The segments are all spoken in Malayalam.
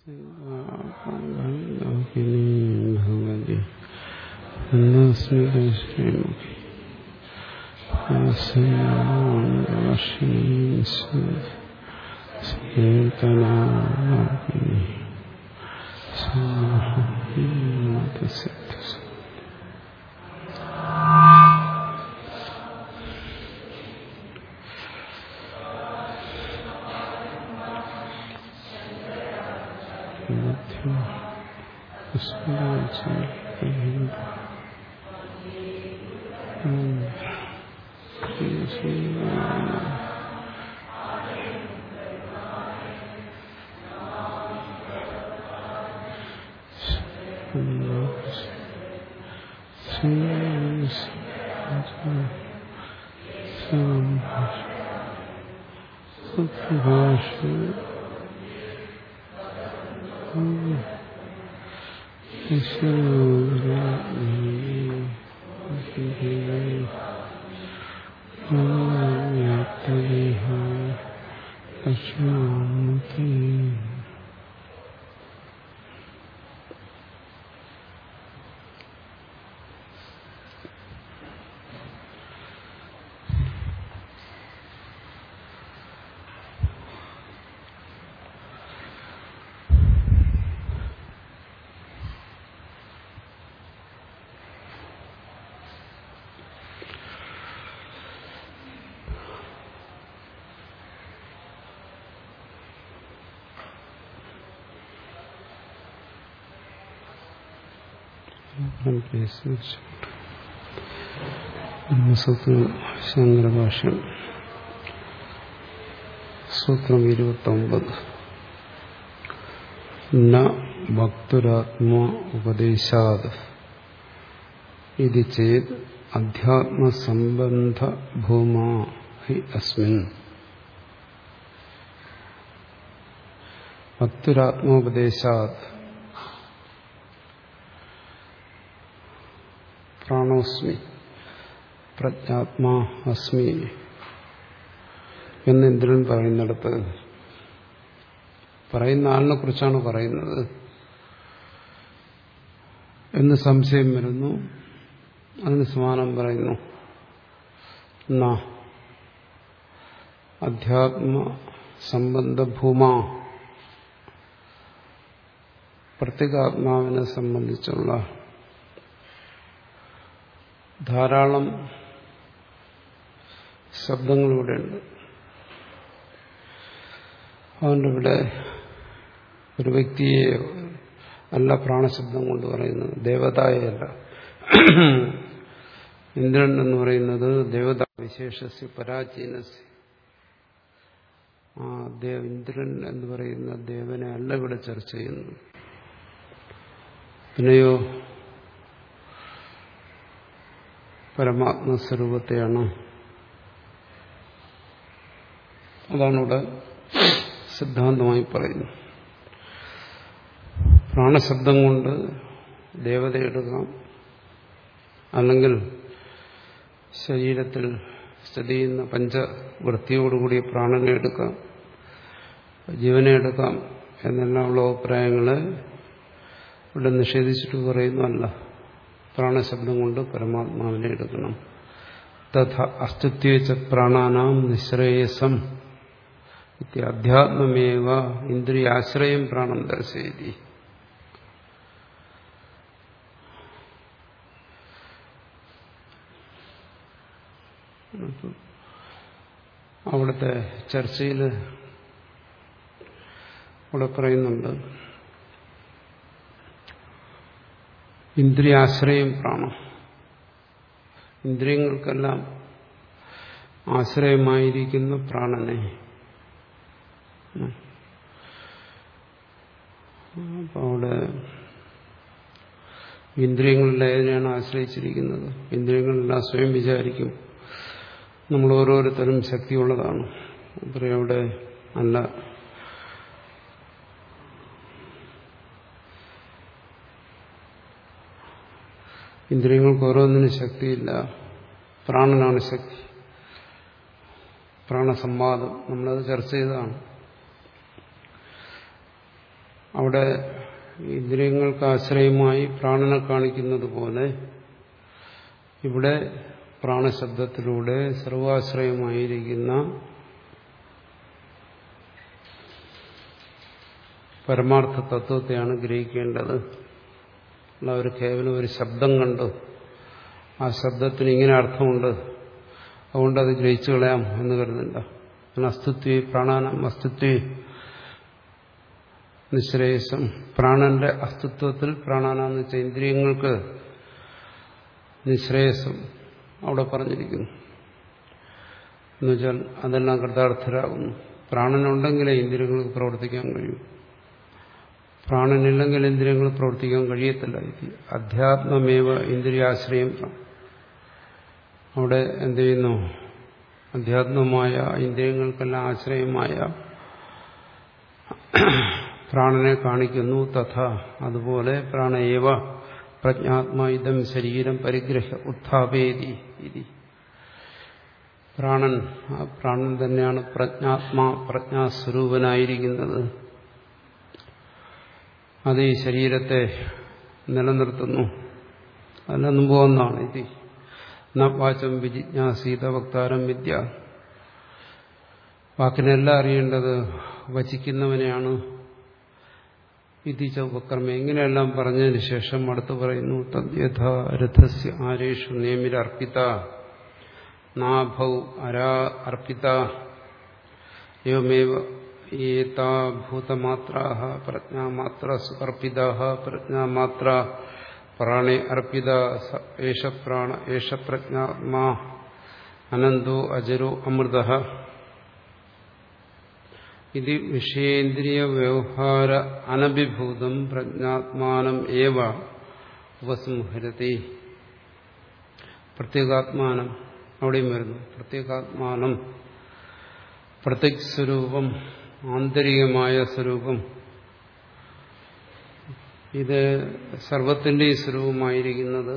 ഭഗവതി എന്നസ്മി ശ്രീമുഖി സങ്കീർത്തനാകിനി സിദ്ധ ഭാഷ ശങ്കരഭാഷ്യം സൂത്രം ഇരുപത്തൊമ്പത് ന ഭക്തുരാത്മാ ഉപദേശാത് ഇത് ചേത് അധ്യാത്മസംബന്ധ ഭൂമാ ഹി അസ്മിൻ ഭക്തുരാത്മോപദേശാത് പ്രാണോസ്മി പ്രജ്ഞാത്മാ അസ്മി എന്ന് ഇന്ദ്രൻ പറയുന്നിടത്ത് പറയുന്ന ആളിനെ കുറിച്ചാണ് പറയുന്നത് എന്ന് സംശയം വരുന്നു അതിന് സമാനം പറയുന്നു എന്നാ അധ്യാത്മ സംബന്ധഭൂമ പ്രത്യേകാത്മാവിനെ സംബന്ധിച്ചുള്ള ധാരാളം ശബ്ദങ്ങളിവിടെ ഉണ്ട് അതുകൊണ്ട് ഇവിടെ ഒരു വ്യക്തിയെ അല്ല പ്രാണശബ്ദം കൊണ്ട് പറയുന്നത് ദേവതായല്ല ഇന്ദ്രൻ എന്ന് പറയുന്നത് ദേവതാ വിശേഷസ് പരാചീനസ് ആ ദേവ ഇന്ദ്രൻ എന്ന് പറയുന്ന ദേവനെ അല്ല ഇവിടെ ചർച്ച ചെയ്യുന്നു പിന്നെയോ പരമാത്മസ്വരൂപത്തെയാണ് അതാണ് ഇവിടെ സിദ്ധാന്തമായി പറയുന്നത് പ്രാണശബ്ദം കൊണ്ട് ദേവത എടുക്കാം അല്ലെങ്കിൽ ശരീരത്തിൽ സ്ഥിതി ചെയ്യുന്ന പഞ്ചവൃത്തിയോടുകൂടിയ പ്രാണനെ എടുക്കാം ജീവനെ എടുക്കാം എന്നെല്ലാമുള്ള അഭിപ്രായങ്ങളെ ഇവിടെ നിഷേധിച്ചിട്ട് പറയുന്നതല്ല പ്രാണശബ്ദം കൊണ്ട് പരമാത്മാവിനെ എടുക്കണം തഥ അസ്തിത്വച്ച പ്രാണാനാം നിശ്രേയസം അധ്യാത്മമേവ ഇന്ദ്രിയാശ്രയം പ്രാണം ദർശയതി അവിടുത്തെ ചർച്ചയിൽ ഇവിടെ പറയുന്നുണ്ട് ഇന്ദ്രിയാശ്രയം പ്രാണം ഇന്ദ്രിയങ്ങൾക്കെല്ലാം ആശ്രയമായിരിക്കുന്ന പ്രാണനെ അപ്പോൾ അവിടെ ഇന്ദ്രിയങ്ങളിൽ ഏതിനെയാണ് ആശ്രയിച്ചിരിക്കുന്നത് ഇന്ദ്രിയങ്ങളെല്ലാം സ്വയം വിചാരിക്കും നമ്മൾ ഓരോരുത്തരും ശക്തിയുള്ളതാണ് അപ്പോൾ അവിടെ അല്ല ഇന്ദ്രിയങ്ങൾക്ക് ഓരോന്നിനും ശക്തിയില്ല പ്രാണനാണ് ശക്തി പ്രാണസംവാദം നമ്മളത് ചർച്ച ചെയ്തതാണ് അവിടെ ഇന്ദ്രിയങ്ങൾക്ക് ആശ്രയമായി പ്രാണനെ കാണിക്കുന്നത് പോലെ ഇവിടെ പ്രാണശബ്ദത്തിലൂടെ സർവാശ്രയമായിരിക്കുന്ന പരമാർത്ഥ തത്വത്തെയാണ് ഗ്രഹിക്കേണ്ടത് അല്ല ഒരു കേവലം ഒരു ശബ്ദം കണ്ടു ആ ശബ്ദത്തിന് ഇങ്ങനെ അർത്ഥമുണ്ട് അതുകൊണ്ട് അത് ഗ്രഹിച്ചു കളയാം എന്ന് കരുതണ്ട അസ്തിത്വ പ്രാണാനം അസ്തിത്വ നിശ്രേയസം പ്രാണന്റെ അസ്തിത്വത്തിൽ പ്രാണാനാന്ന് വെച്ചാൽ ഇന്ദ്രിയങ്ങൾക്ക് നിശ്രേയസം അവിടെ പറഞ്ഞിരിക്കുന്നു എന്നുവെച്ചാൽ അതെല്ലാം കൃതാർത്ഥരാകുന്നു പ്രാണനുണ്ടെങ്കിലേ ഇന്ദ്രിയങ്ങൾക്ക് പ്രവർത്തിക്കാൻ കഴിയും പ്രാണനില്ലെങ്കിൽ ഇന്ദ്രിയങ്ങൾ പ്രവർത്തിക്കാൻ കഴിയത്തില്ല അധ്യാത്മമേവ ഇന്ദ്രിയാശ്രയം അവിടെ എന്ത് ചെയ്യുന്നു അധ്യാത്മമായ ഇന്ദ്രിയങ്ങൾക്കെല്ലാം ആശ്രയമായ പ്രാണനെ കാണിക്കുന്നു തഥ അതുപോലെ പ്രാണയേവ പ്രജ്ഞാത്മാ ഇതം ശരീരം പരിഗ്രഹ ഉത്ഥാപേതി ഇതി പ്രാണൻ ആ പ്രാണൻ തന്നെയാണ് പ്രജ്ഞാത്മാ പ്രജ്ഞാസ്വരൂപനായിരിക്കുന്നത് അത് ഈ ശരീരത്തെ നിലനിർത്തുന്നു അതിന് മുമ്പ് ഒന്നാണ് ഇത് വാചം വിജിജ്ഞാസീത വക്താരം വിദ്യ വാക്കിനെല്ലാം അറിയേണ്ടത് വചിക്കുന്നവനെയാണ് ഇതിച്ച ഉപക്രമം ഇങ്ങനെയെല്ലാം പറഞ്ഞതിന് ശേഷം അടുത്ത് പറയുന്നു തദ്യഥ രഥസ്യ ആരേഷു നേമിരർപ്പിത നാഭൗ അരാ അർപ്പിത എവമേവ ഏതാഭൂതമാത്ര പ്രജ്ഞാമാത്ര അർപ്പിത പ്രജ്ഞാമാത്ര പ്രാണേ അർപ്പിത ഏഷ പ്രാണ ഏഷ പ്രജ്ഞാത്മാ അനന്തോ അജരോ അമൃത ഇത് വിഷയേന്ദ്രിയ വ്യവഹാര അനഭിഭൂതം പ്രജ്ഞാത്മാനം ഏവ ഉപസംഹരതി പ്രത്യേകാത്മാനം അവിടെയും വരുന്നു പ്രത്യേകാത്മാനം പ്രത്യക് സ്വരൂപം ആന്തരികമായ സ്വരൂപം ഇത് സർവത്തിൻ്റെയും സ്വരൂപമായിരിക്കുന്നത്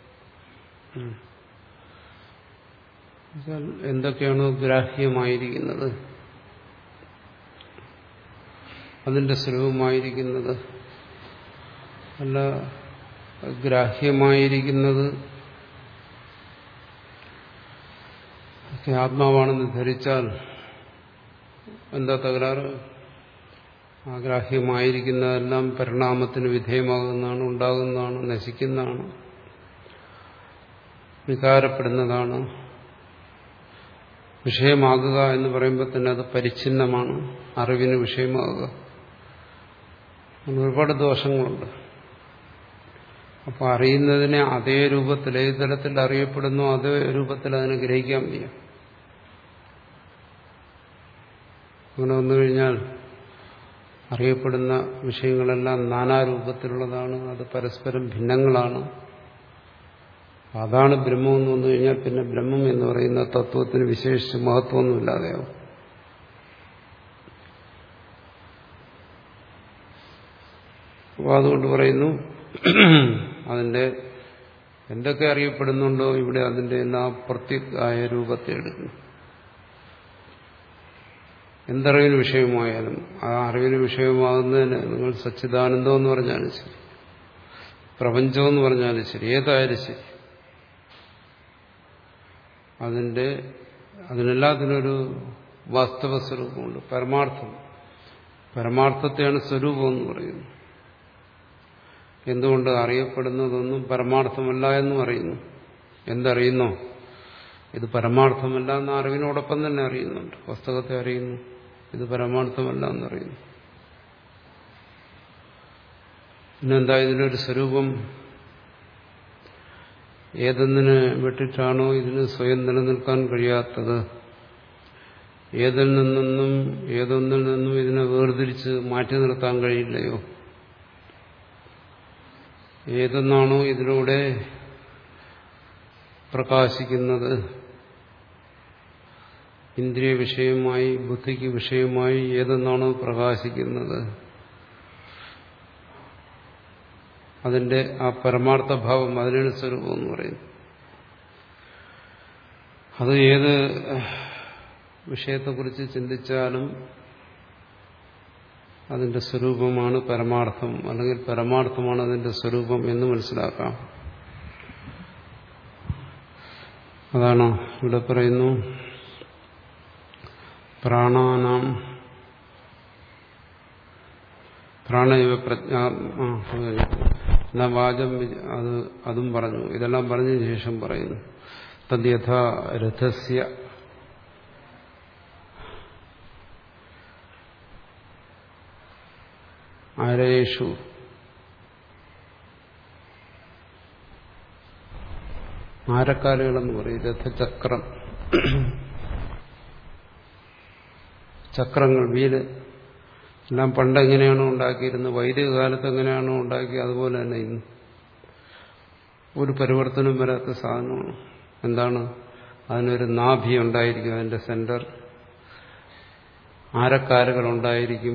എന്തൊക്കെയാണോ ഗ്രാഹ്യമായിരിക്കുന്നത് അതിന്റെ സ്വരൂപമായിരിക്കുന്നത് അല്ല ഗ്രാഹ്യമായിരിക്കുന്നത് ആത്മാവാണെന്ന് ധരിച്ചാൽ എന്താ തകരാറ് ആഗ്രാഹ്യമായിരിക്കുന്നതെല്ലാം പരിണാമത്തിന് വിധേയമാകുന്നതാണ് ഉണ്ടാകുന്നതാണ് നശിക്കുന്നതാണ് വികാരപ്പെടുന്നതാണ് വിഷയമാകുക എന്ന് പറയുമ്പോൾ തന്നെ അത് പരിച്ഛിന്നമാണ് അറിവിന് വിഷയമാകുക ഒരുപാട് ദോഷങ്ങളുണ്ട് അപ്പോൾ അറിയുന്നതിനെ അതേ രൂപത്തിൽ ഏത് തരത്തിൽ അറിയപ്പെടുന്നു അതേ രൂപത്തിൽ അതിനെ ഗ്രഹിക്കാൻ വയ്യ അങ്ങനെ വന്നു കഴിഞ്ഞാൽ അറിയപ്പെടുന്ന വിഷയങ്ങളെല്ലാം നാനാരൂപത്തിലുള്ളതാണ് അത് പരസ്പരം ഭിന്നങ്ങളാണ് അതാണ് ബ്രഹ്മം എന്ന് വന്നു കഴിഞ്ഞാൽ പിന്നെ ബ്രഹ്മം എന്ന് പറയുന്ന തത്വത്തിന് വിശേഷിച്ച് മഹത്വമൊന്നുമില്ലാതെയാവും അപ്പോൾ അതുകൊണ്ട് പറയുന്നു അതിന്റെ എന്തൊക്കെ അറിയപ്പെടുന്നുണ്ടോ ഇവിടെ അതിന്റെ എല്ലാ പ്രത്യേകായ രൂപത്തെ എടുക്കുന്നു എന്തറിവിന് വിഷയമായാലും ആ അറിവിന് വിഷയമാകുന്നതിന് നിങ്ങൾ സച്ചിദാനന്ദം എന്ന് പറഞ്ഞാലും ശരി പ്രപഞ്ചം എന്ന് പറഞ്ഞാലും ശരി ഏതായാലും ശരി അതിന്റെ അതിനെല്ലാത്തിനൊരു വാസ്തവ സ്വരൂപമുണ്ട് പരമാർത്ഥം പരമാർത്ഥത്തെയാണ് സ്വരൂപം എന്ന് പറയുന്നത് എന്തുകൊണ്ട് അറിയപ്പെടുന്നതൊന്നും പരമാർത്ഥമല്ല എന്നും അറിയുന്നു എന്തറിയുന്നോ ഇത് പരമാർത്ഥമല്ല എന്ന അറിവിനോടൊപ്പം തന്നെ അറിയുന്നുണ്ട് പുസ്തകത്തെ അറിയുന്നു ഇത് പരമാർത്ഥമല്ല എന്നറിയുന്നു പിന്നെന്താ ഇതിനൊരു സ്വരൂപം ഏതെന്നിനെ വിട്ടിട്ടാണോ ഇതിന് സ്വയം നിലനിൽക്കാൻ കഴിയാത്തത് ഏതിൽ നിന്നും ഏതൊന്നിൽ നിന്നും ഇതിനെ വേർതിരിച്ച് മാറ്റി നിർത്താൻ കഴിയില്ലയോ ഏതെന്നാണോ ഇതിലൂടെ പ്രകാശിക്കുന്നത് ഇന്ദ്രിയ വിഷയമായി ബുദ്ധിക്ക് വിഷയമായി ഏതെന്നാണോ പ്രകാശിക്കുന്നത് അതിന്റെ ആ പരമാർത്ഥ ഭാവം അതിനാണ് സ്വരൂപം എന്ന് പറയുന്നത് അത് ഏത് വിഷയത്തെക്കുറിച്ച് ചിന്തിച്ചാലും അതിന്റെ സ്വരൂപമാണ് പരമാർത്ഥം അല്ലെങ്കിൽ പരമാർത്ഥമാണ് അതിന്റെ സ്വരൂപം എന്ന് മനസ്സിലാക്കാം അതാണ് ഇവിടെ പറയുന്നു പ്രാണാനാം പ്രാണയവ പ്രജ്ഞാത്മാ വാചം അത് അതും പറഞ്ഞു ഇതെല്ലാം പറഞ്ഞതിന് ശേഷം പറയുന്നു തദ്യഥ രഥസ്യ ആരേഷു ആരക്കാലുകളെന്ന് പറയും രഥചക്രം ചക്രങ്ങൾ വീല് എല്ലാം പണ്ട് എങ്ങനെയാണോ ഉണ്ടാക്കിയിരുന്നത് വൈദിക കാലത്ത് എങ്ങനെയാണോ ഉണ്ടാക്കി അതുപോലെ തന്നെ ഇന്ന് ഒരു പരിവർത്തനം വരാത്ത സാധനമാണ് എന്താണ് അതിനൊരു നാഭി ഉണ്ടായിരിക്കും അതിന്റെ സെന്റർ ആരക്കാലുകൾ ഉണ്ടായിരിക്കും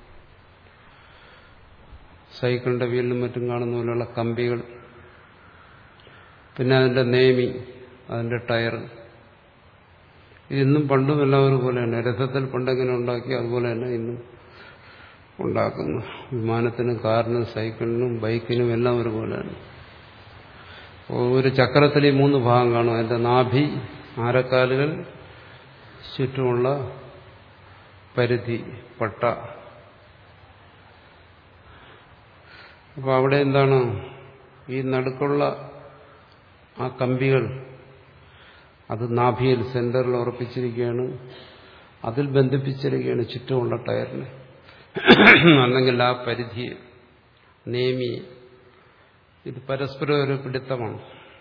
സൈക്കിളിന്റെ വീലിലും മറ്റും കാണുന്ന പോലെയുള്ള കമ്പികൾ പിന്നെ അതിന്റെ നേമി അതിന്റെ ടയർ ഇന്നും പണ്ടും എല്ലാവരും പോലെ തന്നെ രഥത്തിൽ പണ്ടെങ്ങനെ ഉണ്ടാക്കി അതുപോലെ തന്നെ ഇന്നും ഉണ്ടാക്കുന്നു വിമാനത്തിനും കാറിനും സൈക്കിളിനും ബൈക്കിനും എല്ലാം ഒരുപോലെ തന്നെ ഒരു ചക്രത്തിൽ ഈ മൂന്ന് ഭാഗം കാണും അതിന്റെ നാഭി ആരക്കാലുകൾ ചുറ്റുമുള്ള പരിധി പട്ട അപ്പോൾ അവിടെ എന്താണ് ഈ നടുക്കുള്ള ആ കമ്പികൾ അത് നാഭിയിൽ സെന്ററിൽ ഉറപ്പിച്ചിരിക്കുകയാണ് അതിൽ ബന്ധിപ്പിച്ചിരിക്കുകയാണ് ചുറ്റുമുള്ള ടയറിനെ അല്ലെങ്കിൽ ആ പരിധിയെ നേമി ഇത് പരസ്പരം ഒരു പിടുത്തമാണ്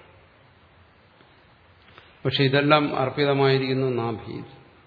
പക്ഷെ ഇതെല്ലാം അർപ്പിതമായിരിക്കുന്നു നാഭിയിൽ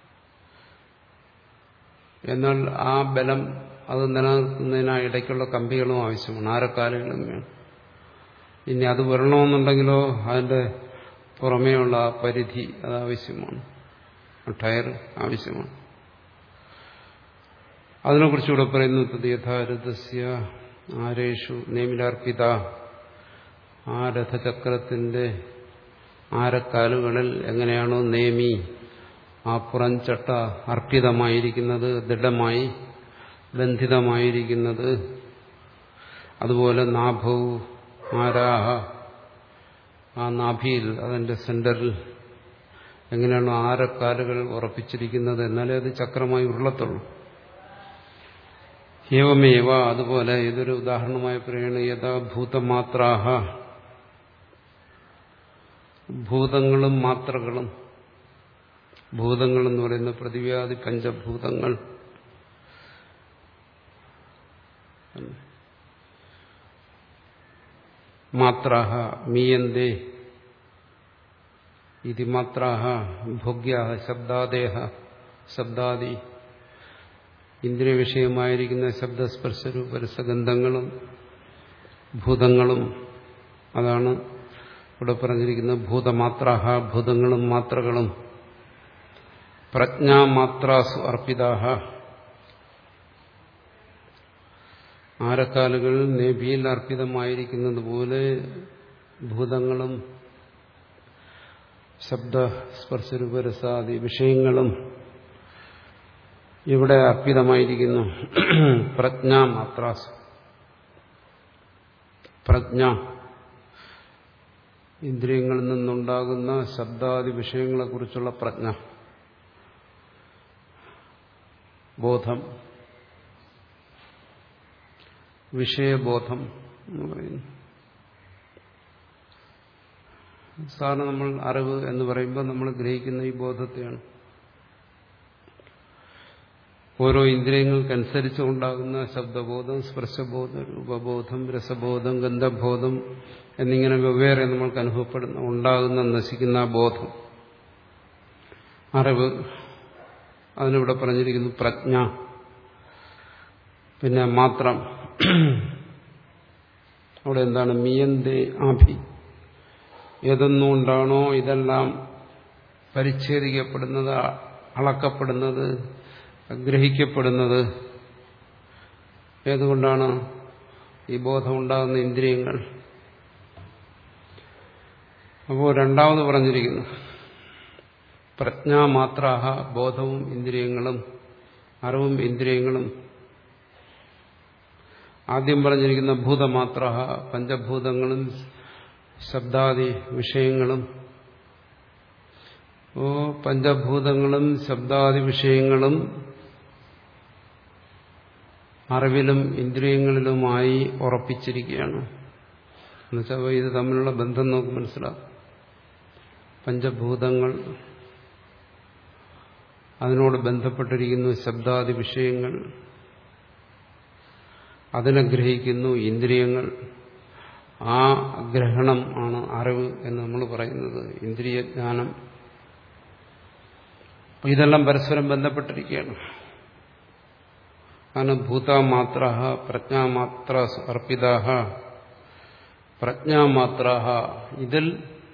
എന്നാൽ ആ ബലം അത് നിലനിർത്തുന്നതിന് ഇടയ്ക്കുള്ള കമ്പികളും ആവശ്യമാണ് ആരക്കാലുകളും വേണം ഇനി അത് വരണമെന്നുണ്ടെങ്കിലോ അതിന്റെ പുറമേയുള്ള ആ പരിധി അത് ആവശ്യമാണ് ടയർ ആവശ്യമാണ് അതിനെക്കുറിച്ച് ഇവിടെ പറയുന്നു യഥാരഥസ്യ ആരേഷു നേമിലാർപ്പിത ആ രഥചക്രത്തിന്റെ ആരക്കാലുകളിൽ എങ്ങനെയാണോ നേമി ആ പുറംചട്ട അർപ്പിതമായിരിക്കുന്നത് ദൃഢമായി ബന്ധിതമായിരിക്കുന്നത് അതുപോലെ നാഭവും ആരാഹ ആ നാഭിയിൽ അതിന്റെ സെന്ററിൽ എങ്ങനെയാണോ ആരക്കാലുകൾ ഉറപ്പിച്ചിരിക്കുന്നത് എന്നാലേ അത് ചക്രമായി ഉരുളത്തുള്ളൂ ഏവമേവ അതുപോലെ ഇതൊരു ഉദാഹരണമായി പറയുന്നത് യഥാ ഭൂതമാത്രാഹ ഭൂതങ്ങളും മാത്രകളും ഭൂതങ്ങൾ എന്ന് പറയുന്ന പ്രതിവ്യാധി പഞ്ചഭൂതങ്ങൾ മാത്രാഹ മീയന്തേ ഇതി മാത്രാഹ ഭോഗ്യ ശബ്ദാദേഹ ശബ്ദാദി ഇന്ദ്രിയ വിഷയമായിരിക്കുന്ന ശബ്ദസ്പർശരൂപരസഗന്ധങ്ങളും ഭൂതങ്ങളും അതാണ് ഇവിടെ പറഞ്ഞിരിക്കുന്നത് ഭൂതമാത്രാഹ ഭൂതങ്ങളും മാത്രകളും പ്രജ്ഞാമാത്രാസു അർപ്പിതാഹ ആരക്കാലുകൾ നേബിയിൽ അർപ്പിതമായിരിക്കുന്നത് പോലെ ഭൂതങ്ങളും ശബ്ദസ്പർശരൂപരസാദി വിഷയങ്ങളും ഇവിടെ അർപ്പിതമായിരിക്കുന്നു പ്രജ്ഞ മാത്രാസ് പ്രജ്ഞ ഇന്ദ്രിയങ്ങളിൽ നിന്നുണ്ടാകുന്ന ശബ്ദാദി വിഷയങ്ങളെക്കുറിച്ചുള്ള പ്രജ്ഞ ബോധം വിഷയബോധം എന്ന് പറയുന്നു സാധാരണ നമ്മൾ അറിവ് എന്ന് പറയുമ്പോൾ നമ്മൾ ഗ്രഹിക്കുന്ന ഈ ബോധത്തെയാണ് ഓരോ ഇന്ദ്രിയങ്ങൾക്കനുസരിച്ച് ഉണ്ടാകുന്ന ശബ്ദബോധം സ്പർശബോധം രൂപബോധം രസബോധം ഗന്ധബോധം എന്നിങ്ങനെ വെവ്വേറെ നമ്മൾക്ക് അനുഭവപ്പെടുന്ന ഉണ്ടാകുന്ന നശിക്കുന്ന ബോധം അറിവ് അതിനിവിടെ പറഞ്ഞിരിക്കുന്നു പ്രജ്ഞ പിന്നെ മാത്രം അവിടെ എന്താണ് മിയന്തേ ആഭി ഏതൊന്നുകൊണ്ടാണോ ഇതെല്ലാം പരിച്ഛേദിക്കപ്പെടുന്നത് അളക്കപ്പെടുന്നത് ഗ്രഹിക്കപ്പെടുന്നത് ഏതുകൊണ്ടാണ് ഈ ബോധമുണ്ടാകുന്ന ഇന്ദ്രിയങ്ങൾ അപ്പോൾ രണ്ടാമത് പറഞ്ഞിരിക്കുന്നു പ്രജ്ഞാമാത്രാഹ ബോധവും ഇന്ദ്രിയങ്ങളും അറിവും ഇന്ദ്രിയങ്ങളും ആദ്യം പറഞ്ഞിരിക്കുന്ന ഭൂതമാത്ര പഞ്ചഭൂതങ്ങളും ശബ്ദാദി വിഷയങ്ങളും ഓ പഞ്ചഭൂതങ്ങളും ശബ്ദാദി വിഷയങ്ങളും അറിവിലും ഇന്ദ്രിയങ്ങളിലുമായി ഉറപ്പിച്ചിരിക്കുകയാണ് എന്നുവെച്ചാൽ ഇത് തമ്മിലുള്ള ബന്ധം നമുക്ക് മനസ്സിലാക്കും പഞ്ചഭൂതങ്ങൾ അതിനോട് ബന്ധപ്പെട്ടിരിക്കുന്നു ശബ്ദാദി വിഷയങ്ങൾ അതിനെ ഗ്രഹിക്കുന്നു ഇന്ദ്രിയങ്ങൾ ആ ഗ്രഹണം ആണ് അറിവ് എന്ന് നമ്മൾ പറയുന്നത് ഇന്ദ്രിയജ്ഞാനം ഇതെല്ലാം പരസ്പരം ബന്ധപ്പെട്ടിരിക്കുകയാണ് കാരണം ഭൂതമാത്ര പ്രജ്ഞാമാത്ര അർപ്പിതാഹ പ്രജ്ഞാമാത്ര ഇതിൽ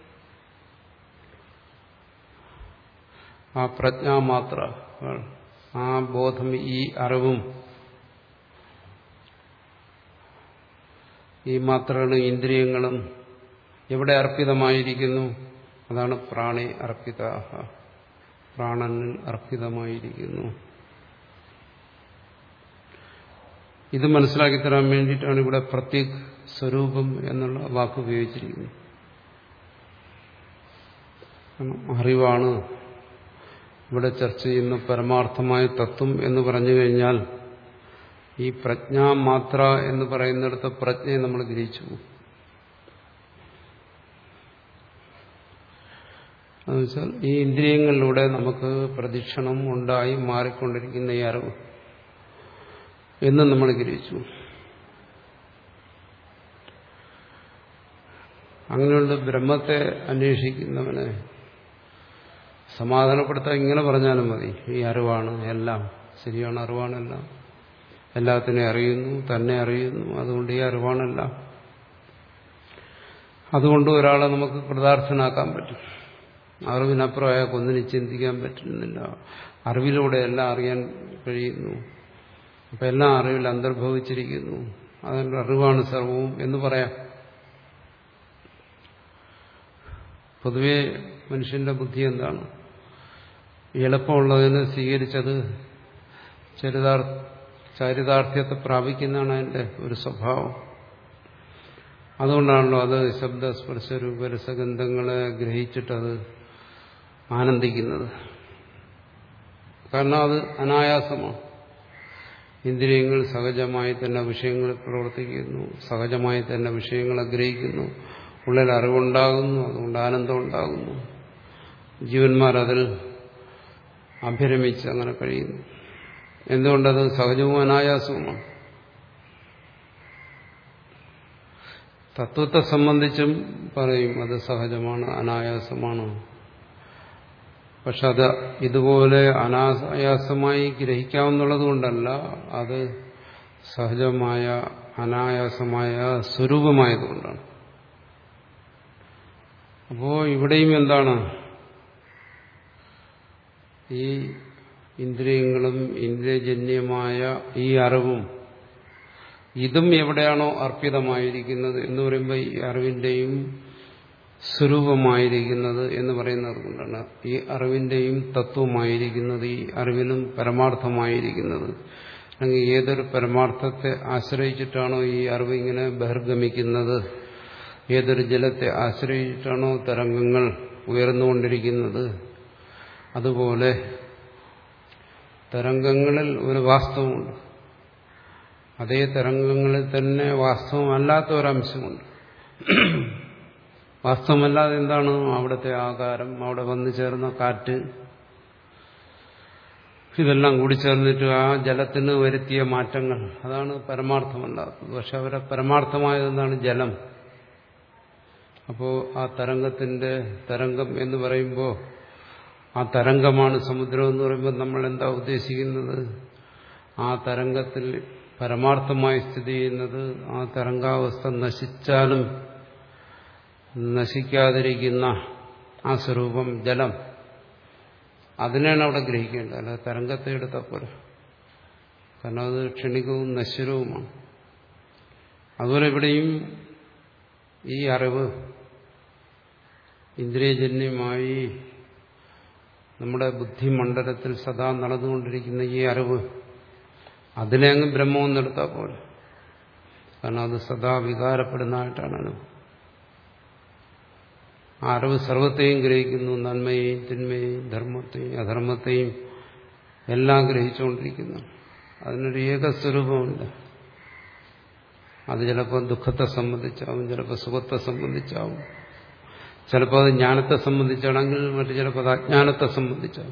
ആ പ്രജ്ഞാമാത്ര ആ ബോധം ഈ അറിവും ഈ മാത്രകളും ഇന്ദ്രിയങ്ങളും എവിടെ അർപ്പിതമായിരിക്കുന്നു അതാണ് പ്രാണി അർപ്പിത പ്രാണനിൽ അർപ്പിതമായിരിക്കുന്നു ഇത് മനസ്സിലാക്കി തരാൻ വേണ്ടിയിട്ടാണ് ഇവിടെ പ്രത്യേക് സ്വരൂപം എന്നുള്ള വാക്ക് ഉപയോഗിച്ചിരിക്കുന്നത് അറിവാണ് ഇവിടെ ചർച്ച ചെയ്യുന്ന പരമാർത്ഥമായ തത്വം എന്ന് പറഞ്ഞു കഴിഞ്ഞാൽ ഈ പ്രജ്ഞ മാത്ര എന്ന് പറയുന്നിടത്ത് പ്രജ്ഞയെ നമ്മൾ ഗ്രഹിച്ചു എന്നുവെച്ചാൽ ഈ ഇന്ദ്രിയങ്ങളിലൂടെ നമുക്ക് പ്രദക്ഷിണം ഉണ്ടായി മാറിക്കൊണ്ടിരിക്കുന്ന ഈ അറിവ് എന്ന് നമ്മൾ ഗ്രഹിച്ചു അങ്ങനെയുള്ള ബ്രഹ്മത്തെ അന്വേഷിക്കുന്നവനെ സമാധാനപ്പെടുത്താൻ ഇങ്ങനെ പറഞ്ഞാലും മതി ഈ അറിവാണ് എല്ലാം ശരിയാണ് അറിവാണെല്ലാം എല്ലാത്തിനെ അറിയുന്നു തന്നെ അറിയുന്നു അതുകൊണ്ട് ഈ അറിവാണെല്ലാം അതുകൊണ്ട് ഒരാളെ നമുക്ക് കൃതാർത്ഥനാക്കാൻ പറ്റും അറിവിനപ്പുറം അയാൾക്ക് ഒന്നിനും ചിന്തിക്കാൻ പറ്റുന്നില്ല അറിവിലൂടെ എല്ലാം അറിയാൻ കഴിയുന്നു അപ്പം എല്ലാം അറിവിൽ അന്തർഭവിച്ചിരിക്കുന്നു അതിൻ്റെ അറിവാണ് സർവവും എന്ന് പറയാം പൊതുവെ മനുഷ്യന്റെ ബുദ്ധി എന്താണ് എളുപ്പമുള്ളതിന് സ്വീകരിച്ചത് ചരിതാർ ചരിതാർത്ഥ്യത്തെ പ്രാപിക്കുന്നതാണ് അതിൻ്റെ ഒരു സ്വഭാവം അതുകൊണ്ടാണല്ലോ അത് ശബ്ദസ്പർശ രൂപരസഗന്ധങ്ങളെ ഗ്രഹിച്ചിട്ടത് ആനന്ദിക്കുന്നത് കാരണം അത് അനായാസമാണ് ഇന്ദ്രിയങ്ങൾ സഹജമായി തന്നെ വിഷയങ്ങളിൽ പ്രവർത്തിക്കുന്നു സഹജമായി തന്നെ വിഷയങ്ങളെ ഗ്രഹിക്കുന്നു ഉള്ളിൽ അറിവുണ്ടാകുന്നു അതുകൊണ്ട് ആനന്ദം ഉണ്ടാകുന്നു ജീവന്മാരതിൽ അഭിരമിച്ച് അങ്ങനെ കഴിയുന്നു എന്തുകൊണ്ടത് സഹജവും അനായാസവുമാണ് തത്വത്തെ സംബന്ധിച്ചും പറയും അത് സഹജമാണ് അനായാസമാണ് പക്ഷെ അത് ഇതുപോലെ അനായാസമായി ഗ്രഹിക്കാവുന്നുള്ളത് കൊണ്ടല്ല അത് സഹജമായ അനായാസമായ സ്വരൂപമായതുകൊണ്ടാണ് അപ്പോ ഇവിടെയും എന്താണ് ഈ ഇന്ദ്രിയങ്ങളും ഇന്ദ്രിയജന്യമായ ഈ അറിവും ഇതും എവിടെയാണോ അർപ്പിതമായിരിക്കുന്നത് എന്ന് പറയുമ്പോൾ ഈ അറിവിന്റെയും സ്വരൂപമായിരിക്കുന്നത് എന്ന് പറയുന്നത് കൊണ്ടാണ് ഈ അറിവിന്റെയും തത്വമായിരിക്കുന്നത് ഈ അറിവിലും പരമാർത്ഥമായിരിക്കുന്നത് അല്ലെങ്കിൽ ഏതൊരു പരമാർത്ഥത്തെ ആശ്രയിച്ചിട്ടാണോ ഈ അറിവ് ഇങ്ങനെ ബഹിർഗമിക്കുന്നത് ഏതൊരു ജലത്തെ ആശ്രയിച്ചിട്ടാണോ തരംഗങ്ങൾ ഉയർന്നുകൊണ്ടിരിക്കുന്നത് അതുപോലെ തരംഗങ്ങളിൽ ഒരു വാസ്തവമുണ്ട് അതേ തരംഗങ്ങളിൽ തന്നെ വാസ്തവമല്ലാത്ത ഒരംശമുണ്ട് വാസ്തവമല്ലാതെ എന്താണ് അവിടുത്തെ ആകാരം അവിടെ വന്നു ചേർന്ന കാറ്റ് ഇതെല്ലാം കൂടി ചേർന്നിട്ട് ആ ജലത്തിന് വരുത്തിയ മാറ്റങ്ങൾ അതാണ് പരമാർത്ഥമല്ലാത്തത് പക്ഷെ അവരെ പരമാർത്ഥമായതെന്താണ് ജലം അപ്പോൾ ആ തരംഗത്തിന്റെ തരംഗം എന്ന് പറയുമ്പോൾ ആ തരംഗമാണ് സമുദ്രം എന്ന് പറയുമ്പോൾ നമ്മൾ എന്താ ഉദ്ദേശിക്കുന്നത് ആ തരംഗത്തിൽ പരമാർത്ഥമായി സ്ഥിതി ചെയ്യുന്നത് ആ തരംഗാവസ്ഥ നശിച്ചാലും നശിക്കാതിരിക്കുന്ന ആ സ്വരൂപം ജലം അതിനാണ് അവിടെ ഗ്രഹിക്കേണ്ടത് അല്ല തരംഗത്തെ എടുത്തപ്പോൾ കാരണം അത് ക്ഷണികവും നശ്വരവുമാണ് അതുപോലെ ഇവിടെയും ഈ അറിവ് ഇന്ദ്രിയജന്യമായി നമ്മുടെ ബുദ്ധിമണ്ഡലത്തിൽ സദാ നടന്നുകൊണ്ടിരിക്കുന്ന ഈ അറിവ് അതിനെ അങ്ങ് ബ്രഹ്മമെന്നെടുത്താൽ പോലെ കാരണം അത് സദാ വികാരപ്പെടുന്നതായിട്ടാണ് അനുഭവം ആ അറിവ് സർവത്തെയും ഗ്രഹിക്കുന്നു നന്മയെയും തിന്മയെയും ധർമ്മത്തെയും അധർമ്മത്തെയും എല്ലാം ഗ്രഹിച്ചുകൊണ്ടിരിക്കുന്നു അതിനൊരു ഏകസ്വരൂപമില്ല അത് ചിലപ്പോൾ ദുഃഖത്തെ സംബന്ധിച്ചാവും ചിലപ്പോൾ സുഖത്തെ സംബന്ധിച്ചാവും ചിലപ്പോൾ അത് ജ്ഞാനത്തെ സംബന്ധിച്ചാണെങ്കിൽ മറ്റു ചിലപ്പോൾ അത് അജ്ഞാനത്തെ സംബന്ധിച്ചാവും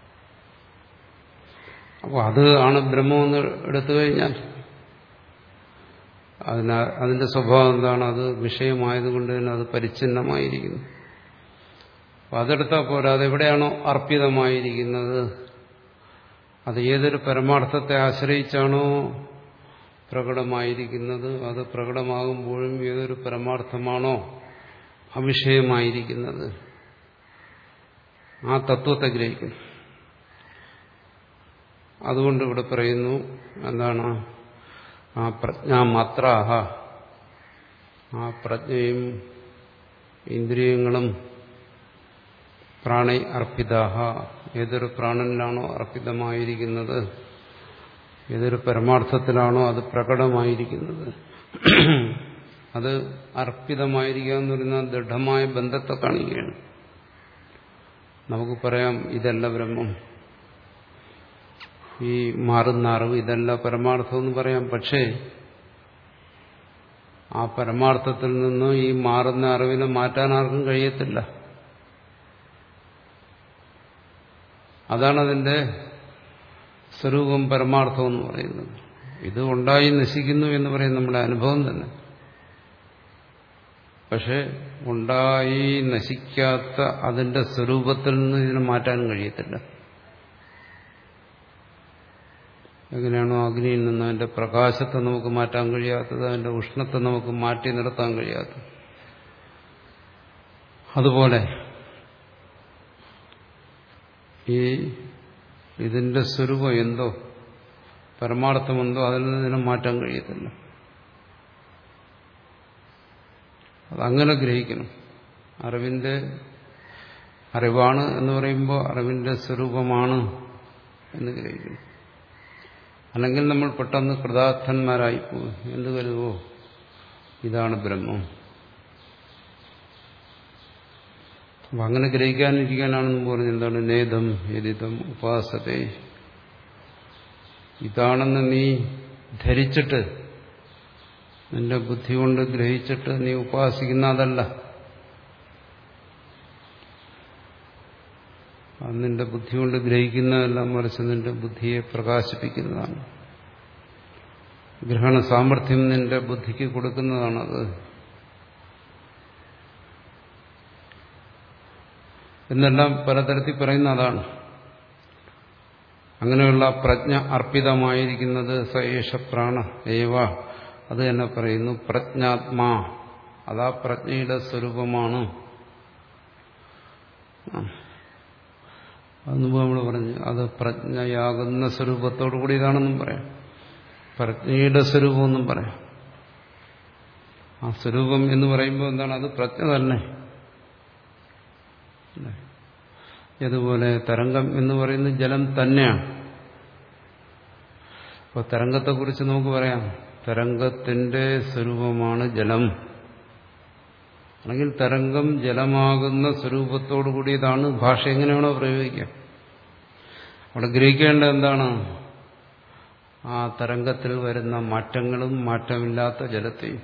അപ്പോൾ അത് ആണ് ബ്രഹ്മമെന്ന് എടുത്തു കഴിഞ്ഞാൽ അതിന് അതിന്റെ സ്വഭാവം എന്താണ് അത് വിഷയമായതുകൊണ്ട് തന്നെ അത് പരിച്ഛിന്നമായിരിക്കുന്നു അപ്പം അതെടുത്താൽ പോരാ അതെവിടെയാണോ അർപ്പിതമായിരിക്കുന്നത് അത് ഏതൊരു പരമാർത്ഥത്തെ ആശ്രയിച്ചാണോ പ്രകടമായിരിക്കുന്നത് അത് പ്രകടമാകുമ്പോഴും ഏതൊരു പരമാർത്ഥമാണോ അവിഷയമായിരിക്കുന്നത് ആ തത്വത്തെ ഗ്രഹിക്കുന്നു അതുകൊണ്ട് ഇവിടെ പറയുന്നു എന്താണ് ആ പ്രജ്ഞാമാത്രാഹ ആ പ്രജ്ഞയും ഇന്ദ്രിയങ്ങളും പ്രാണി അർപ്പിതാഹ ഏതൊരു പ്രാണനിലാണോ അർപ്പിതമായിരിക്കുന്നത് ഏതൊരു പരമാർത്ഥത്തിലാണോ അത് പ്രകടമായിരിക്കുന്നത് അത് അർപ്പിതമായിരിക്കുക എന്ന് പറയുന്ന ദൃഢമായ ബന്ധത്തെ കാണിക്കുകയാണ് നമുക്ക് പറയാം ഇതല്ല ബ്രഹ്മം ഈ മാറുന്ന അറിവ് ഇതല്ല പരമാർത്ഥം എന്ന് പറയാം പക്ഷേ ആ പരമാർത്ഥത്തിൽ നിന്ന് ഈ മാറുന്ന അറിവിനെ മാറ്റാൻ ആർക്കും കഴിയത്തില്ല അതാണ് അതിന്റെ സ്വരൂപം പരമാർത്ഥം എന്ന് പറയുന്നത് ഇത് ഉണ്ടായി നശിക്കുന്നു എന്ന് പറയുന്നത് നമ്മുടെ അനുഭവം തന്നെ പക്ഷെ ഉണ്ടായി നശിക്കാത്ത അതിന്റെ സ്വരൂപത്തിൽ നിന്ന് ഇതിനെ മാറ്റാൻ കഴിയത്തില്ല എങ്ങനെയാണോ അഗ്നിയിൽ നിന്ന് അതിന്റെ പ്രകാശത്തെ നമുക്ക് മാറ്റാൻ കഴിയാത്തത് അതിന്റെ ഉഷ്ണത്തെ നമുക്ക് മാറ്റി നിർത്താൻ കഴിയാത്തത് അതുപോലെ ഈ ഇതിന്റെ സ്വരൂപം എന്തോ പരമാർത്ഥമെന്തോ അതിൽ നിന്ന് ഇതിനെ മാറ്റാൻ കഴിയത്തില്ല അതങ്ങനെ ഗ്രഹിക്കണം അറിവിന്റെ അറിവാണ് എന്ന് പറയുമ്പോൾ അറിവിന്റെ സ്വരൂപമാണ് എന്ന് ഗ്രഹിക്കണം അല്ലെങ്കിൽ നമ്മൾ പെട്ടെന്ന് കൃതാർത്ഥന്മാരായി പോകും എന്ത് കരുതുവോ ഇതാണ് ബ്രഹ്മം അപ്പൊ അങ്ങനെ ഗ്രഹിക്കാനിരിക്കാനാണെന്ന് പറഞ്ഞു എന്താണ് നേതം യതിതം ഉപാസത്തെ ഇതാണെന്ന് നീ ധരിച്ചിട്ട് നിന്റെ ബുദ്ധി കൊണ്ട് ഗ്രഹിച്ചിട്ട് നീ ഉപാസിക്കുന്ന അതല്ല അത് നിന്റെ ബുദ്ധി കൊണ്ട് ഗ്രഹിക്കുന്നതെല്ലാം മറിച്ച് നിന്റെ ബുദ്ധിയെ പ്രകാശിപ്പിക്കുന്നതാണ് ഗ്രഹണ സാമർഥ്യം നിന്റെ ബുദ്ധിക്ക് കൊടുക്കുന്നതാണത് എന്നെല്ലാം പലതരത്തിൽ പറയുന്ന അതാണ് അങ്ങനെയുള്ള പ്രജ്ഞ അർപ്പിതമായിരിക്കുന്നത് സയേഷ പ്രാണ ഏവ അത് തന്നെ പറയുന്നു പ്രജ്ഞാത്മാ അതാ പ്രജ്ഞയുടെ സ്വരൂപമാണ് അത് മുമ്പ് നമ്മൾ പറഞ്ഞു അത് പ്രജ്ഞയാകുന്ന സ്വരൂപത്തോടു കൂടി ഇതാണെന്നും പറയാം പ്രജ്ഞയുടെ സ്വരൂപമെന്നും പറയാം ആ സ്വരൂപം എന്ന് പറയുമ്പോൾ എന്താണ് അത് പ്രജ്ഞ തന്നെ ഇതുപോലെ തരംഗം എന്ന് പറയുന്നത് ജലം തന്നെയാണ് അപ്പോൾ തരംഗത്തെക്കുറിച്ച് നമുക്ക് പറയാം തരംഗത്തിന്റെ സ്വരൂപമാണ് ജലം അല്ലെങ്കിൽ തരംഗം ജലമാകുന്ന സ്വരൂപത്തോടു കൂടിയതാണ് ഭാഷ എങ്ങനെയാണോ പ്രയോഗിക്കുക അവിടെ ഗ്രഹിക്കേണ്ടത് എന്താണ് ആ തരംഗത്തിൽ വരുന്ന മാറ്റങ്ങളും മാറ്റമില്ലാത്ത ജലത്തെയും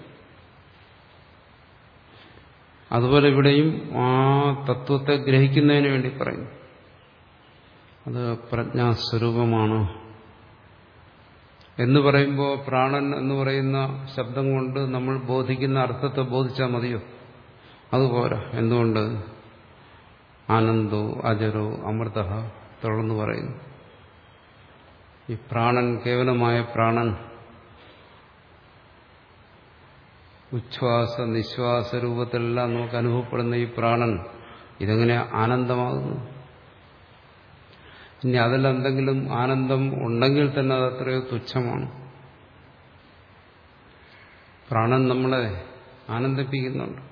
അതുപോലെ ഇവിടെയും ആ തത്വത്തെ ഗ്രഹിക്കുന്നതിന് വേണ്ടി പറയും അത് പ്രജ്ഞാസ്വരൂപമാണ് എന്ന് പറയുമ്പോൾ പ്രാണൻ എന്ന് പറയുന്ന ശബ്ദം കൊണ്ട് നമ്മൾ ബോധിക്കുന്ന അർത്ഥത്തെ ബോധിച്ചാൽ മതിയോ അതുപോരാ എന്തുകൊണ്ട് ആനന്ദോ അജരോ അമൃത തുടർന്ന് പറയുന്നു ഈ പ്രാണൻ കേവലമായ പ്രാണൻ ഉച്ഛ്വാസ നിശ്വാസ രൂപത്തിലെല്ലാം നമുക്ക് അനുഭവപ്പെടുന്ന ഈ പ്രാണൻ ഇതെങ്ങനെ ആനന്ദമാകുന്നു ഇനി അതിലെന്തെങ്കിലും ആനന്ദം ഉണ്ടെങ്കിൽ തന്നെ അത് അത്രയോ തുച്ഛമാണ് പ്രാണൻ നമ്മളെ ആനന്ദിപ്പിക്കുന്നുണ്ട്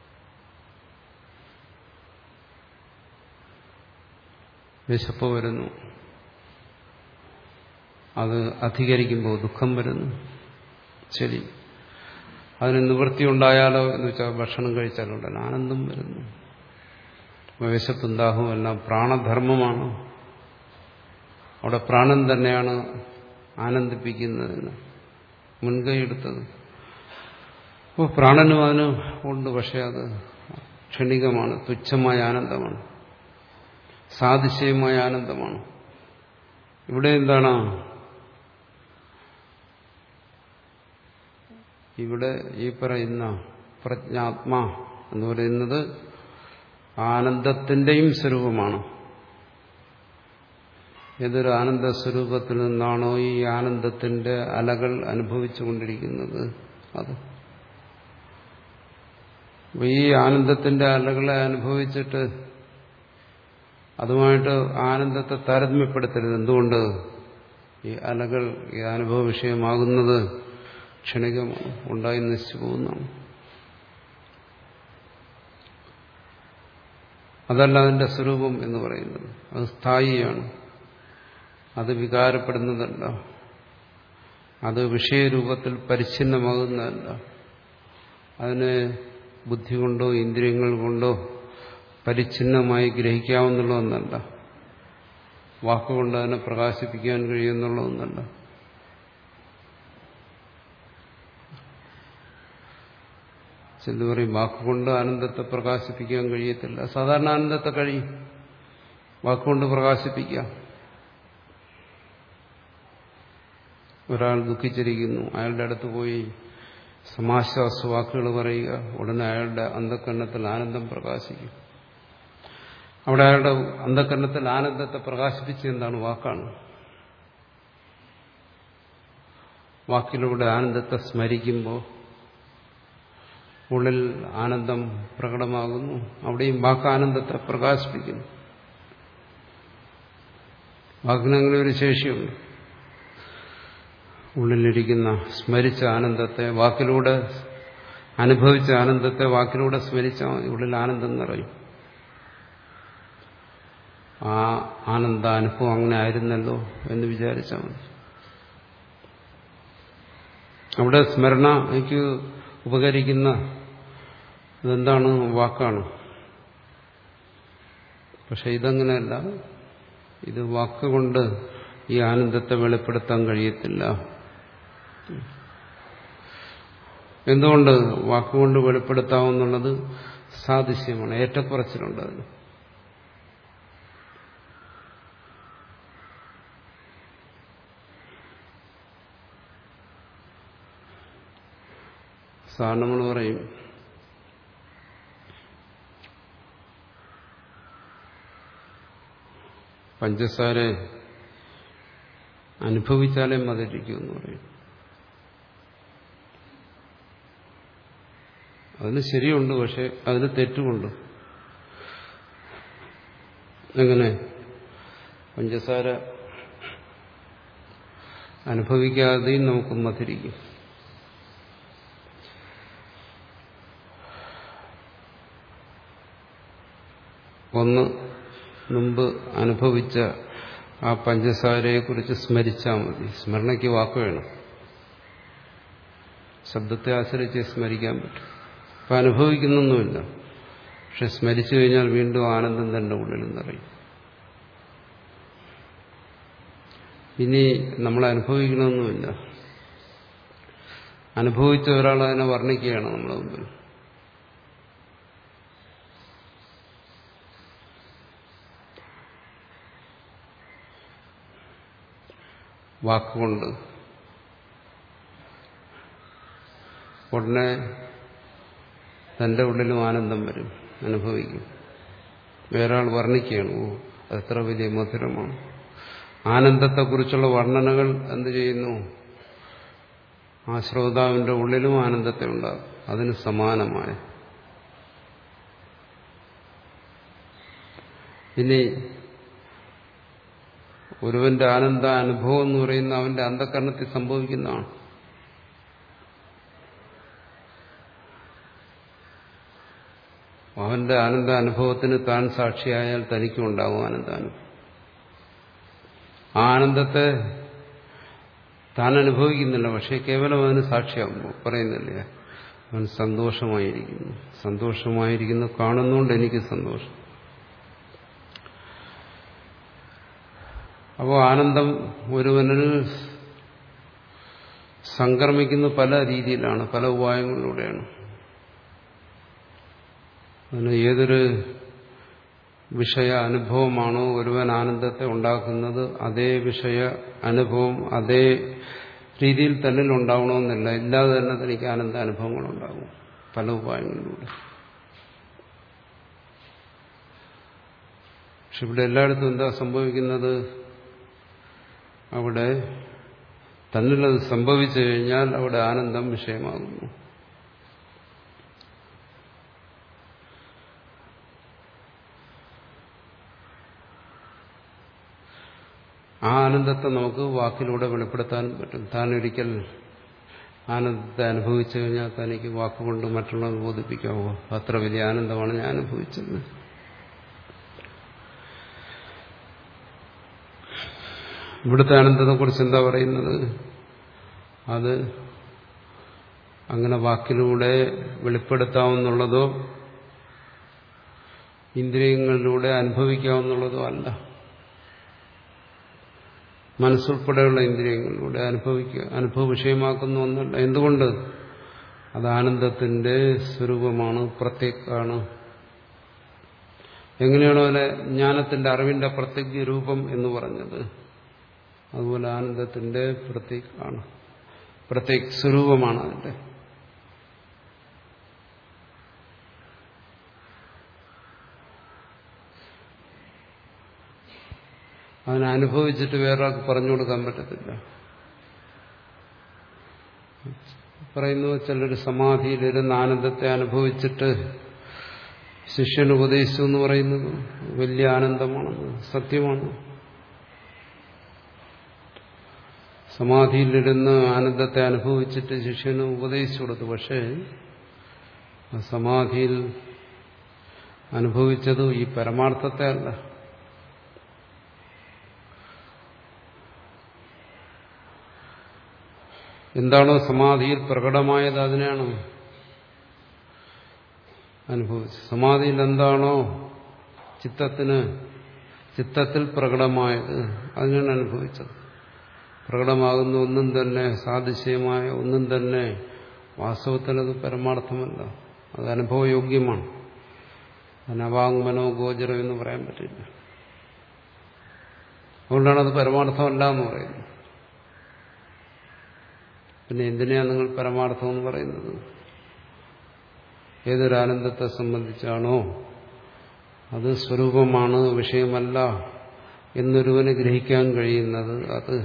വിശപ്പ് വരുന്നു അത് അധികരിക്കുമ്പോൾ ദുഃഖം വരുന്നു ശരി അതിന് നിവൃത്തി ഉണ്ടായാലോ എന്ന് വെച്ചാൽ ഭക്ഷണം കഴിച്ചാലോ ഉണ്ടല്ലോ ആനന്ദം വരുന്നു വിശപ്പും ദാഹവും എല്ലാം പ്രാണധർമ്മമാണ് അവിടെ പ്രാണൻ തന്നെയാണ് ആനന്ദിപ്പിക്കുന്നതിന് മുൻകൈ എടുത്തത് അപ്പോൾ പ്രാണനും അതിന് ഉണ്ട് പക്ഷെ അത് ക്ഷണികമാണ് തുച്ഛമായ ആനന്ദമാണ് സാതിശയമായ ആനന്ദമാണ് ഇവിടെ എന്താണ് ഇവിടെ ഈ പറയുന്ന പ്രജ്ഞാത്മ എന്ന് പറയുന്നത് ആനന്ദത്തിന്റെയും സ്വരൂപമാണ് ഏതൊരു ആനന്ദ സ്വരൂപത്തിൽ നിന്നാണോ ഈ ആനന്ദത്തിന്റെ അലകൾ അനുഭവിച്ചുകൊണ്ടിരിക്കുന്നത് അത് ഈ ആനന്ദത്തിന്റെ അലകളെ അനുഭവിച്ചിട്ട് അതുമായിട്ട് ആനന്ദത്തെ താരതമ്യപ്പെടുത്തരുത് എന്തുകൊണ്ട് ഈ അലകൾ ഈ അനുഭവ വിഷയമാകുന്നത് ക്ഷണികമാണ് ഉണ്ടായി നശിച്ചു പോകുന്നതാണ് അതല്ല അതിന്റെ സ്വരൂപം എന്ന് പറയുന്നത് അത് സ്ഥായിയാണ് അത് വികാരപ്പെടുന്നതല്ല അത് വിഷയരൂപത്തിൽ പരിച്ഛിന്നമാകുന്നതല്ല അതിനെ ബുദ്ധി കൊണ്ടോ ഇന്ദ്രിയങ്ങൾ കൊണ്ടോ പരിച്ഛിന്നമായി ഗ്രഹിക്കാവുന്നുള്ള ഒന്നല്ല വാക്കുകൊണ്ട് അതിനെ പ്രകാശിപ്പിക്കാൻ കഴിയുന്നുള്ള ഒന്നല്ല ചില പറയും വാക്കുകൊണ്ട് ആനന്ദത്തെ പ്രകാശിപ്പിക്കാൻ കഴിയത്തില്ല സാധാരണ ആനന്ദത്തെ കഴിയും വാക്കുകൊണ്ട് പ്രകാശിപ്പിക്കാം ഒരാൾ ദുഃഖിച്ചിരിക്കുന്നു അയാളുടെ അടുത്ത് പോയി സമാശ്വാസ വാക്കുകൾ പറയുക ഉടനെ അയാളുടെ അന്ധക്കരണത്തിൽ ആനന്ദം പ്രകാശിക്കും അവിടെ അയാളുടെ അന്ധക്കരണത്തിൽ ആനന്ദത്തെ പ്രകാശിപ്പിച്ച എന്താണ് വാക്കാണ് വാക്കിലൂടെ ആനന്ദത്തെ സ്മരിക്കുമ്പോൾ ഉള്ളിൽ ആനന്ദം പ്രകടമാകുന്നു അവിടെയും വാക്ക് ആനന്ദത്തെ പ്രകാശിപ്പിക്കുന്നു വാക്കിനങ്ങനെ ഒരു ശേഷിയുണ്ട് ഉള്ളിലിരിക്കുന്ന സ്മരിച്ച ആനന്ദത്തെ വാക്കിലൂടെ അനുഭവിച്ച ആനന്ദത്തെ വാക്കിലൂടെ സ്മരിച്ചാൽ മതി ഉള്ളിൽ ആനന്ദം നിറയും ആ ആനന്ദാനുഭവം അങ്ങനെ ആയിരുന്നല്ലോ എന്ന് വിചാരിച്ചാൽ മതി അവിടെ സ്മരണ എനിക്ക് ഉപകരിക്കുന്ന ഇതെന്താണ് വാക്കാണ് പക്ഷെ ഇതങ്ങനെയല്ല ഇത് വാക്കുകൊണ്ട് ഈ ആനന്ദത്തെ വെളിപ്പെടുത്താൻ കഴിയത്തില്ല എന്തുകൊണ്ട് വാക്കുകൊണ്ട് വെളിപ്പെടുത്താമെന്നുള്ളത് സാദൃശ്യമാണ് ഏറ്റക്കുറച്ചിലുണ്ട് അതിന് സാർ നമ്മൾ പറയും പഞ്ചസാര അനുഭവിച്ചാലേ മതിരിക്കൂ എന്ന് പറയും അതിന് ശരിയുണ്ട് പക്ഷെ അതിന് തെറ്റുമുണ്ട് എങ്ങനെ പഞ്ചസാര അനുഭവിക്കാതെയും നമുക്ക് മധുരിക്കും ഒന്ന് മുമ്പ് അനുഭവിച്ച ആ പഞ്ചസാരയെക്കുറിച്ച് സ്മരിച്ചാൽ മതി സ്മരണയ്ക്ക് വാക്ക് വേണം ശബ്ദത്തെ ആശ്രയിച്ച് സ്മരിക്കാൻ പറ്റും അപ്പം അനുഭവിക്കുന്നൊന്നുമില്ല പക്ഷെ സ്മരിച്ചു കഴിഞ്ഞാൽ വീണ്ടും ആനന്ദം തന്റെ ഉള്ളിൽ നിറയും ഇനി നമ്മൾ അനുഭവിക്കണമെന്നുമില്ല അനുഭവിച്ച ഒരാൾ അതിനെ വർണ്ണിക്കുകയാണ് നമ്മുടെ മുമ്പിൽ വാക്കുകൊണ്ട് ഉടനെ തന്റെ ഉള്ളിലും ആനന്ദം വരും അനുഭവിക്കും വേറൊരാൾ വർണ്ണിക്കുകയാണ് ഓ അതെത്ര വലിയ മധുരമാണ് ആനന്ദത്തെക്കുറിച്ചുള്ള വർണ്ണനകൾ എന്ത് ചെയ്യുന്നു ആ ശ്രോതാവിന്റെ ഉള്ളിലും ആനന്ദത്തെ ഉണ്ടാകും അതിന് സമാനമായ ഇനി ഒരുവന്റെ ആനന്ദ അനുഭവം എന്ന് പറയുന്ന അവന്റെ അന്ധകരണത്തിൽ സംഭവിക്കുന്നതാണ് അവന്റെ ആനന്ദ അനുഭവത്തിന് താൻ സാക്ഷിയായാൽ തനിക്കും ഉണ്ടാകും ആനന്ദാനുഭവം ആ ആനന്ദത്തെ താൻ അനുഭവിക്കുന്നില്ല പക്ഷെ കേവലം അതിന് സാക്ഷിയാകുമ്പോൾ പറയുന്നില്ലേ അവൻ സന്തോഷമായിരിക്കുന്നു സന്തോഷമായിരിക്കുന്നു കാണുന്നതുകൊണ്ട് എനിക്ക് സന്തോഷം അപ്പോൾ ആനന്ദം ഒരുവനിൽ സംക്രമിക്കുന്ന പല രീതിയിലാണ് പല ഉപായങ്ങളിലൂടെയാണ് അതിന് ഏതൊരു വിഷയ അനുഭവമാണോ ഒരുവൻ ആനന്ദത്തെ ഉണ്ടാക്കുന്നത് അതേ വിഷയ അനുഭവം അതേ രീതിയിൽ തന്നെ ഉണ്ടാവണമെന്നില്ല ഇല്ലാതെ തന്നെ തനിക്ക് ആനന്ദ അനുഭവങ്ങൾ ഉണ്ടാകും പല ഉപായങ്ങളിലൂടെ പക്ഷെ ഇവിടെ എല്ലായിടത്തും എന്താ സംഭവിക്കുന്നത് അവിടെ തന്നിലത് സംഭവിച്ചു കഴിഞ്ഞാൽ അവിടെ ആനന്ദം വിഷയമാകുന്നു ആ ആനന്ദത്തെ നമുക്ക് വാക്കിലൂടെ വെളിപ്പെടുത്താൻ പറ്റും താൻ ഒരിക്കൽ ആനന്ദത്തെ അനുഭവിച്ചു കഴിഞ്ഞാൽ തനിക്ക് വാക്കുകൊണ്ട് മറ്റുള്ളവർ ബോധിപ്പിക്കാവോ അത്ര വലിയ ആനന്ദമാണ് ഞാൻ അനുഭവിച്ചത് ഇവിടുത്തെ ആനന്ദത്തെക്കുറിച്ച് എന്താ പറയുന്നത് അത് അങ്ങനെ വാക്കിലൂടെ വെളിപ്പെടുത്താവുന്നുള്ളതോ ഇന്ദ്രിയങ്ങളിലൂടെ അനുഭവിക്കാവുന്നുള്ളതോ അല്ല മനസ്സുൾപ്പെടെയുള്ള ഇന്ദ്രിയങ്ങളിലൂടെ അനുഭവിക്കുക അനുഭവ വിഷയമാക്കുന്ന ഒന്നല്ല എന്തുകൊണ്ട് അത് ആനന്ദത്തിന്റെ സ്വരൂപമാണ് പ്രത്യേകാണ് എങ്ങനെയാണോ അതിനെ ജ്ഞാനത്തിന്റെ അറിവിന്റെ പ്രത്യേക രൂപം എന്ന് പറഞ്ഞത് അതുപോലെ ആനന്ദത്തിന്റെ പ്രത്യേകാണ് പ്രത്യേക സ്വരൂപമാണ് അതിന്റെ അതിനനുഭവിച്ചിട്ട് വേറൊരാൾക്ക് പറഞ്ഞു കൊടുക്കാൻ പറ്റത്തില്ല പറയുന്നു ചിലർ സമാധിയിലിരുന്ന് ആനന്ദത്തെ അനുഭവിച്ചിട്ട് ശിഷ്യന് ഉപദേശിച്ചു എന്ന് പറയുന്നത് വലിയ ആനന്ദമാണെന്ന് സത്യമാണ് സമാധിയിലിരുന്ന് ആനന്ദത്തെ അനുഭവിച്ചിട്ട് ശിഷ്യന് ഉപദേശിച്ചു കൊടുത്തു പക്ഷേ സമാധിയിൽ അനുഭവിച്ചത് ഈ പരമാർത്ഥത്തെ അല്ല എന്താണോ സമാധിയിൽ പ്രകടമായത് അതിനെയാണ് അനുഭവിച്ചത് സമാധിയിൽ എന്താണോ ചിത്തത്തിന് ചിത്തത്തിൽ പ്രകടമായത് അതിനാണ് അനുഭവിച്ചത് പ്രകടമാകുന്ന ഒന്നും തന്നെ സാദൃശ്യമായ ഒന്നും തന്നെ വാസ്തവത്തിൽ അത് പരമാർത്ഥമല്ല അത് അനുഭവയോഗ്യമാണ് അനവാങ്മനോ ഗോചരം എന്ന് പറയാൻ പറ്റില്ല അതുകൊണ്ടാണ് അത് പരമാർത്ഥമല്ല എന്ന് പറയുന്നത് പിന്നെ എന്തിനാണ് നിങ്ങൾ പരമാർത്ഥം എന്ന് പറയുന്നത് ഏതൊരാനന്ദത്തെ സംബന്ധിച്ചാണോ അത് സ്വരൂപമാണ് വിഷയമല്ല എന്നൊരുവന് ഗ്രഹിക്കാൻ കഴിയുന്നത് അത്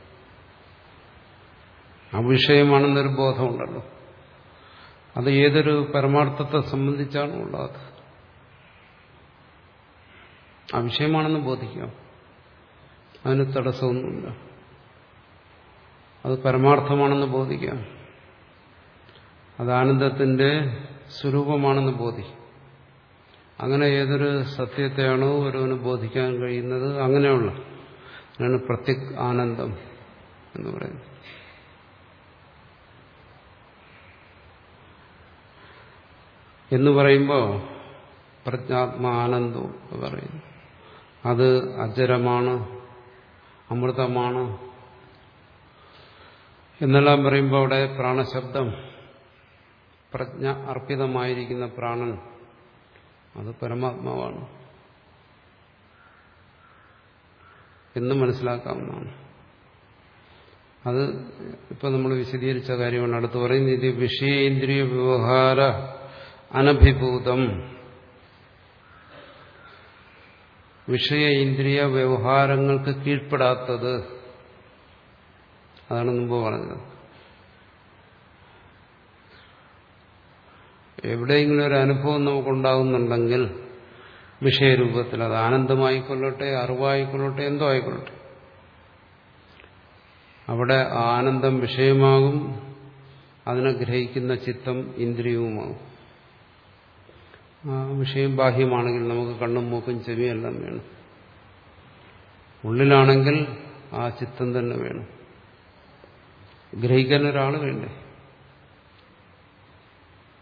അവിഷയമാണെന്നൊരു ബോധമുണ്ടല്ലോ അത് ഏതൊരു പരമാർത്ഥത്തെ സംബന്ധിച്ചാണോ ഉള്ളത് അവിഷയമാണെന്ന് ബോധിക്കാം അതിന് തടസ്സമൊന്നുമില്ല അത് പരമാർത്ഥമാണെന്ന് ബോധിക്കാം അത് ആനന്ദത്തിന്റെ സ്വരൂപമാണെന്ന് ബോധിക്കും അങ്ങനെ ഏതൊരു സത്യത്തെയാണോ ഒരുവന് ബോധിക്കാൻ കഴിയുന്നത് അങ്ങനെയുള്ള അതിനാണ് പ്രത്യക് ആനന്ദം എന്ന് പറയുന്നത് എന്ന് പറയുമ്പോൾ പ്രജ്ഞാത്മ ആനന്ദം പറയുന്നു അത് അജരമാണ് അമൃതമാണ് എന്നെല്ലാം പറയുമ്പോൾ അവിടെ പ്രാണശബ്ദം പ്രജ്ഞ അർപ്പിതമായിരിക്കുന്ന പ്രാണൻ അത് പരമാത്മാവാണ് എന്ന് മനസ്സിലാക്കാവുന്നതാണ് അത് ഇപ്പൊ നമ്മൾ വിശദീകരിച്ച കാര്യമാണ് അടുത്ത് പറയുന്നത് ഇത് വിഷയേന്ദ്രിയ വ്യവഹാര അനഭിഭൂതം വിഷയ ഇന്ദ്രിയ വ്യവഹാരങ്ങൾക്ക് കീഴ്പ്പെടാത്തത് അതാണ് മുമ്പ് പറഞ്ഞത് എവിടെയെങ്കിലും ഒരു അനുഭവം നമുക്കുണ്ടാകുന്നുണ്ടെങ്കിൽ വിഷയരൂപത്തിൽ അത് ആനന്ദമായിക്കൊള്ളട്ടെ അറിവായിക്കൊള്ളട്ടെ എന്തോ ആയിക്കൊള്ളട്ടെ അവിടെ ആനന്ദം വിഷയമാകും അതിനെ ഗ്രഹിക്കുന്ന ചിത്തം ഇന്ദ്രിയവുമാകും ആ വിഷയം ബാഹ്യമാണെങ്കിൽ നമുക്ക് കണ്ണും മൂക്കും ചെവിയെല്ലാം വേണം ഉള്ളിലാണെങ്കിൽ ആ ചിത്തം തന്നെ വേണം ഗ്രഹിക്കാൻ ഒരാൾ വേണ്ടേ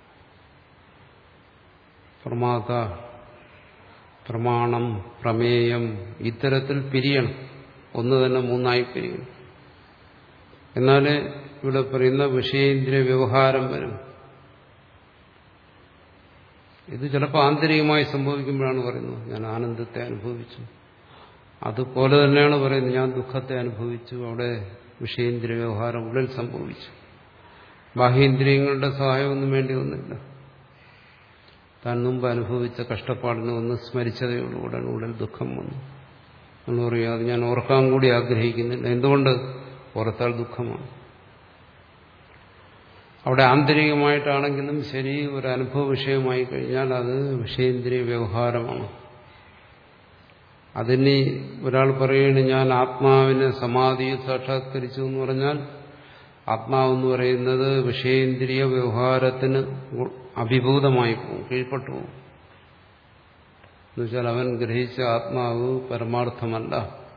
പ്രമാത പ്രമാണം പ്രമേയം ഇത്തരത്തിൽ പിരിയണം ഒന്ന് തന്നെ മൂന്നായി പിരിയണം എന്നാൽ ഇവിടെ പറയുന്ന വിഷയേന്ദ്രിയ വ്യവഹാരം വരും ഇത് ചിലപ്പോൾ ആന്തരികമായി സംഭവിക്കുമ്പോഴാണ് പറയുന്നത് ഞാൻ ആനന്ദത്തെ അനുഭവിച്ചു അതുപോലെ തന്നെയാണ് പറയുന്നത് ഞാൻ ദുഃഖത്തെ അനുഭവിച്ചു അവിടെ വിഷയേന്ദ്രിയ വ്യവഹാരം ഉള്ളിൽ സംഭവിച്ചു ബാഹ്യേന്ദ്രിയങ്ങളുടെ സഹായമൊന്നും വേണ്ടി വന്നില്ല താൻ മുമ്പ് അനുഭവിച്ച കഷ്ടപ്പാടിനെ ഒന്ന് സ്മരിച്ചതേ ഉള്ളൂ ഉടൻ ഉള്ളിൽ ദുഃഖം വന്നു എന്ന് പറയുക അത് ഞാൻ ഓർക്കാൻ കൂടി ആഗ്രഹിക്കുന്നില്ല എന്തുകൊണ്ട് ഓർത്താൽ ദുഃഖമാണ് അവിടെ ആന്തരികമായിട്ടാണെങ്കിലും ശരി ഒരു അനുഭവ വിഷയമായി കഴിഞ്ഞാൽ അത് വിഷയേന്ദ്രിയ വ്യവഹാരമാണ് അതിന് ഒരാൾ പറയുകയാണ് ഞാൻ ആത്മാവിനെ സമാധിയിൽ സാക്ഷാത്കരിച്ചു എന്ന് പറഞ്ഞാൽ ആത്മാവെന്ന് പറയുന്നത് വിഷയേന്ദ്രിയ വ്യവഹാരത്തിന് അഭിഭൂതമായി പോകും കീഴ്പ്പെട്ടു പോകും എന്നുവെച്ചാൽ അവൻ ഗ്രഹിച്ച ആത്മാവ് പരമാർത്ഥമല്ല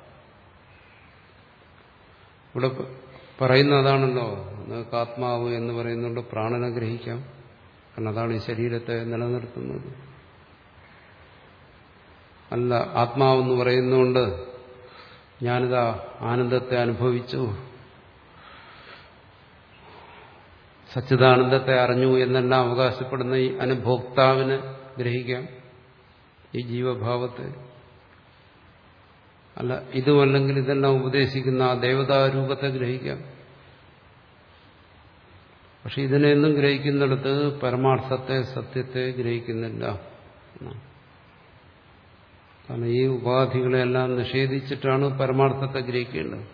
ഇവിടെ പറയുന്ന അതാണല്ലോ നിങ്ങൾക്ക് ആത്മാവ് എന്ന് പറയുന്നുണ്ട് പ്രാണനെ ഗ്രഹിക്കാം കാരണം അതാണ് ഈ ശരീരത്തെ നിലനിർത്തുന്നത് അല്ല ആത്മാവെന്ന് പറയുന്നുകൊണ്ട് ഞാനിതാ ആനന്ദത്തെ അനുഭവിച്ചു സച്ചിദാനന്ദത്തെ അറിഞ്ഞു എന്നെല്ലാം അവകാശപ്പെടുന്ന ഈ അനുഭോക്താവിന് ഗ്രഹിക്കാം ഈ ജീവഭാവത്തെ അല്ല ഇതുമല്ലെങ്കിൽ ഇതെല്ലാം ഉപദേശിക്കുന്ന ആ ദേവതാരൂപത്തെ ഗ്രഹിക്കാം പക്ഷെ ഇതിനെയൊന്നും ഗ്രഹിക്കുന്നിടത്ത് പരമാർത്ഥത്തെ സത്യത്തെ ഗ്രഹിക്കുന്നില്ല കാരണം ഈ ഉപാധികളെല്ലാം നിഷേധിച്ചിട്ടാണ് പരമാർത്ഥത്തെ ഗ്രഹിക്കേണ്ടത്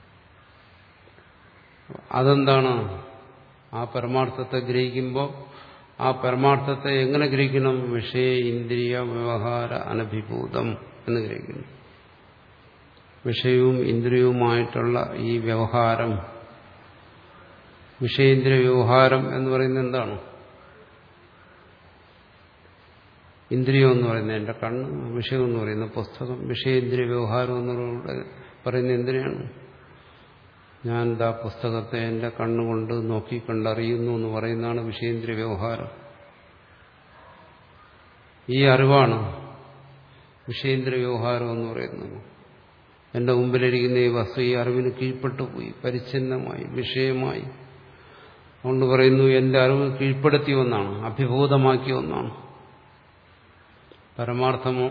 അതെന്താണ് ആ പരമാർത്ഥത്തെ ഗ്രഹിക്കുമ്പോൾ ആ പരമാർത്ഥത്തെ എങ്ങനെ ഗ്രഹിക്കണം വിഷയ ഇന്ദ്രിയ വ്യവഹാര അനഭിഭൂതം എന്ന് ഗ്രഹിക്കുന്നു വിഷയവും ഇന്ദ്രിയവുമായിട്ടുള്ള ഈ വ്യവഹാരം വിഷയേന്ദ്രിയ വ്യവഹാരം എന്ന് പറയുന്നത് എന്താണ് ഇന്ദ്രിയം എന്ന് പറയുന്നത് എന്റെ കണ്ണ് വിഷയം എന്ന് പറയുന്ന പുസ്തകം വിഷയേന്ദ്രിയ വ്യവഹാരം എന്ന് പറയുന്നത് എന്തിനാണ് ഞാൻ ദാ പുസ്തകത്തെ എന്റെ കണ്ണുകൊണ്ട് നോക്കി കണ്ടറിയുന്നു എന്ന് പറയുന്നതാണ് വിഷയേന്ദ്രിയ വ്യവഹാരം ഈ അറിവാണ് വിഷയേന്ദ്രിയ വ്യവഹാരം എന്ന് പറയുന്നത് എന്റെ മുമ്പിലിരിക്കുന്ന ഈ വസ്തു ഈ അറിവിന് കീഴ്പ്പെട്ടു പോയി പരിച്ഛിന്നമായി വിഷയമായി അതുകൊണ്ട് പറയുന്നു എന്റെ അറിവ് കീഴ്പ്പെടുത്തിയ ഒന്നാണ് അഭിഭൂതമാക്കിയ ഒന്നാണ് പരമാർത്ഥമോ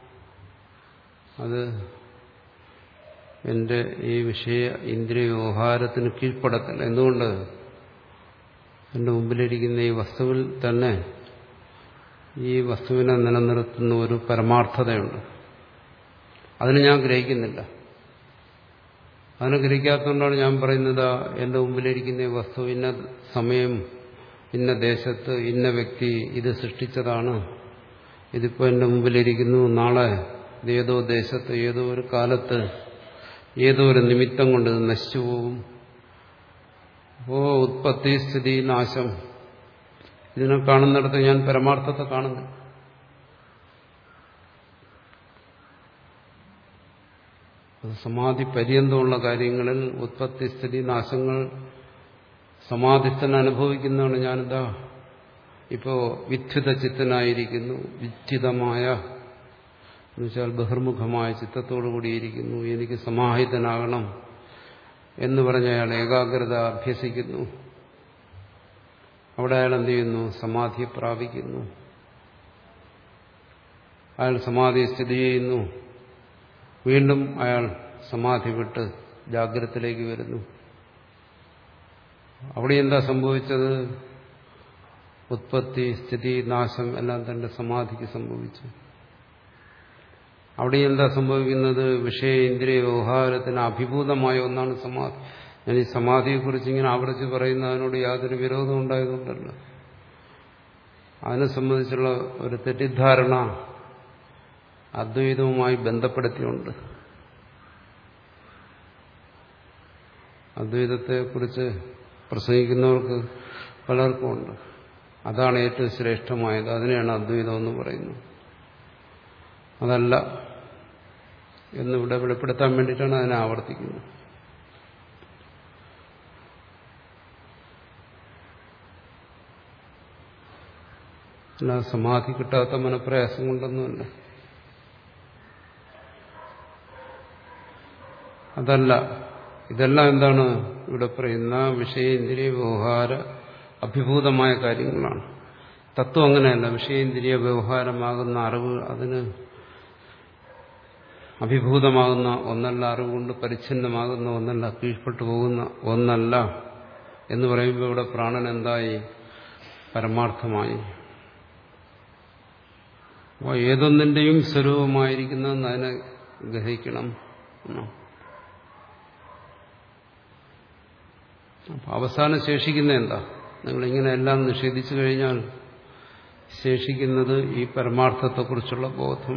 അത് എന്റെ ഈ വിഷയ ഇന്ദ്രിയ വ്യവഹാരത്തിന് കീഴ്പ്പെടത്തില്ല എന്തുകൊണ്ട് എന്റെ മുമ്പിലിരിക്കുന്ന ഈ വസ്തുവിൽ തന്നെ ഈ വസ്തുവിനെ നിലനിർത്തുന്ന ഒരു പരമാർത്ഥതയുണ്ട് അതിന് ഞാൻ ഗ്രഹിക്കുന്നില്ല അതിനെ ഗ്രഹിക്കാത്തതുകൊണ്ടാണ് ഞാൻ പറയുന്നത് എന്റെ മുമ്പിലിരിക്കുന്ന ഈ വസ്തു ഇന്ന സമയം ഇന്ന ദേശത്ത് ഇന്ന വ്യക്തി ഇത് സൃഷ്ടിച്ചതാണ് ഇതിപ്പോൾ എന്റെ മുമ്പിലിരിക്കുന്നു നാളെ ഇത് ഏതോ ദേശത്ത് ഏതോ ഒരു കാലത്ത് ഏതോ ഒരു നിമിത്തം കൊണ്ട് ഇത് നശിച്ചു പോകും അപ്പോ ഉത്പത്തി സ്ഥിതി നാശം ഇതിനെ കാണുന്നിടത്ത് ഞാൻ പരമാർത്ഥത്തെ കാണുന്നു അത് സമാധി പര്യന്തമുള്ള കാര്യങ്ങളിൽ ഉത്പത്തി സ്ഥിതി നാശങ്ങൾ സമാധിസ്ഥൻ അനുഭവിക്കുന്നതാണ് ഞാനിതാ ഇപ്പോ വിദ്യുത ചിത്തനായിരിക്കുന്നു വിദ്യുതമായ എന്നുവെച്ചാൽ ബഹിർമുഖമായ ചിത്തത്തോടു കൂടിയിരിക്കുന്നു എനിക്ക് സമാഹിതനാകണം എന്ന് പറഞ്ഞ അയാൾ ഏകാഗ്രത അഭ്യസിക്കുന്നു അവിടെ അയാൾ എന്ത് ചെയ്യുന്നു സമാധി പ്രാപിക്കുന്നു അയാൾ സമാധി സ്ഥിതി ചെയ്യുന്നു വീണ്ടും അയാൾ സമാധി വിട്ട് ജാഗ്രതത്തിലേക്ക് വരുന്നു അവിടെ എന്താ സംഭവിച്ചത് ഉത്പത്തി സ്ഥിതി നാശം എല്ലാം തന്റെ സമാധിക്ക് സംഭവിച്ചു അവിടെ എന്താ സംഭവിക്കുന്നത് വിഷയ ഇന്ദ്രിയ വ്യവഹാരത്തിന് അഭിഭൂതമായ ഒന്നാണ് സമാധി ഞാൻ ഈ സമാധിയെക്കുറിച്ച് ഇങ്ങനെ ആവർത്തിച്ച് പറയുന്നതിനോട് യാതൊരു വിരോധം ഉണ്ടായതുകൊണ്ടല്ല അതിനെ സംബന്ധിച്ചുള്ള ഒരു തെറ്റിദ്ധാരണ അദ്വൈതവുമായി ബന്ധപ്പെടുത്തിയുണ്ട് അദ്വൈതത്തെക്കുറിച്ച് പ്രസംഗിക്കുന്നവർക്ക് പലർക്കും ഉണ്ട് അതാണ് ഏറ്റവും ശ്രേഷ്ഠമായത് അതിനെയാണ് അദ്വൈതം എന്ന് പറയുന്നത് അതല്ല എന്നിവിടെ വെളിപ്പെടുത്താൻ വേണ്ടിയിട്ടാണ് അതിനെ ആവർത്തിക്കുന്നത് അല്ല സമാധി കിട്ടാത്ത മനപ്രയാസം കൊണ്ടൊന്നുമല്ല അതല്ല ഇതെല്ലാം എന്താണ് ഇവിടെ പറയുന്ന വിഷയേന്ദ്രിയ വ്യവഹാര അഭിഭൂതമായ കാര്യങ്ങളാണ് തത്വം അങ്ങനെയല്ല വിഷയേന്ദ്രിയ വ്യവഹാരമാകുന്ന അറിവ് അതിന് അഭിഭൂതമാകുന്ന ഒന്നല്ല അറിവുകൊണ്ട് പരിച്ഛിന്നമാകുന്ന ഒന്നല്ല കീഴ്പ്പെട്ടു പോകുന്ന ഒന്നല്ല എന്ന് പറയുമ്പോൾ ഇവിടെ പ്രാണൻ എന്തായി പരമാർത്ഥമായി അപ്പോൾ ഏതൊന്നിൻ്റെയും സ്വരൂപമായിരിക്കുന്നതെന്ന് അതിനെ ഗ്രഹിക്കണം എന്നോ അപ്പം അവസാനം ശേഷിക്കുന്ന എന്താ നിങ്ങളിങ്ങനെ എല്ലാം നിഷേധിച്ചു കഴിഞ്ഞാൽ ശേഷിക്കുന്നത് ഈ പരമാർത്ഥത്തെക്കുറിച്ചുള്ള ബോധം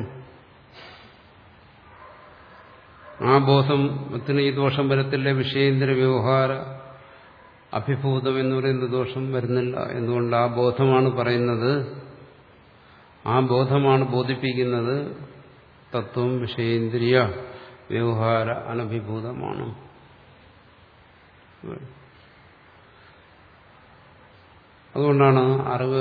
ആ ബോധത്തിന് ഈ ദോഷം വരത്തില്ല വിഷയേന്ദ്ര വ്യവഹാര അഭിഭൂതം എന്ന് പറയുന്ന ദോഷം വരുന്നില്ല എന്തുകൊണ്ട് ആ ബോധമാണ് പറയുന്നത് ആ ബോധമാണ് ബോധിപ്പിക്കുന്നത് തത്വം വിഷയേന്ദ്രിയ വ്യവഹാര അനഭിഭൂതമാണ് അതുകൊണ്ടാണ് അറിവ്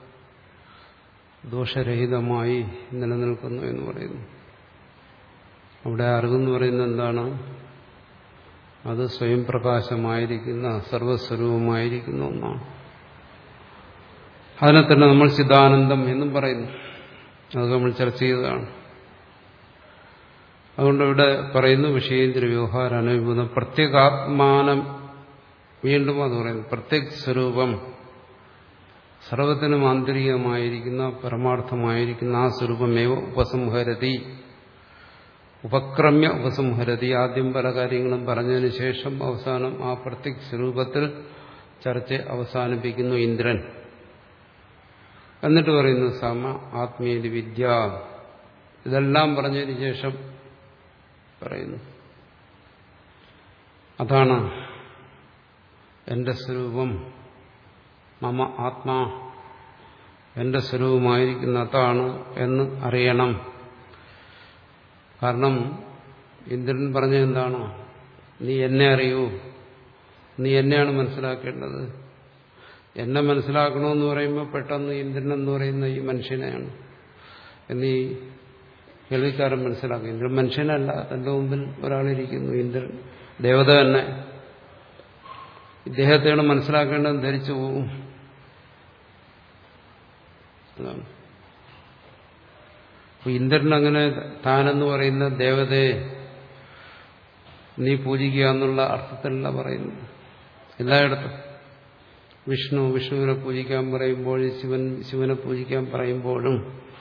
ദോഷരഹിതമായി നിലനിൽക്കുന്നു എന്ന് പറയുന്നു അവിടെ അറിവെന്ന് പറയുന്നത് എന്താണ് അത് സ്വയം പ്രകാശമായിരിക്കുന്ന സർവസ്വരൂപമായിരിക്കുന്ന ഒന്നാണ് അതിനെ തന്നെ നമ്മൾ ചിദാനന്ദം എന്നും പറയുന്നു അത് നമ്മൾ ചർച്ച ചെയ്തതാണ് അതുകൊണ്ട് ഇവിടെ പറയുന്നു വിഷയേന്ദ്ര വ്യവഹാര അനുഭൂതം പ്രത്യേകാത്മാനം വീണ്ടും അത് പറയുന്നു പ്രത്യേക സ്വരൂപം സർവത്തിനും ആന്തരികമായിരിക്കുന്ന പരമാർത്ഥമായിരിക്കുന്ന ആ സ്വരൂപമേവ ഉപസംഹരതി ഉപക്രമ്യ ഉപസംഹരതി ആദ്യം പല കാര്യങ്ങളും പറഞ്ഞതിന് ശേഷം അവസാനം ആ പ്രത്യേക സ്വരൂപത്തിൽ ചർച്ച അവസാനിപ്പിക്കുന്നു ഇന്ദ്രൻ എന്നിട്ട് പറയുന്നു സമ ആത്മീയ വിദ്യ ഇതെല്ലാം പറഞ്ഞതിന് ശേഷം പറയുന്നു അതാണ് എന്റെ സ്വരൂപം മമ ആത്മാ എന്റെ സ്വരൂപമായിരിക്കുന്ന അതാണ് എന്ന് അറിയണം കാരണം ഇന്ദ്രൻ പറഞ്ഞ എന്താണ് നീ എന്നെ അറിയൂ നീ എന്നെയാണ് മനസ്സിലാക്കേണ്ടത് എന്നെ മനസ്സിലാക്കണമെന്ന് പറയുമ്പോൾ പെട്ടെന്ന് ഇന്ദ്രൻ എന്ന് പറയുന്ന ഈ മനുഷ്യനെയാണ് എന്നീ കേൾവിക്കാരൻ മനസ്സിലാക്കും ഇന്ദ്രൻ മനുഷ്യനല്ല തന്റെ മുമ്പിൽ ഒരാളിരിക്കുന്നു ഇന്ദ്രൻ ദേവത തന്നെ ഇദ്ദേഹത്തെയാണ് മനസ്സിലാക്കേണ്ടതെന്ന് ധരിച്ചു പോകും അതാണ് അപ്പൊ ഇന്ദ്രൻ അങ്ങനെ താനെന്ന് പറയുന്ന ദേവതയെ നീ പൂജിക്കുക എന്നുള്ള അർത്ഥത്തിലല്ല പറയുന്നു എല്ലായിടത്തും വിഷ്ണു വിഷ്ണുവിനെ പൂജിക്കാൻ പറയുമ്പോൾ ശിവൻ ശിവനെ പൂജിക്കാൻ പറയുമ്പോഴും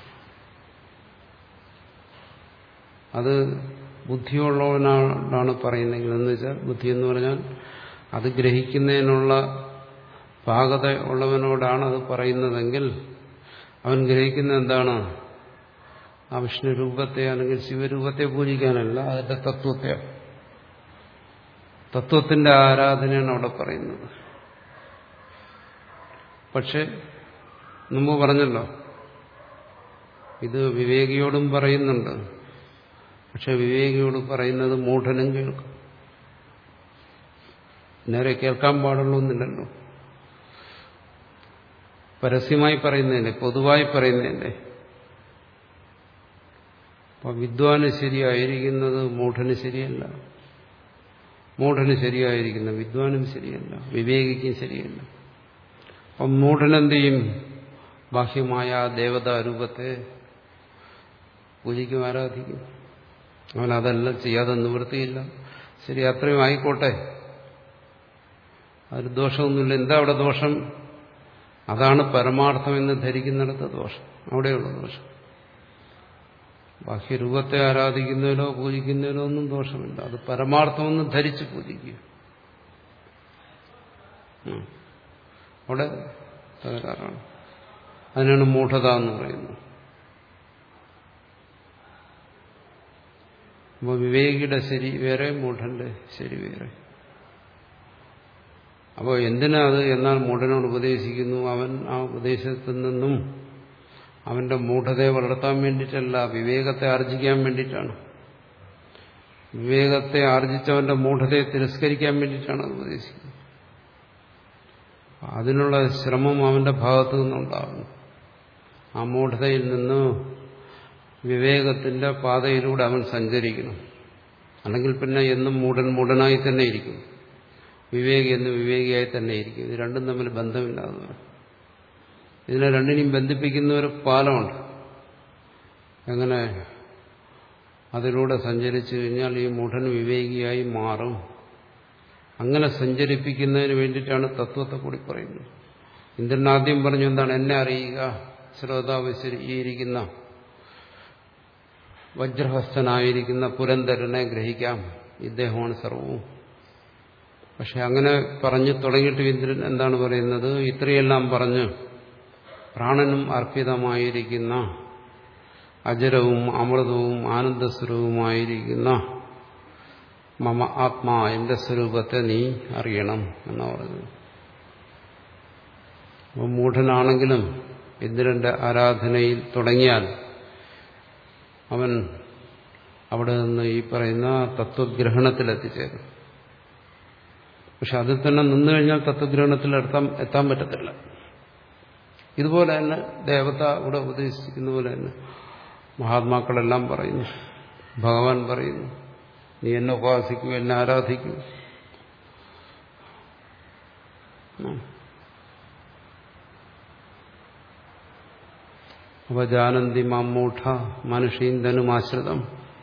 അത് ബുദ്ധിയുള്ളവനാണ് പറയുന്നെങ്കിൽ എന്ന് വെച്ചാൽ ബുദ്ധി എന്ന് പറഞ്ഞാൽ അത് ഗ്രഹിക്കുന്നതിനുള്ള പാകത ഉള്ളവനോടാണ് അത് പറയുന്നതെങ്കിൽ അവൻ ഗ്രഹിക്കുന്ന എന്താണ് ആ വിഷ്ണു രൂപത്തെ അല്ലെങ്കിൽ ശിവരൂപത്തെ പൂജിക്കാനല്ല അതിന്റെ തത്വത്തെ തത്വത്തിന്റെ ആരാധനയാണ് അവിടെ പറയുന്നത് പക്ഷെ മുമ്പ് പറഞ്ഞല്ലോ ഇത് വിവേകിയോടും പറയുന്നുണ്ട് പക്ഷെ വിവേകിയോട് പറയുന്നത് മൂഢനും കേൾക്കും നേരെ കേൾക്കാൻ പാടുള്ളൂന്നില്ലല്ലോ പരസ്യമായി പറയുന്നതല്ലേ പൊതുവായി പറയുന്നതല്ലേ അപ്പൊ വിദ്വാന് ശരിയായിരിക്കുന്നത് മൂഢന് ശരിയല്ല മൂഢന് ശരിയായിരിക്കുന്ന വിദ്വാനും ശരിയല്ല വിവേകിക്കും ശരിയല്ല അപ്പം മൂഢനെന്ത് ചെയ്യും ബാഹ്യമായ ആ ദേവതാ രൂപത്തെ പൂജിക്കും ആരാധിക്കും അവൻ അതെല്ലാം ചെയ്യാതെ നിവൃത്തിയില്ല ശരി അത്രയും ആയിക്കോട്ടെ അതിൽ ദോഷമൊന്നുമില്ല എന്താ അവിടെ ദോഷം അതാണ് പരമാർത്ഥം എന്ന് ധരിക്കുന്നിടത്ത് ദോഷം അവിടെയുള്ള ദോഷം ബാഹ്യരൂപത്തെ ആരാധിക്കുന്നതിലോ പൂജിക്കുന്നതിലോ ഒന്നും ദോഷമില്ല അത് പരമാർത്ഥമെന്ന് ധരിച്ച് പൂജിക്കുക അവിടെ തകരാറാണ് അതിനാണ് മൂഢത എന്ന് പറയുന്നത് അപ്പോൾ വിവേകിയുടെ ശരി വേറെ മൂഢന്റെ ശരി വേറെ അപ്പോൾ എന്തിനാ അത് എന്നാൽ മൂഢനോട് ഉപദേശിക്കുന്നു അവൻ ആ ഉപദേശത്തിൽ നിന്നും അവന്റെ മൂഢതയെ വളർത്താൻ വേണ്ടിയിട്ടല്ല വിവേകത്തെ ആർജിക്കാൻ വേണ്ടിയിട്ടാണ് വിവേകത്തെ ആർജിച്ചവന്റെ മൂഢതയെ തിരസ്കരിക്കാൻ വേണ്ടിയിട്ടാണ് അത് ഉപദേശിക്കുന്നത് അതിനുള്ള ശ്രമം അവന്റെ ഭാഗത്തു നിന്നുണ്ടാകുന്നു ആ മൂഢതയിൽ നിന്ന് വിവേകത്തിന്റെ പാതയിലൂടെ അവൻ സഞ്ചരിക്കണം അല്ലെങ്കിൽ പിന്നെ എന്നും മൂടൻ മൂടനായി തന്നെ ഇരിക്കും വിവേകി എന്ന് വിവേകിയായി തന്നെ ഇരിക്കും ഇത് രണ്ടും തമ്മിൽ ബന്ധമില്ലാതെ ഇതിനെ രണ്ടിനെയും ബന്ധിപ്പിക്കുന്ന ഒരു പാലമുണ്ട് എങ്ങനെ അതിലൂടെ സഞ്ചരിച്ചു കഴിഞ്ഞാൽ ഈ മൂഢൻ വിവേകിയായി മാറും അങ്ങനെ സഞ്ചരിപ്പിക്കുന്നതിന് വേണ്ടിയിട്ടാണ് തത്വത്തെ കൂടി പറയുന്നത് ഇന്ദ്രൻ ആദ്യം പറഞ്ഞു എന്താണ് എന്നെ അറിയുക ശ്രോതാവ് ഈ ഇരിക്കുന്ന വജ്രഹസ്തനായിരിക്കുന്ന പുരന്തരനെ ഗ്രഹിക്കാം ഇദ്ദേഹമാണ് സർവവും പക്ഷെ അങ്ങനെ പറഞ്ഞു തുടങ്ങിയിട്ട് ഇന്ദ്രൻ എന്താണ് പറയുന്നത് ഇത്രയെല്ലാം പറഞ്ഞ് പ്രാണനും അർപ്പിതമായിരിക്കുന്ന അജരവും അമൃതവും ആനന്ദസ്വരവുമായിരിക്കുന്ന മമ ആത്മാ എന്റെ സ്വരൂപത്തെ നീ അറിയണം എന്ന് പറഞ്ഞു അപ്പോൾ മൂഢനാണെങ്കിലും ഇന്ദ്രന്റെ ആരാധനയിൽ തുടങ്ങിയാൽ അവൻ അവിടെ നിന്ന് ഈ പറയുന്ന തത്വഗ്രഹണത്തിലെത്തിച്ചേരും പക്ഷെ അതിൽ തന്നെ നിന്നു കഴിഞ്ഞാൽ തത്വഗ്രഹണത്തിൽ എത്താൻ എത്താൻ പറ്റത്തില്ല ഇതുപോലെ തന്നെ ദേവത ഇവിടെ ഉപദേശിക്കുന്ന പോലെ തന്നെ മഹാത്മാക്കളെല്ലാം പറയുന്നു ഭഗവാൻ പറയുന്നു നീ എന്നെ ഉപാസിക്കൂ എന്നെ ആരാധിക്കൂ അപ്പൊ ജാനന്തി മമ്മൂഠ മനുഷ്യന്തനുമാശ്രിതം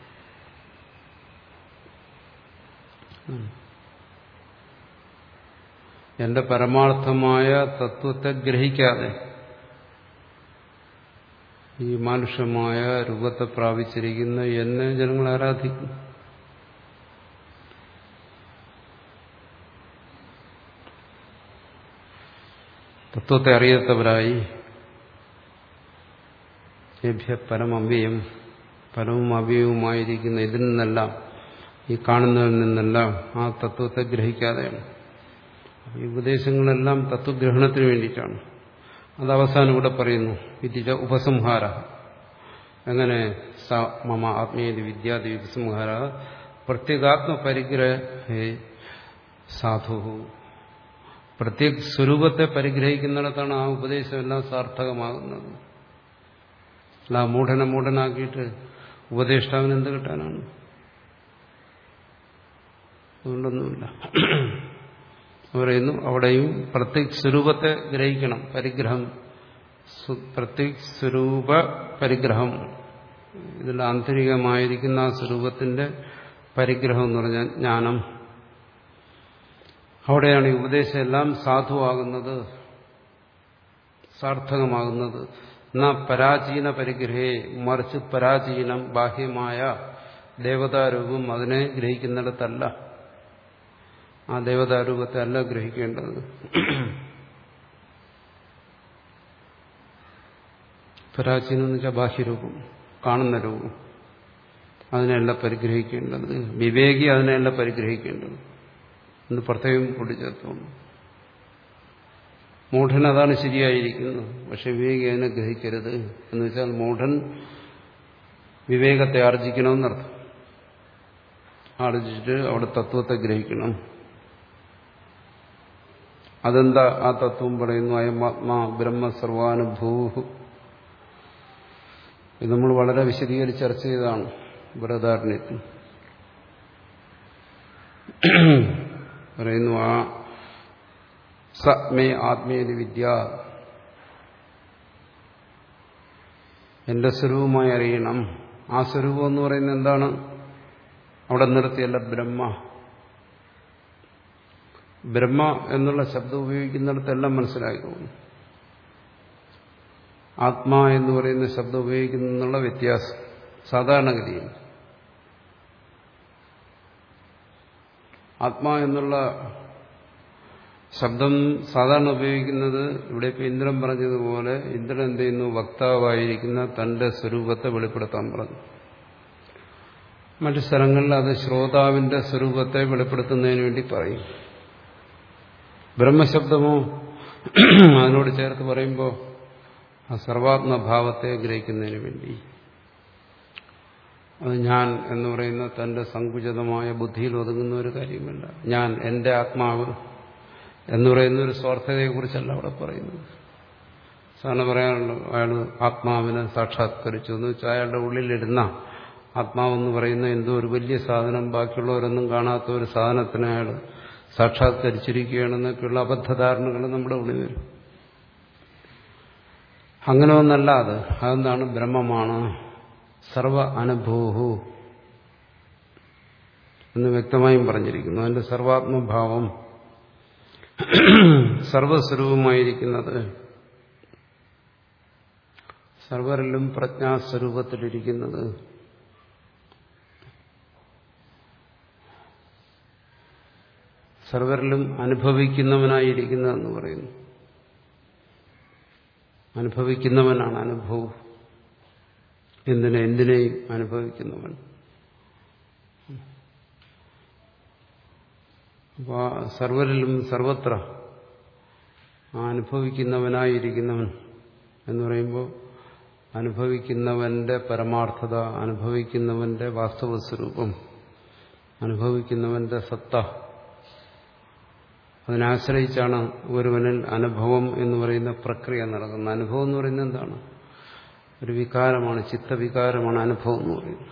എന്റെ പരമാർത്ഥമായ തത്വത്തെ ഗ്രഹിക്കാതെ ഈ മാനുഷ്യമായ രൂപത്തെ പ്രാപിച്ചിരിക്കുന്ന എന്നെ ജനങ്ങൾ ആരാധിക്കും തത്വത്തെ അറിയാത്തവരായി ലഭ്യ പരമവ്യയം പരവും അവ്യയവുമായിരിക്കുന്ന ഇതിൽ നിന്നെല്ലാം ഈ കാണുന്നതിൽ നിന്നെല്ലാം ആ തത്വത്തെ ഗ്രഹിക്കാതെയാണ് ഈ ഉപദേശങ്ങളെല്ലാം തത്വഗ്രഹണത്തിന് വേണ്ടിയിട്ടാണ് അത് അവസാനം ഇവിടെ പറയുന്നു വിദ്യ ഉപസംഹാര എങ്ങനെ സ മമ ആത്മീയതി വിദ്യാദി ഉപസംഹാര പ്രത്യേകാത്മ പരിഗ്രഹേ സാധു പ്രത്യേക സ്വരൂപത്തെ പരിഗ്രഹിക്കുന്നിടത്താണ് ആ ഉപദേശമെല്ലാം സാർത്ഥകമാകുന്നത് അല്ല മൂഢനെ മൂഢനാക്കിയിട്ട് ഉപദേഷ്ടാവിന് എന്ത് കിട്ടാനാണ് അതുകൊണ്ടൊന്നുമില്ല പറയുന്നു അവിടെയും പ്രത്യേക സ്വരൂപത്തെ ഗ്രഹിക്കണം പരിഗ്രഹം പ്രത്യേക സ്വരൂപ പരിഗ്രഹം ഇതിൽ ആന്തരികമായിരിക്കുന്ന ആ സ്വരൂപത്തിന്റെ പരിഗ്രഹം എന്ന് പറഞ്ഞാൽ ജ്ഞാനം അവിടെയാണ് ഈ ഉപദേശം എല്ലാം സാധുവാകുന്നത് സാർത്ഥകമാകുന്നത് എന്നാ പരാചീന പരിഗ്രഹേ മറിച്ച് പരാചീനം ബാഹ്യമായ ദേവതാരൂപം അതിനെ ഗ്രഹിക്കുന്നിടത്തല്ല ആ ദേവതാരൂപത്തെ അല്ല ഗ്രഹിക്കേണ്ടത് പരാചീനം എന്ന് വെച്ചാൽ ബാഹ്യരൂപം കാണുന്ന രൂപം അതിനെയല്ല പരിഗ്രഹിക്കേണ്ടത് വിവേകി അതിനെയല്ല പരിഗ്രഹിക്കേണ്ടത് എന്ന് പ്രത്യേകം കൂട്ടിച്ചേർത്തോന്നു മൂഢൻ അതാണ് ശരിയായിരിക്കുന്നത് പക്ഷെ വിവേകി അതിനെ ഗ്രഹിക്കരുത് എന്ന് വെച്ചാൽ മൂഢൻ വിവേകത്തെ ആർജിക്കണമെന്നർത്ഥം ആർജിച്ചിട്ട് അവിടെ തത്വത്തെ ഗ്രഹിക്കണം അതെന്താ ആ തത്വം പറയുന്നു അയമാത്മാ ബ്രഹ്മ സർവാനുഭൂഹു ഇത് നമ്മൾ വളരെ വിശദീകരിച്ച് ചർച്ച ചെയ്തതാണ് ബൃഹദാരണ്യത്തിൽ പറയുന്നു ആ സ മേ ആത്മീയ വിദ്യ എന്റെ സ്വരൂപമായി അറിയണം ആ സ്വരൂപം എന്ന് പറയുന്നത് എന്താണ് അവിടെ നിർത്തിയല്ല ബ്രഹ്മ ബ്രഹ്മ എന്നുള്ള ശബ്ദം ഉപയോഗിക്കുന്നിടത്തെല്ലാം മനസ്സിലാക്കുന്നു ആത്മാ എന്ന് പറയുന്ന ശബ്ദം ഉപയോഗിക്കുന്നുള്ള വ്യത്യാസം സാധാരണഗതിയിൽ ആത്മാ എന്നുള്ള ശബ്ദം സാധാരണ ഉപയോഗിക്കുന്നത് ഇവിടെ ഇപ്പൊ ഇന്ദ്രൻ പറഞ്ഞതുപോലെ ഇന്ദ്രൻ എന്ത് ചെയ്യുന്നു വക്താവായിരിക്കുന്ന തന്റെ സ്വരൂപത്തെ വെളിപ്പെടുത്താൻ പറഞ്ഞു മറ്റു സ്ഥലങ്ങളിൽ അത് ശ്രോതാവിന്റെ സ്വരൂപത്തെ വെളിപ്പെടുത്തുന്നതിന് വേണ്ടി പറയും ബ്രഹ്മശബ്ദമോ അതിനോട് ചേർത്ത് പറയുമ്പോൾ ആ സർവാത്മഭാവത്തെ ഗ്രഹിക്കുന്നതിന് വേണ്ടി അത് ഞാൻ എന്ന് പറയുന്ന തന്റെ സങ്കുചിതമായ ബുദ്ധിയിൽ ഒതുങ്ങുന്ന ഒരു കാര്യമല്ല ഞാൻ എന്റെ ആത്മാവ് എന്ന് പറയുന്ന ഒരു സ്വാർത്ഥതയെക്കുറിച്ചല്ല അവിടെ പറയുന്നത് സാധാരണ പറയാറുണ്ട് അയാൾ ആത്മാവിനെ സാക്ഷാത്കരിച്ചു എന്ന് വെച്ചാൽ അയാളുടെ ഉള്ളിലിരുന്ന ആത്മാവെന്ന് പറയുന്ന എന്തോ ഒരു വലിയ സാധനം ബാക്കിയുള്ളവരൊന്നും കാണാത്ത ഒരു സാധനത്തിന് അയാൾ സാക്ഷാത്കരിച്ചിരിക്കുകയാണെന്നൊക്കെയുള്ള അബദ്ധധാരണകൾ നമ്മുടെ ഉള്ളിൽ വരും അങ്ങനെ ഒന്നല്ല അത് അതെന്താണ് ബ്രഹ്മമാണ് സർവ അനുഭൂഹു എന്ന് വ്യക്തമായും പറഞ്ഞിരിക്കുന്നു അതിന്റെ സർവാത്മഭാവം സർവസ്വരൂപമായിരിക്കുന്നത് സർവരിലും പ്രജ്ഞാസ്വരൂപത്തിലിരിക്കുന്നത് സർവരിലും അനുഭവിക്കുന്നവനായിരിക്കുന്നതെന്ന് പറയുന്നു അനുഭവിക്കുന്നവനാണ് അനുഭവം എന്തിനെ എന്തിനേയും അനുഭവിക്കുന്നവൻ അപ്പോൾ സർവരിലും സർവത്ര അനുഭവിക്കുന്നവനായിരിക്കുന്നവൻ എന്ന് പറയുമ്പോൾ അനുഭവിക്കുന്നവന്റെ പരമാർത്ഥത അനുഭവിക്കുന്നവന്റെ വാസ്തവ സ്വരൂപം അനുഭവിക്കുന്നവന്റെ സത്ത അതിനാശ്രയിച്ചാണ് ഒരുവനിൽ അനുഭവം എന്ന് പറയുന്ന പ്രക്രിയ നടക്കുന്നത് അനുഭവം എന്ന് പറയുന്നത് എന്താണ് ഒരു വികാരമാണ് ചിത്തവികാരമാണ് അനുഭവം എന്ന് പറയുന്നത്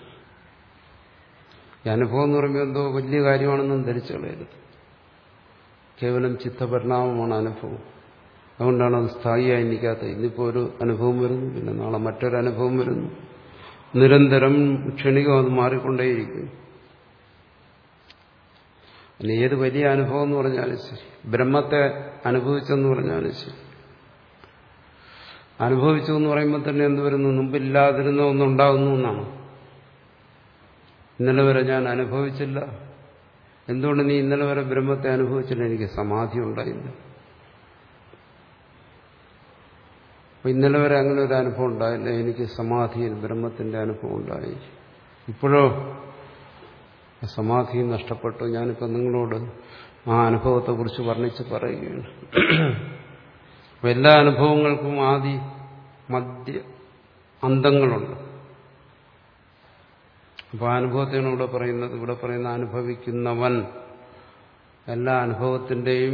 ഈ അനുഭവം എന്ന് പറയുമ്പോൾ എന്തോ വലിയ കാര്യമാണെന്നും ധരിച്ചു കളയരുത് കേവലം ചിത്തപരിണാമമാണ് അനുഭവം അതുകൊണ്ടാണ് അത് സ്ഥായിയായി നിൽക്കാത്തത് ഇന്നിപ്പോൾ ഒരു അനുഭവം വരുന്നു പിന്നെ നാളെ മറ്റൊരു അനുഭവം വരുന്നു നിരന്തരം ക്ഷണികം അത് മാറിക്കൊണ്ടേയിരിക്കുന്നു പിന്നെ ഏത് വലിയ അനുഭവം എന്ന് പറഞ്ഞാലും ശരി ബ്രഹ്മത്തെ അനുഭവിച്ചെന്ന് പറഞ്ഞാലും ശരി അനുഭവിച്ചു എന്ന് പറയുമ്പോൾ തന്നെ എന്ത് വരുന്നു മുമ്പില്ലാതിരുന്ന ഒന്നുണ്ടാകുന്നു എന്നാണ് ഇന്നലെ വരെ ഞാൻ അനുഭവിച്ചില്ല എന്തുകൊണ്ട് നീ ഇന്നലെ വരെ ബ്രഹ്മത്തെ അനുഭവിച്ചില്ല എനിക്ക് സമാധി ഉണ്ടായില്ല അപ്പൊ ഇന്നലെ വരെ അങ്ങനെ ഒരു അനുഭവം ഉണ്ടായില്ല എനിക്ക് സമാധിയിൽ ബ്രഹ്മത്തിന്റെ അനുഭവം ഉണ്ടായി ഇപ്പോഴോ സമാധി നഷ്ടപ്പെട്ടു ഞാനിപ്പോൾ നിങ്ങളോട് ആ അനുഭവത്തെക്കുറിച്ച് വർണ്ണിച്ച് പറയുകയാണ് അപ്പം എല്ലാ അനുഭവങ്ങൾക്കും ആദി മധ്യ അന്തങ്ങളുണ്ട് അപ്പോൾ അനുഭവത്തെയാണ് ഇവിടെ പറയുന്നത് ഇവിടെ പറയുന്ന അനുഭവിക്കുന്നവൻ എല്ലാ അനുഭവത്തിൻ്റെയും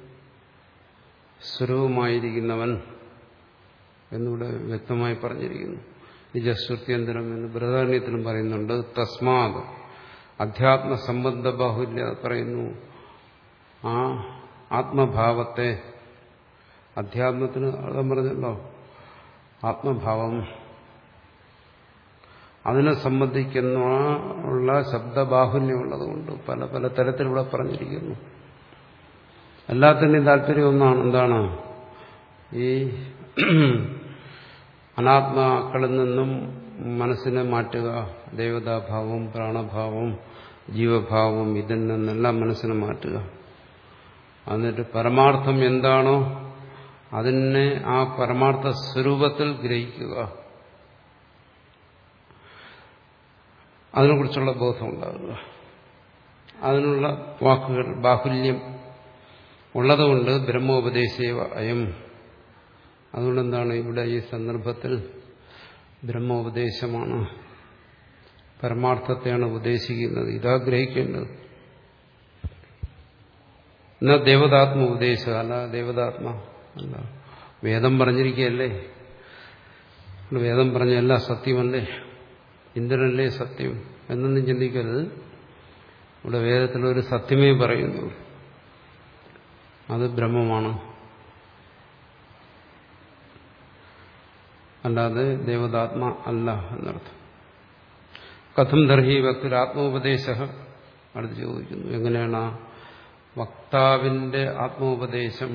സ്വരൂപമായിരിക്കുന്നവൻ എന്നിവിടെ വ്യക്തമായി പറഞ്ഞിരിക്കുന്നു നിജശ്രുത്യന്തരം എന്ന് ബൃഹദാരണ്യത്തിലും പറയുന്നുണ്ട് തസ്മാത് അധ്യാത്മ സംബന്ധ ബാഹുല്യ പറയുന്നു ആ ആത്മഭാവത്തെ അധ്യാത്മത്തിന് അർത്ഥം പറഞ്ഞല്ലോ ആത്മഭാവം അതിനെ സംബന്ധിക്കുന്ന ഉള്ള ശബ്ദബാഹുല്യമുള്ളതുകൊണ്ട് പല പല തരത്തിലൂടെ പറഞ്ഞിരിക്കുന്നു എല്ലാത്തിൻ്റെയും താല്പര്യം ഒന്നാണ് എന്താണ് ഈ അനാത്മാക്കളിൽ നിന്നും മനസ്സിനെ മാറ്റുക ദേവതാഭാവം പ്രാണഭാവം ജീവഭാവം ഇതിൽ നിന്നെല്ലാം മനസ്സിനെ മാറ്റുക എന്നിട്ട് പരമാർത്ഥം എന്താണോ അതിനെ ആ പരമാർത്ഥ സ്വരൂപത്തിൽ ഗ്രഹിക്കുക അതിനെക്കുറിച്ചുള്ള ബോധം ഉണ്ടാകുക അതിനുള്ള വാക്കുകൾ ബാഹുല്യം ഉള്ളതുകൊണ്ട് ബ്രഹ്മോപദേശേവ അയം അതുകൊണ്ട് എന്താണ് ഇവിടെ ഈ സന്ദർഭത്തിൽ ബ്രഹ്മോപദേശമാണ് പരമാർത്ഥത്തെയാണ് ഉപദേശിക്കുന്നത് ഇതാ ഗ്രഹിക്കേണ്ടത് എന്നാ ദേവതാത്മ ഉപദേശം അല്ല ദേവതാത്മ അല്ല വേദം പറഞ്ഞിരിക്കുകയല്ലേ വേദം പറഞ്ഞ എല്ലാം സത്യമല്ലേ ഇന്ദ്രനല്ലേ സത്യം എന്നൊന്നും ചിന്തിക്കരുത് ഇവിടെ വേദത്തിലൊരു സത്യമേ പറയുന്നു അത് ബ്രഹ്മമാണ് അല്ലാതെ ദേവതാത്മ അല്ല എന്നർത്ഥം കഥം ദർഹി ഭക്തി ആത്മോപദേശ അടുത്ത് ചോദിക്കുന്നു എങ്ങനെയാണ് ആ വക്താവിന്റെ ആത്മോപദേശം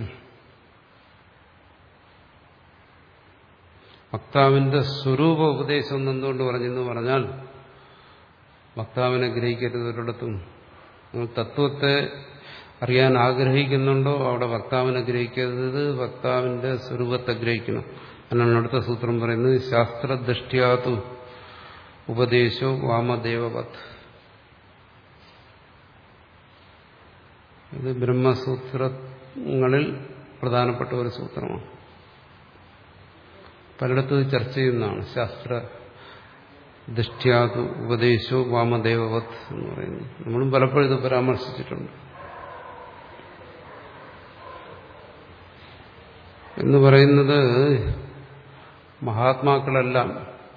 വക്താവിന്റെ സ്വരൂപ ഉപദേശം എന്തുകൊണ്ട് പറഞ്ഞെന്ന് പറഞ്ഞാൽ വക്താവിനെ ഗ്രഹിക്കരുത് ഒരിടത്തും നിങ്ങൾ തത്വത്തെ അറിയാൻ ആഗ്രഹിക്കുന്നുണ്ടോ അവിടെ വക്താവിനെ ഗ്രഹിക്കരുത് വക്താവിന്റെ സ്വരൂപത്തെ ഗ്രഹിക്കണം എന്നാണ് അടുത്ത സൂത്രം പറയുന്നത് ശാസ്ത്രദൃഷ്ടിയാതു ഉപദേശോ വാമദേവവത് ഇത് ബ്രഹ്മസൂത്രങ്ങളിൽ പ്രധാനപ്പെട്ട ഒരു സൂത്രമാണ് പലയിടത്തും ഇത് ചർച്ച ചെയ്യുന്നതാണ് ശാസ്ത്ര ദൃഷ്ട്യാതു ഉപദേശോ വാമദേവവത് എന്ന് പറയുന്നു നമ്മളും പലപ്പോഴും ഇത് പരാമർശിച്ചിട്ടുണ്ട് എന്ന് പറയുന്നത് മഹാത്മാക്കളെല്ലാം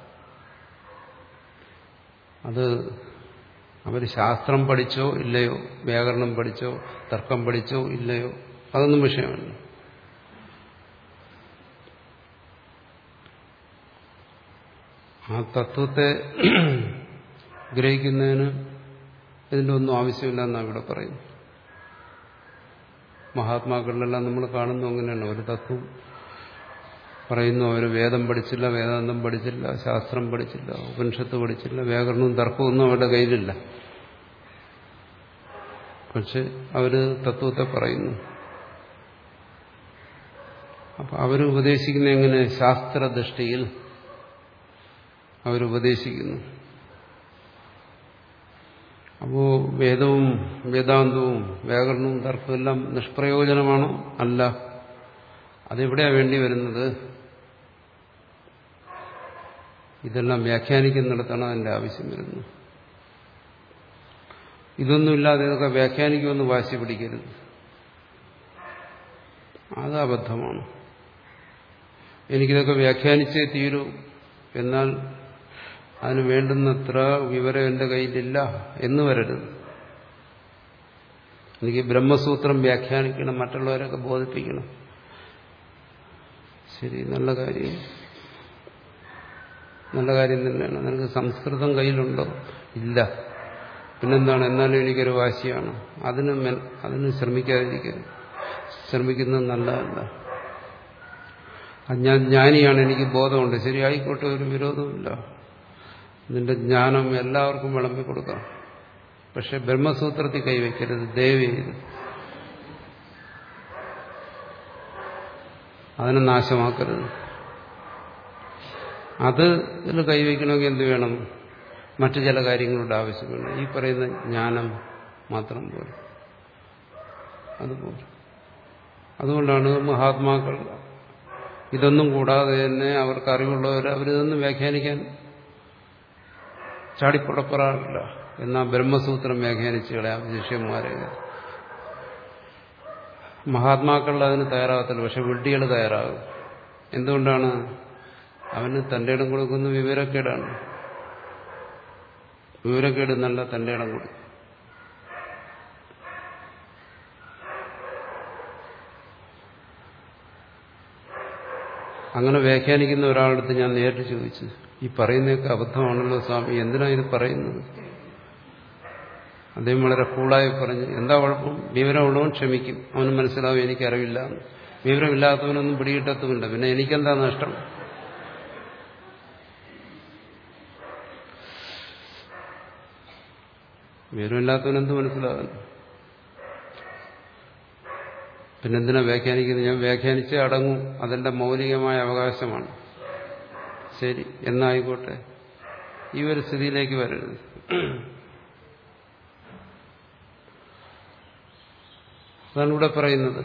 അത് അവർ ശാസ്ത്രം പഠിച്ചോ ഇല്ലയോ വ്യാകരണം പഠിച്ചോ തർക്കം പഠിച്ചോ ഇല്ലയോ അതൊന്നും വിഷയമല്ല ആ തത്വത്തെ ഗ്രഹിക്കുന്നതിന് ഇതിൻ്റെ ഒന്നും ആവശ്യമില്ല എന്നാണ് ഇവിടെ പറയുന്നത് മഹാത്മാക്കളിലെല്ലാം നമ്മൾ കാണുന്നു അങ്ങനെയാണ് ഒരു തത്വം പറയുന്നു അവർ വേദം പഠിച്ചില്ല വേദാന്തം പഠിച്ചില്ല ശാസ്ത്രം പഠിച്ചില്ല ഉപനിഷത്ത് പഠിച്ചില്ല വ്യാകരണവും തർക്കവും ഒന്നും അവരുടെ കയ്യിലില്ല പക്ഷെ അവര് തത്വത്തെ പറയുന്നു അപ്പൊ അവരുപദേശിക്കുന്ന എങ്ങനെ ശാസ്ത്രദൃഷ്ടിയിൽ അവരുപദേശിക്കുന്നു അപ്പോ വേദവും വേദാന്തവും വ്യാകരണവും തർക്കവും എല്ലാം നിഷ്പ്രയോജനമാണോ അല്ല അതെവിടെയാ വേണ്ടി വരുന്നത് ഇതെല്ലാം വ്യാഖ്യാനിക്കുന്നിടത്താണ് അതിന്റെ ആവശ്യം വരുന്നത് ഇതൊന്നുമില്ലാതെ ഇതൊക്കെ വ്യാഖ്യാനിക്കുമെന്ന് വാശി പിടിക്കരുത് അത് അബദ്ധമാണ് എനിക്കിതൊക്കെ വ്യാഖ്യാനിച്ചേ തീരൂ എന്നാൽ അതിന് വേണ്ടുന്നത്ര വിവരം എന്റെ കയ്യിലില്ല എന്ന് വരരുത് എനിക്ക് ബ്രഹ്മസൂത്രം വ്യാഖ്യാനിക്കണം മറ്റുള്ളവരൊക്കെ ബോധിപ്പിക്കണം ശരി നല്ല കാര്യം നല്ല കാര്യം തന്നെയാണ് നിനക്ക് സംസ്കൃതം കയ്യിലുണ്ടോ ഇല്ല പിന്നെന്താണ് എന്നാലും എനിക്കൊരു വാശിയാണ് അതിന് അതിന് ശ്രമിക്കാതിരിക്കരുത് ശ്രമിക്കുന്നത് നല്ലതല്ല ഞാൻ ജ്ഞാനിയാണ് എനിക്ക് ബോധമുണ്ട് ശരി ആയിക്കോട്ടെ ഒരു വിരോധമില്ല നിന്റെ ജ്ഞാനം എല്ലാവർക്കും വിളമ്പി കൊടുക്കാം പക്ഷെ ബ്രഹ്മസൂത്രത്തിൽ കൈവയ്ക്കരുത് ദേവി അതിനെ നാശമാക്കരുത് അത് ഇതിൽ കൈവയ്ക്കണമെങ്കിൽ എന്ത് വേണം മറ്റു ചില കാര്യങ്ങളുടെ ആവശ്യം വേണം ഈ പറയുന്ന ജ്ഞാനം മാത്രം പോലെ അതുപോലെ അതുകൊണ്ടാണ് മഹാത്മാക്കൾ ഇതൊന്നും കൂടാതെ തന്നെ അവർക്ക് അറിവുള്ളവർ അവരിതൊന്നും വ്യാഖ്യാനിക്കാൻ ചാടിപ്പുറപ്പെടാറില്ല എന്നാൽ ബ്രഹ്മസൂത്രം വ്യാഖ്യാനിച്ചു കളയാം ശിഷ്യന്മാരെ മഹാത്മാക്കൾ അതിന് തയ്യാറാകത്തില്ല പക്ഷെ വിഡ്ഢികൾ തയ്യാറാകും എന്തുകൊണ്ടാണ് അവന് തന്റെ ഇടം കൊടുക്കുന്ന വിവരക്കേടാണ് വിവരക്കേട് നല്ല തന്റെ ഇടം കൊടുക്കും അങ്ങനെ വ്യാഖ്യാനിക്കുന്ന ഒരാളടുത്ത് ഞാൻ നേരിട്ട് ചോദിച്ചു ഈ പറയുന്നതൊക്കെ അബദ്ധമാണല്ലോ സ്വാമി എന്തിനാ ഇത് പറയുന്നത് അദ്ദേഹം വളരെ കൂളായി പറഞ്ഞു എന്താ കുഴപ്പം വിവരമുള്ളവൻ ക്ഷമിക്കും അവന് മനസ്സിലാവും എനിക്കറിവില്ല വിവരമില്ലാത്തവനൊന്നും പിടികിട്ടത്തുമില്ല പിന്നെ എനിക്കെന്താ നഷ്ടം വിവരമില്ലാത്തവനെന്ത് മനസ്സിലാകുന്നു പിന്നെന്തിനാ വ്യാഖ്യാനിക്കുന്നത് ഞാൻ വ്യാഖ്യാനിച്ച് അടങ്ങും അതെന്റെ മൗലികമായ അവകാശമാണ് ശരി എന്നായിക്കോട്ടെ ഈ ഒരു സ്ഥിതിയിലേക്ക് വരരുത് അതാണ് ഇവിടെ പറയുന്നത്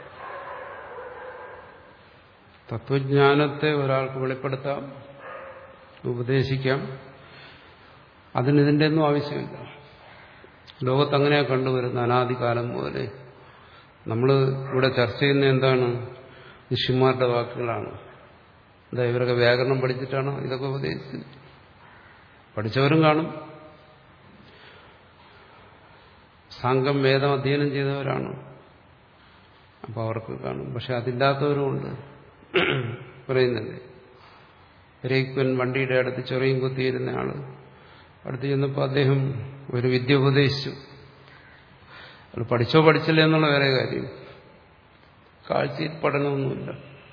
തത്വജ്ഞാനത്തെ ഒരാൾക്ക് വെളിപ്പെടുത്താം ഉപദേശിക്കാം അതിനിതിൻ്റെ ഒന്നും ആവശ്യമില്ല ലോകത്ത് അങ്ങനെയാ കണ്ടുവരുന്നത് അനാദികാലം മുതലേ നമ്മൾ ഇവിടെ ചർച്ച ചെയ്യുന്ന എന്താണ് ഋഷിമാരുടെ വാക്കുകളാണ് എന്താ ഇവരൊക്കെ വ്യാകരണം പഠിച്ചിട്ടാണോ ഇതൊക്കെ ഉപദേശിച്ചത് പഠിച്ചവരും കാണും സാങ്കം വേദം അധ്യയനം ചെയ്തവരാണ് അപ്പോൾ അവർക്ക് കാണും പക്ഷെ അതില്ലാത്തവരുമുണ്ട് പറയുന്നില്ലേ രേക്വൻ വണ്ടിയുടെ അടുത്ത് ചെറിയും കുത്തിയിരുന്ന ആള് അടുത്ത് ചെന്നപ്പോൾ അദ്ദേഹം ഒരു വിദ്യ ഉപദേശിച്ചു അത് പഠിച്ചോ പഠിച്ചില്ല എന്നുള്ള വേറെ കാര്യം കാഴ്ചയിൽ പഠനമൊന്നുമില്ല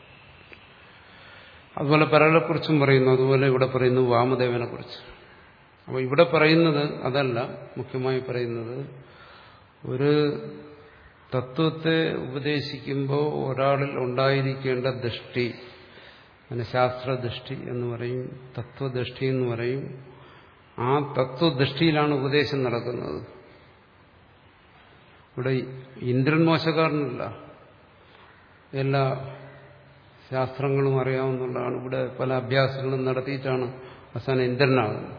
അതുപോലെ പലരെക്കുറിച്ചും പറയുന്നു അതുപോലെ ഇവിടെ പറയുന്നു വാമദേവനെ കുറിച്ച് അപ്പോൾ ഇവിടെ പറയുന്നത് അതല്ല മുഖ്യമായി പറയുന്നത് ഒരു തത്വത്തെ ഉപദേശിക്കുമ്പോൾ ഒരാളിൽ ഉണ്ടായിരിക്കേണ്ട ദൃഷ്ടി അതിന് ശാസ്ത്രദൃഷ്ടി എന്ന് പറയും തത്വദൃഷ്ടി എന്ന് പറയും ആ തത്വദൃഷ്ടിയിലാണ് ഉപദേശം നടക്കുന്നത് ഇവിടെ ഇന്ദ്രൻ മോശക്കാരനല്ല എല്ലാ ശാസ്ത്രങ്ങളും അറിയാവുന്നതാണ് ഇവിടെ പല അഭ്യാസങ്ങളും നടത്തിയിട്ടാണ് അവസാനം ഇന്ദ്രനാകുന്നത്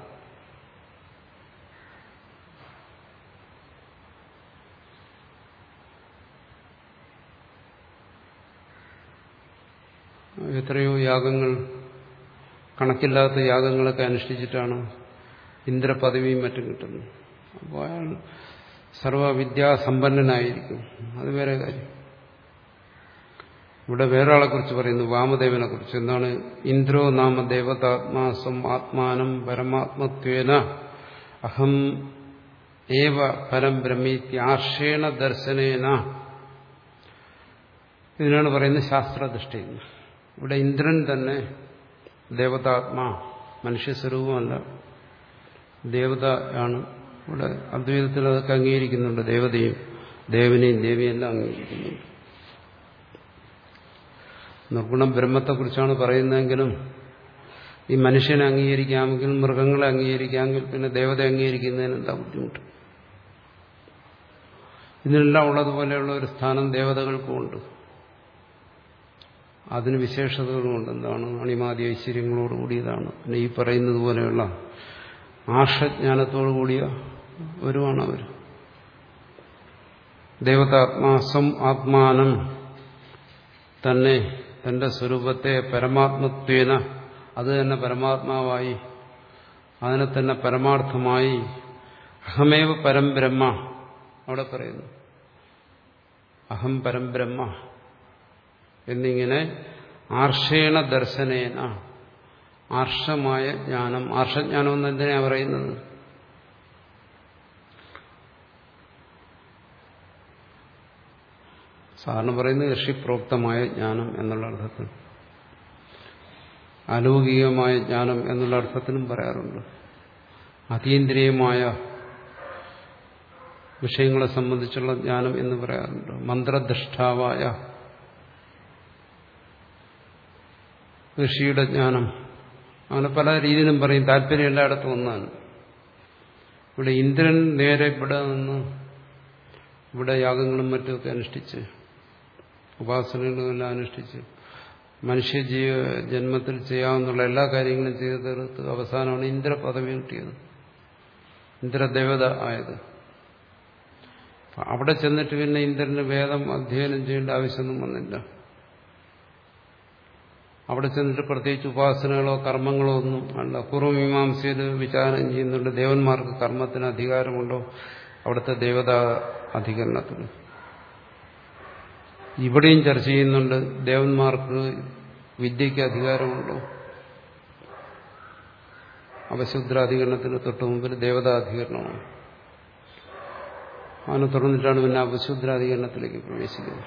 എത്രയോ യാഗങ്ങൾ കണക്കില്ലാത്ത യാഗങ്ങളൊക്കെ അനുഷ്ഠിച്ചിട്ടാണ് ഇന്ദ്രപദവിയും മറ്റും കിട്ടുന്നത് അപ്പോൾ അയാൾ സർവവിദ്യാസമ്പന്നനായിരിക്കും അത് വേറെ കാര്യം ഇവിടെ വേറൊരാളെ കുറിച്ച് പറയുന്നു വാമദേവനെ കുറിച്ച് എന്താണ് ഇന്ദ്രോ നാമ ദേവതാത്മാസം ആത്മാനം പരമാത്മത്വേന അഹം ഏവ പരം ബ്രഹ്മീത്യാർഷേണ ദർശനേന ഇതിനാണ് പറയുന്നത് ശാസ്ത്രദൃഷ്ടി ഇവിടെ ഇന്ദ്രൻ തന്നെ ദേവതാത്മാ മനുഷ്യസ്വരൂപമല്ല ദേവത ആണ് ഇവിടെ അദ്വൈതത്തിൽ അതൊക്കെ അംഗീകരിക്കുന്നുണ്ട് ദേവതയും ദേവനെയും ദേവിയും എല്ലാം അംഗീകരിക്കുന്നുണ്ട് നിർഗുണ ബ്രഹ്മത്തെക്കുറിച്ചാണ് പറയുന്നതെങ്കിലും ഈ മനുഷ്യനെ അംഗീകരിക്കാമെങ്കിൽ മൃഗങ്ങളെ അംഗീകരിക്കാമെങ്കിൽ പിന്നെ ദേവത അംഗീകരിക്കുന്നതിന് എന്താ ബുദ്ധിമുട്ട് ഇതിനെല്ലാം ഉള്ളതുപോലെയുള്ള ഒരു സ്ഥാനം ദേവതകൾക്കുമുണ്ട് അതിന് വിശേഷതകളുമുണ്ട് എന്താണ് അണിമാതി ഐശ്വര്യങ്ങളോട് കൂടിയതാണ് പിന്നെ ഈ പറയുന്നത് പോലെയുള്ള ആർഷജ്ഞാനത്തോടു കൂടിയ ഒരുവാണ് അവർ ദേവതാത്മാസം ആത്മാനം തന്നെ തന്റെ സ്വരൂപത്തെ പരമാത്മത്വേന അത് തന്നെ പരമാത്മാവായി അതിനെ തന്നെ പരമാർത്ഥമായി അഹമേവ പരം ബ്രഹ്മ അവിടെ പറയുന്നു അഹം പരം ബ്രഹ്മ എന്നിങ്ങനെ ആർഷേണ ദർശനേന ആർഷമായ ജ്ഞാനം ആർഷജ്ഞാനം എന്ന് എന്തിനാണ് പറയുന്നത് സാധാരണ പറയുന്നത് ഋഷിപ്രോക്തമായ ജ്ഞാനം എന്നുള്ള അർത്ഥത്തിൽ അലൗകികമായ ജ്ഞാനം എന്നുള്ള അർത്ഥത്തിലും പറയാറുണ്ട് അതീന്ദ്രിയമായ വിഷയങ്ങളെ സംബന്ധിച്ചുള്ള ജ്ഞാനം എന്ന് പറയാറുണ്ട് മന്ത്രദൃഷ്ടാവായ ഋഷിയുടെ ജ്ഞാനം അങ്ങനെ പല രീതിയിലും പറയും താല്പര്യം എല്ലായിടത്തും ഒന്നാണ് ഇവിടെ ഇന്ദ്രൻ നേരെ ഇവിടെ നിന്ന് ഇവിടെ യാഗങ്ങളും മറ്റുമൊക്കെ അനുഷ്ഠിച്ച് ഉപാസനകളുമെല്ലാം അനുഷ്ഠിച്ച് മനുഷ്യജീവ ജന്മത്തിൽ ചെയ്യാവുന്ന എല്ലാ കാര്യങ്ങളും ചെയ്തു തീർത്ത് അവസാനമാണ് ഇന്ദ്രപദവി കിട്ടിയത് ഇന്ദ്രദേവത ആയത് അവിടെ ചെന്നിട്ട് പിന്നെ ഇന്ദ്രന് വേദം അധ്യയനം ചെയ്യേണ്ട ആവശ്യമൊന്നും വന്നില്ല അവിടെ ചെന്നിട്ട് പ്രത്യേകിച്ച് ഉപാസനകളോ കർമ്മങ്ങളോ ഒന്നും അല്ല പൂർവ്വമീമാംസയിൽ വിചാരം ചെയ്യുന്നുണ്ട് ദേവന്മാർക്ക് കർമ്മത്തിന് അധികാരമുണ്ടോ അവിടുത്തെ ദേവതാ അധികരണത്തിന് ഇവിടെയും ചർച്ച ചെയ്യുന്നുണ്ട് ദേവന്മാർക്ക് വിദ്യയ്ക്ക് അധികാരമുണ്ടോ അപശുദ്രാധികരണത്തിന് തൊട്ട് മുമ്പിൽ ദേവതാധികരണമാണ് അതിനെ തുറന്നിട്ടാണ് പിന്നെ അപശുദ്രാധികരണത്തിലേക്ക് പ്രവേശിക്കുന്നത്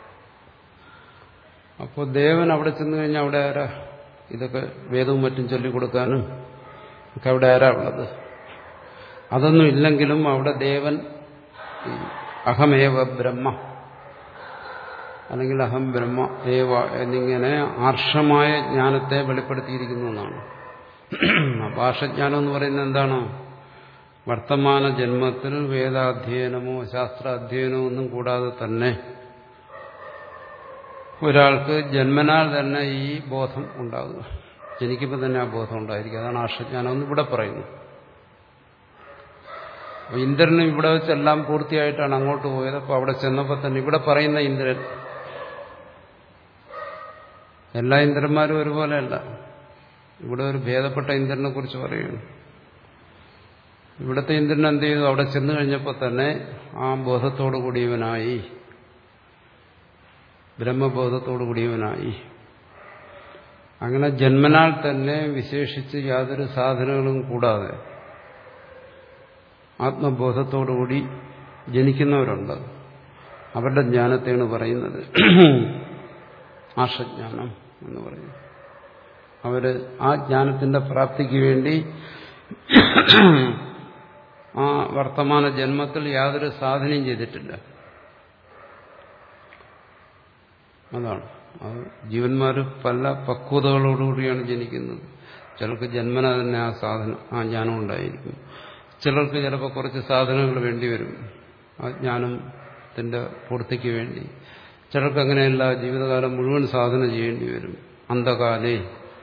അപ്പോൾ ദേവൻ അവിടെ ചെന്ന് കഴിഞ്ഞാൽ അവിടെ ആരാ ഇതൊക്കെ വേദവും മറ്റും ചൊല്ലിക്കൊടുക്കാനും ഒക്കെ അവിടെ ആരാ ഉള്ളത് അതൊന്നും ഇല്ലെങ്കിലും അവിടെ ദേവൻ അഹമേവ ബ്രഹ്മ അല്ലെങ്കിൽ അഹം ബ്രഹ്മ ഏവ എന്നിങ്ങനെ ആർഷമായ ജ്ഞാനത്തെ വെളിപ്പെടുത്തിയിരിക്കുന്നു എന്നാണ് അപ്പോൾ ആർഷജ്ഞാനം എന്ന് പറയുന്നത് എന്താണ് വർത്തമാന ജന്മത്തിൽ വേദാധ്യയനമോ ശാസ്ത്രാധ്യയനമോ ഒന്നും കൂടാതെ തന്നെ ഒരാൾക്ക് ജന്മനാൽ തന്നെ ഈ ബോധം ഉണ്ടാകുക ജനിക്കുമ്പോൾ തന്നെ ആ ബോധം ഉണ്ടായിരിക്കും അതാണ് ആർഷജ്ഞാനം എന്ന് ഇവിടെ പറയുന്നു അപ്പോൾ ഇന്ദ്രനും ഇവിടെ വെച്ചെല്ലാം പൂർത്തിയായിട്ടാണ് അങ്ങോട്ട് പോയത് അപ്പോൾ അവിടെ ചെന്നപ്പോൾ തന്നെ ഇവിടെ പറയുന്ന ഇന്ദ്രൻ എല്ലാ ഇന്ദ്രന്മാരും ഒരുപോലെയല്ല ഇവിടെ ഒരു ഭേദപ്പെട്ട ഇന്ദ്രനെ കുറിച്ച് പറയുന്നു ഇവിടുത്തെ ഇന്ദ്രൻ എന്ത് ചെയ്തു അവിടെ ചെന്നു കഴിഞ്ഞപ്പോൾ തന്നെ ആ ബോധത്തോടു കൂടിയവനായി ബ്രഹ്മബോധത്തോടു കൂടിയവനായി അങ്ങനെ ജന്മനാൽ തന്നെ വിശേഷിച്ച് യാതൊരു സാധനങ്ങളും കൂടാതെ ആത്മബോധത്തോടുകൂടി ജനിക്കുന്നവരുണ്ട് അവരുടെ ജ്ഞാനത്തെയാണ് പറയുന്നത് ആർഷജ്ഞാനം എന്ന് പറയുന്നത് അവര് ആ ജ്ഞാനത്തിന്റെ പ്രാപ്തിക്ക് വേണ്ടി ആ വർത്തമാന ജന്മത്തിൽ യാതൊരു സാധനയും ചെയ്തിട്ടില്ല അതാണ് അത് ജീവന്മാർ പല പക്വതകളോടുകൂടിയാണ് ജനിക്കുന്നത് ചിലർക്ക് ജന്മന തന്നെ ആ സാധനം ആ ജ്ഞാനം ഉണ്ടായിരിക്കും ചിലർക്ക് ചിലപ്പോൾ കുറച്ച് സാധനങ്ങൾ വേണ്ടിവരും ആ ജ്ഞാനത്തിന്റെ പൂർത്തിക്ക് വേണ്ടി ചിലർക്ക് അങ്ങനെയല്ല ജീവിതകാലം മുഴുവൻ സാധന ചെയ്യേണ്ടി വരും അന്ധകാലേ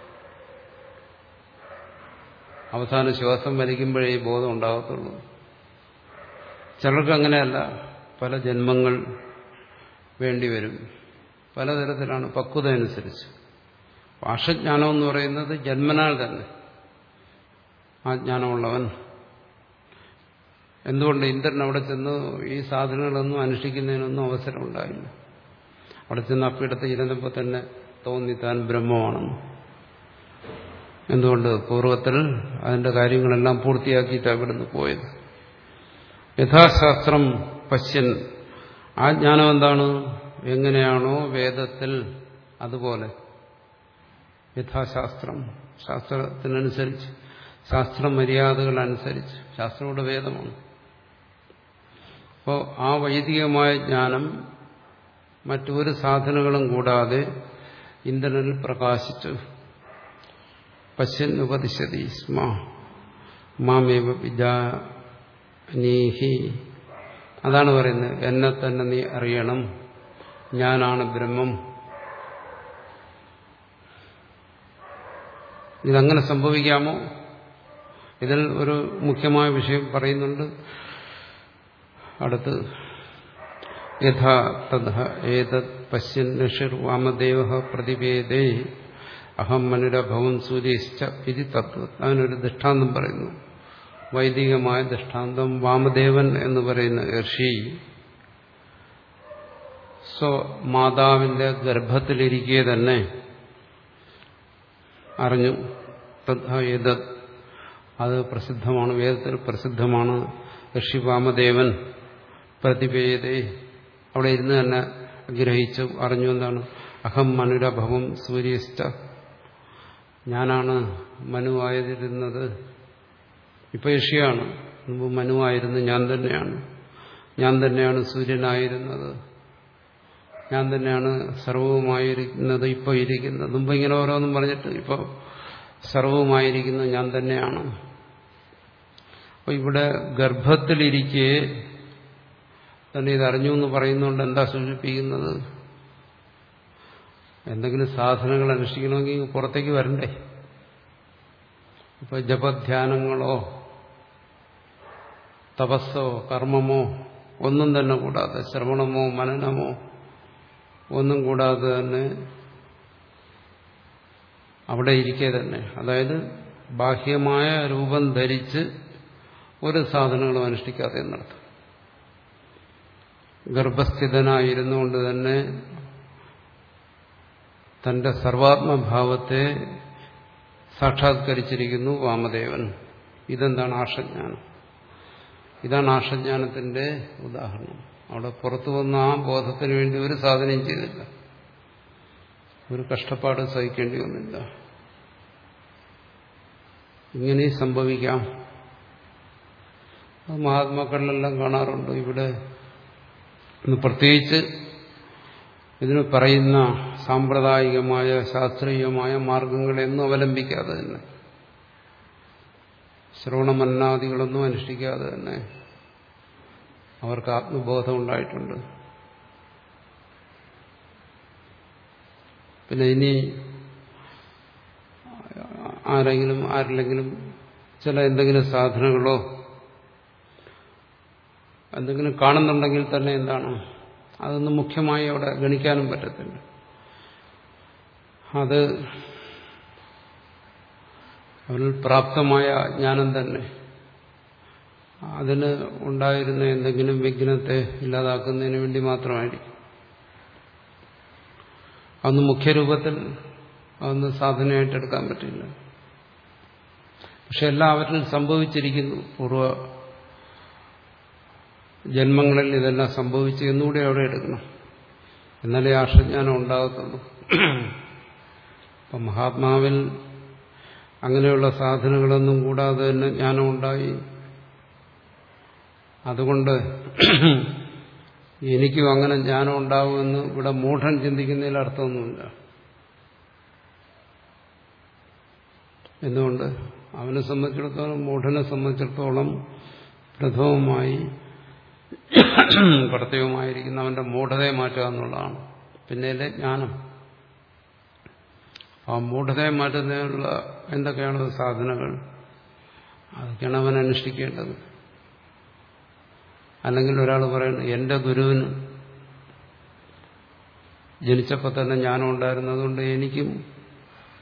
അവസാന ശ്വാസം വലിക്കുമ്പോഴേ ഈ ബോധം ഉണ്ടാകത്തുള്ളൂ ചിലർക്ക് അങ്ങനെയല്ല പല ജന്മങ്ങൾ വേണ്ടിവരും പലതരത്തിലാണ് പക്വത അനുസരിച്ച് ആഷജ്ഞാനം എന്ന് പറയുന്നത് ജന്മനാൽ തന്നെ ആ ജ്ഞാനമുള്ളവൻ എന്തുകൊണ്ട് ഇന്ദ്രൻ അവിടെ ചെന്ന് ഈ സാധനങ്ങളൊന്നും അനുഷ്ഠിക്കുന്നതിനൊന്നും അവസരം ഉണ്ടായില്ല അവിടെ ചെന്ന് അപ്പിടത്ത് ഇരുന്നപ്പോൾ തന്നെ തോന്നി താൻ ബ്രഹ്മമാണെന്ന് എന്തുകൊണ്ട് പൂർവ്വത്തിൽ അതിന്റെ കാര്യങ്ങളെല്ലാം പൂർത്തിയാക്കിയിട്ട് അവിടുന്ന് പോയത് യഥാശാസ്ത്രം പശ്യൻ ആ ജ്ഞാനം എന്താണ് എങ്ങനെയാണോ വേദത്തിൽ അതുപോലെ യഥാശാസ്ത്രം ശാസ്ത്രത്തിനനുസരിച്ച് ശാസ്ത്ര മര്യാദകൾ അനുസരിച്ച് ശാസ്ത്രങ്ങളുടെ വേദമാണ് അപ്പോൾ ആ വൈദികമായ ജ്ഞാനം മറ്റൊരു സാധനങ്ങളും കൂടാതെ ഇന്ദ്രനിൽ പ്രകാശിച്ചു പശ്യൻ ഉപദിശതി സ്മ മാമേവ വിജാനീഹി അതാണ് പറയുന്നത് എന്നെ തന്നെ നീ അറിയണം ഞാനാണ് ബ്രഹ്മം ഇതങ്ങനെ സംഭവിക്കാമോ ഇതിൽ ഒരു മുഖ്യമായ വിഷയം പറയുന്നുണ്ട് അടുത്ത് യഥാ തഥ ഏതത് പശ്യൻ ഋഷിർ വാമദേവ പ്രതിവേദേ അഹം മനുരഭവം സൂര്യശ്ച ഇത് തത്വം അതിനൊരു ദൃഷ്ടാന്തം പറയുന്നു വൈദികമായ ദൃഷ്ടാന്തം വാമദേവൻ എന്ന് പറയുന്ന ഋഷി സ്വ മാതാവിന്റെ ഗർഭത്തിലിരിക്കെ തന്നെ അറിഞ്ഞു തദ്ത് അത് പ്രസിദ്ധമാണ് വേദത്തിൽ പ്രസിദ്ധമാണ് ഋഷി വാമദേവൻ പ്രതിപേദേ അവിടെ ഇരുന്ന് തന്നെ ഗ്രഹിച്ചു അറിഞ്ഞു എന്താണ് അഹം മനുരഭവം സൂര്യസ്ഥ ഞാനാണ് മനുവായിരുന്നത് ഇപ്പൊ ഋഷിയാണ് മുമ്പ് മനുവായിരുന്നു ഞാൻ തന്നെയാണ് ഞാൻ തന്നെയാണ് സൂര്യനായിരുന്നത് ഞാൻ തന്നെയാണ് സർവവുമായിരിക്കുന്നത് ഇപ്പോൾ ഇരിക്കുന്നത് മുമ്പ് ഇങ്ങനെ ഓരോന്നും പറഞ്ഞിട്ട് ഇപ്പോൾ സർവവുമായിരിക്കുന്നത് ഞാൻ തന്നെയാണ് അപ്പോൾ ഇവിടെ ഗർഭത്തിലിരിക്കെ തന്നെ ഇത് അറിഞ്ഞു എന്ന് പറയുന്നുകൊണ്ട് എന്താ സൂചിപ്പിക്കുന്നത് എന്തെങ്കിലും സാധനങ്ങൾ അനുഷ്ഠിക്കണമെങ്കിൽ പുറത്തേക്ക് വരണ്ടേ ഇപ്പൊ ജപധ്യാനങ്ങളോ തപസ്സോ കർമ്മമോ ഒന്നും തന്നെ കൂടാതെ ശ്രവണമോ മനനമോ ഒന്നും കൂടാതെ തന്നെ അവിടെ ഇരിക്കെ തന്നെ അതായത് ബാഹ്യമായ രൂപം ധരിച്ച് ഒരു സാധനങ്ങളും അനുഷ്ഠിക്കാതെ എന്നർത്ഥം ഗർഭസ്ഥിതനായിരുന്നുകൊണ്ട് തന്നെ തന്റെ സർവാത്മഭാവത്തെ സാക്ഷാത്കരിച്ചിരിക്കുന്നു വാമദേവൻ ഇതെന്താണ് ആഷജ്ഞാനം ഇതാണ് ആഷജ്ഞാനത്തിന്റെ ഉദാഹരണം അവിടെ പുറത്തു വന്ന ആ ബോധത്തിന് വേണ്ടി ഒരു സാധനയും ചെയ്തില്ല ഒരു കഷ്ടപ്പാട് സഹിക്കേണ്ടി വന്നില്ല ഇങ്ങനെ സംഭവിക്കാം അത് മഹാത്മാക്കളിലെല്ലാം കാണാറുണ്ട് ഇവിടെ ഇന്ന് പ്രത്യേകിച്ച് ഇതിന് പറയുന്ന സാമ്പ്രദായികമായ ശാസ്ത്രീയമായ മാർഗങ്ങളെയൊന്നും അവലംബിക്കാതെ തന്നെ ശ്രവണമന്നാദികളൊന്നും അനുഷ്ഠിക്കാതെ തന്നെ അവർക്ക് ആത്മബോധം ഉണ്ടായിട്ടുണ്ട് പിന്നെ ഇനി ആരെങ്കിലും ആരിലെങ്കിലും ചില എന്തെങ്കിലും സാധനങ്ങളോ എന്തെങ്കിലും കാണുന്നുണ്ടെങ്കിൽ തന്നെ എന്താണ് അതൊന്നും മുഖ്യമായി അവിടെ ഗണിക്കാനും പറ്റത്തില്ല അത് അവരിൽ പ്രാപ്തമായ ജ്ഞാനം തന്നെ അതിന് ഉണ്ടായിരുന്ന എന്തെങ്കിലും വിഘ്നത്തെ ഇല്ലാതാക്കുന്നതിന് വേണ്ടി മാത്രമായിരിക്കും അന്ന് മുഖ്യരൂപത്തിൽ അതൊന്ന് സാധനമായിട്ട് എടുക്കാൻ പറ്റില്ല പക്ഷെ എല്ലാവരിലും സംഭവിച്ചിരിക്കുന്നു പൂർവ്വ ജന്മങ്ങളിൽ ഇതെല്ലാം സംഭവിച്ചു എന്നുകൂടി അവിടെ എടുക്കണം എന്നാലേ ആർഷജ്ഞാനം ഉണ്ടാകത്തുള്ളൂ അപ്പം മഹാത്മാവിൽ അങ്ങനെയുള്ള സാധനങ്ങളൊന്നും കൂടാതെ തന്നെ ജ്ഞാനം ഉണ്ടായി അതുകൊണ്ട് എനിക്കും അങ്ങനെ ജ്ഞാനം ഉണ്ടാവുമെന്ന് ഇവിടെ മൂഢൻ ചിന്തിക്കുന്നതിൽ അർത്ഥമൊന്നുമില്ല എന്തുകൊണ്ട് അവനെ സംബന്ധിച്ചിടത്തോളം മൂഢനെ സംബന്ധിച്ചിടത്തോളം പ്രഥമമായി കർത്തവ്യമായിരിക്കുന്ന അവന്റെ മൂഢതയെ മാറ്റുക എന്നുള്ളതാണ് പിന്നെയല്ലേ ജ്ഞാനം ആ മൂഢതയെ മാറ്റുന്നതിനുള്ള എന്തൊക്കെയാണ് സാധനങ്ങൾ അതൊക്കെയാണ് അവൻ അനുഷ്ഠിക്കേണ്ടത് അല്ലെങ്കിൽ ഒരാൾ പറയുന്നു എന്റെ ഗുരുവിന് ജനിച്ചപ്പോൾ തന്നെ ജ്ഞാനം ഉണ്ടായിരുന്നതുകൊണ്ട് എനിക്കും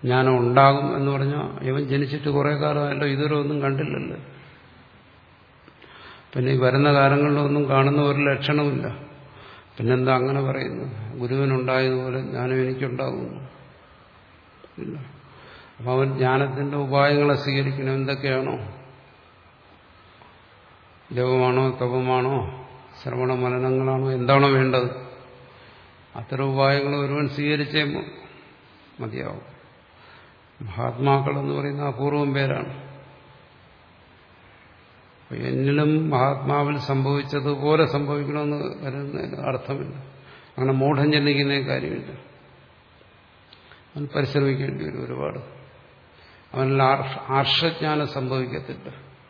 ജ്ഞാനം ഉണ്ടാകും എന്ന് പറഞ്ഞാൽ ഇവൻ ജനിച്ചിട്ട് കുറെ കാലമല്ലോ ഇതുവരെ ഒന്നും കണ്ടില്ലല്ലോ പിന്നെ ഈ വരുന്ന കാലങ്ങളിലൊന്നും കാണുന്ന ഒരു ലക്ഷണമില്ല പിന്നെന്താ അങ്ങനെ പറയുന്നു ഗുരുവിനുണ്ടായതുപോലെ ജ്ഞാനം എനിക്കുണ്ടാകുന്നു ഇല്ല അപ്പം അവൻ ജ്ഞാനത്തിന്റെ ഉപായങ്ങളെ സ്വീകരിക്കണം എന്തൊക്കെയാണോ ജപമാണോ തപമാണോ ശ്രവണ മനനങ്ങളാണോ എന്താണോ വേണ്ടത് അത്തരം ഉപായങ്ങൾ ഒരുവൻ സ്വീകരിച്ചേ മതിയാവും മഹാത്മാക്കൾ എന്ന് പറയുന്ന അപൂർവം പേരാണ് എന്നിലും മഹാത്മാവിൽ സംഭവിച്ചതുപോലെ സംഭവിക്കണമെന്ന് കരുതുന്നതിന് അർത്ഥമില്ല അങ്ങനെ മൂഢം ചെന്നിക്കുന്ന കാര്യമില്ല അവൻ പരിശ്രമിക്കേണ്ടി വരും ഒരുപാട് അവനിൽ ആർഷജ്ഞാനം സംഭവിക്കത്തില്ല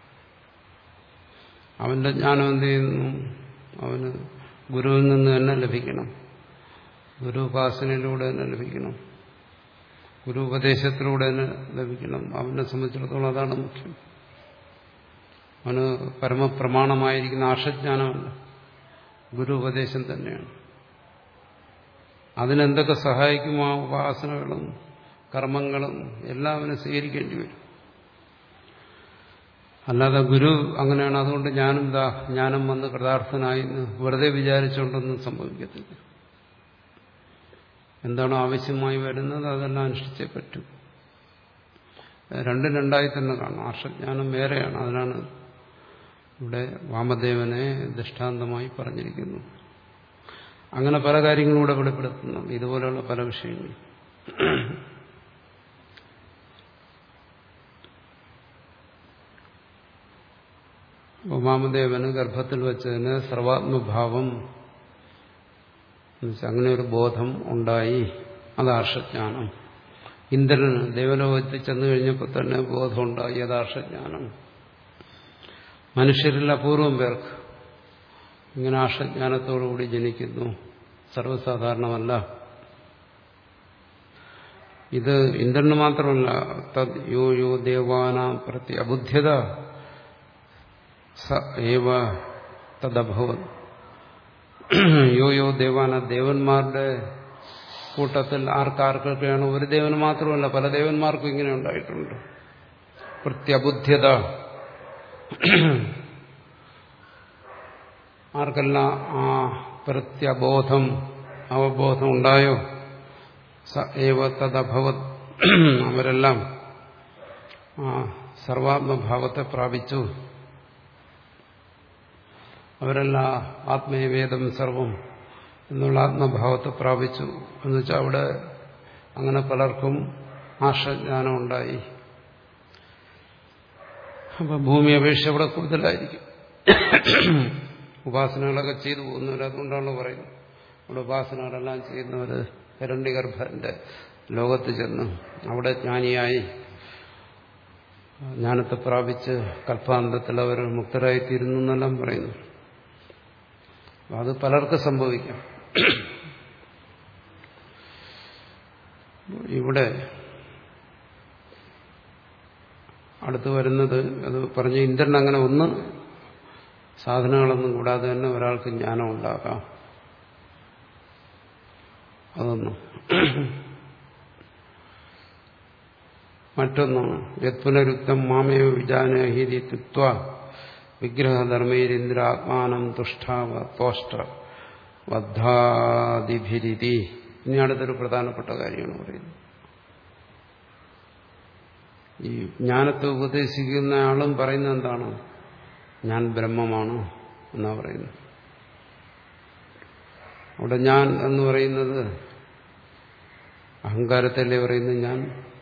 അവന്റെ ജ്ഞാനം എന്ത് ചെയ്യുന്നു അവന് ഗുരുവിൽ നിന്ന് തന്നെ ലഭിക്കണം ഗുരു ഉപാസനയിലൂടെ തന്നെ ലഭിക്കണം ഗുരു ഉപദേശത്തിലൂടെ തന്നെ ലഭിക്കണം അവനെ സംബന്ധിച്ചിടത്തോളം അതാണ് മുഖ്യം അവന് പരമപ്രമാണമായിരിക്കുന്ന ആർഷജ്ഞാനമല്ല ഗുരു ഉപദേശം തന്നെയാണ് അതിനെന്തൊക്കെ സഹായിക്കും ആ ഉപാസനകളും കർമ്മങ്ങളും എല്ലാം അവന് സ്വീകരിക്കേണ്ടി വരും അല്ലാതെ ഗുരു അങ്ങനെയാണ് അതുകൊണ്ട് ഞാനും ദാ ജ്ഞാനം വന്ന് കൃതാർത്ഥനായി വെറുതെ വിചാരിച്ചുകൊണ്ടൊന്നും സംഭവിക്കത്തില്ല എന്താണോ ആവശ്യമായി വരുന്നത് അതെല്ലാം അനുഷ്ഠിച്ചേ പറ്റൂ രണ്ടും രണ്ടായി തന്നെ കാണും ആർഷജ്ഞാനം വേറെയാണ് അതിനാണ് ഇവിടെ വാമദേവനെ ദൃഷ്ടാന്തമായി പറഞ്ഞിരിക്കുന്നു അങ്ങനെ പല കാര്യങ്ങളും ഇവിടെ വെളിപ്പെടുത്തുന്നുണ്ട് ഇതുപോലെയുള്ള പല വിഷയങ്ങളും വാമദേവന് ഗർഭത്തിൽ വെച്ചതിന് സർവാത്മഭാവം അങ്ങനെ ഒരു ബോധം ഉണ്ടായി അത് ആർഷജ്ഞാനം ഇന്ദ്രന് ദേവലോകത്തിൽ ചെന്നു കഴിഞ്ഞപ്പോൾ തന്നെ ബോധമുണ്ടായി അത് ആർഷജ്ഞാനം മനുഷ്യരിൽ അപൂർവം പേർക്ക് ഇങ്ങനെ ആർഷജ്ഞാനത്തോടുകൂടി ജനിക്കുന്നു സർവ്വസാധാരണമല്ല ഇത് ഇന്ദ്രന് മാത്രമല്ല തദ് യോ യോ ദേവാന പ്രതി അബുദ്ധ്യത സ ഏവ തദഭവൻ യോ യോ ദേവാന ദേവന്മാരുടെ കൂട്ടത്തിൽ ആർക്കാർക്കൊക്കെയാണ് ഒരു ദേവന് മാത്രമല്ല പല ദേവന്മാർക്കും ഇങ്ങനെ ഉണ്ടായിട്ടുണ്ട് പ്രത്യബുദ്ധ്യത ആർക്കെല്ലാം ആ പ്രത്യബോധം അവബോധം ഉണ്ടായോ സ ഏവ തദഭവത് അവരെല്ലാം ആ സർവാത്മഭാവത്തെ പ്രാപിച്ചു അവരെല്ലാം ആത്മീയവേദം സർവം എന്നുള്ള ആത്മഭാവത്തെ പ്രാപിച്ചു എന്ന് വെച്ചാൽ അവിടെ അങ്ങനെ പലർക്കും ആശജ്ഞാനം ഉണ്ടായി അപ്പൊ ഭൂമി അപേക്ഷ അവിടെ കൂടുതലായിരിക്കും ഉപാസനകളൊക്കെ ചെയ്തു പോകുന്നവർ അതുകൊണ്ടാണല്ലോ പറയുന്നത് അവിടെ ഉപാസനകളെല്ലാം ചെയ്യുന്നവർ ഹിരണ്യഗർഭന്റെ ലോകത്ത് ചെന്ന് അവിടെ ജ്ഞാനിയായി ജ്ഞാനത്തെ പ്രാപിച്ച് കൽപ്പാന്തത്തിൽ അവർ മുക്തരായിത്തീരുന്നു എന്നെല്ലാം പറയുന്നു അത് പലർക്കും സംഭവിക്കാം ഇവിടെ അടുത്ത് വരുന്നത് അത് പറഞ്ഞ ഇന്ദ്രൻ അങ്ങനെ ഒന്ന് സാധനങ്ങളൊന്നും കൂടാതെ തന്നെ ഒരാൾക്ക് ജ്ഞാനം ഉണ്ടാക്കാം അതൊന്നും മറ്റൊന്നാണ് യത്പുനരുക്തം മാമേവ വിജാനഹീതി തുത്വ വിഗ്രഹധർമ്മേരിന്ദ്ര ആത്മാനം തുഷ്ടാവ തോഷ്ട വദ്ധാതിഭിരിതി ഇനി അടുത്തൊരു പ്രധാനപ്പെട്ട കാര്യമാണ് പറയുന്നത് ഈ ജ്ഞാനത്തെ ഉപദേശിക്കുന്ന ആളും പറയുന്നത് എന്താണ് ഞാൻ ബ്രഹ്മമാണ് എന്നാ പറയുന്നത് അവിടെ ഞാൻ എന്ന് പറയുന്നത് അഹങ്കാരത്തല്ലേ പറയുന്നത് ഞാൻ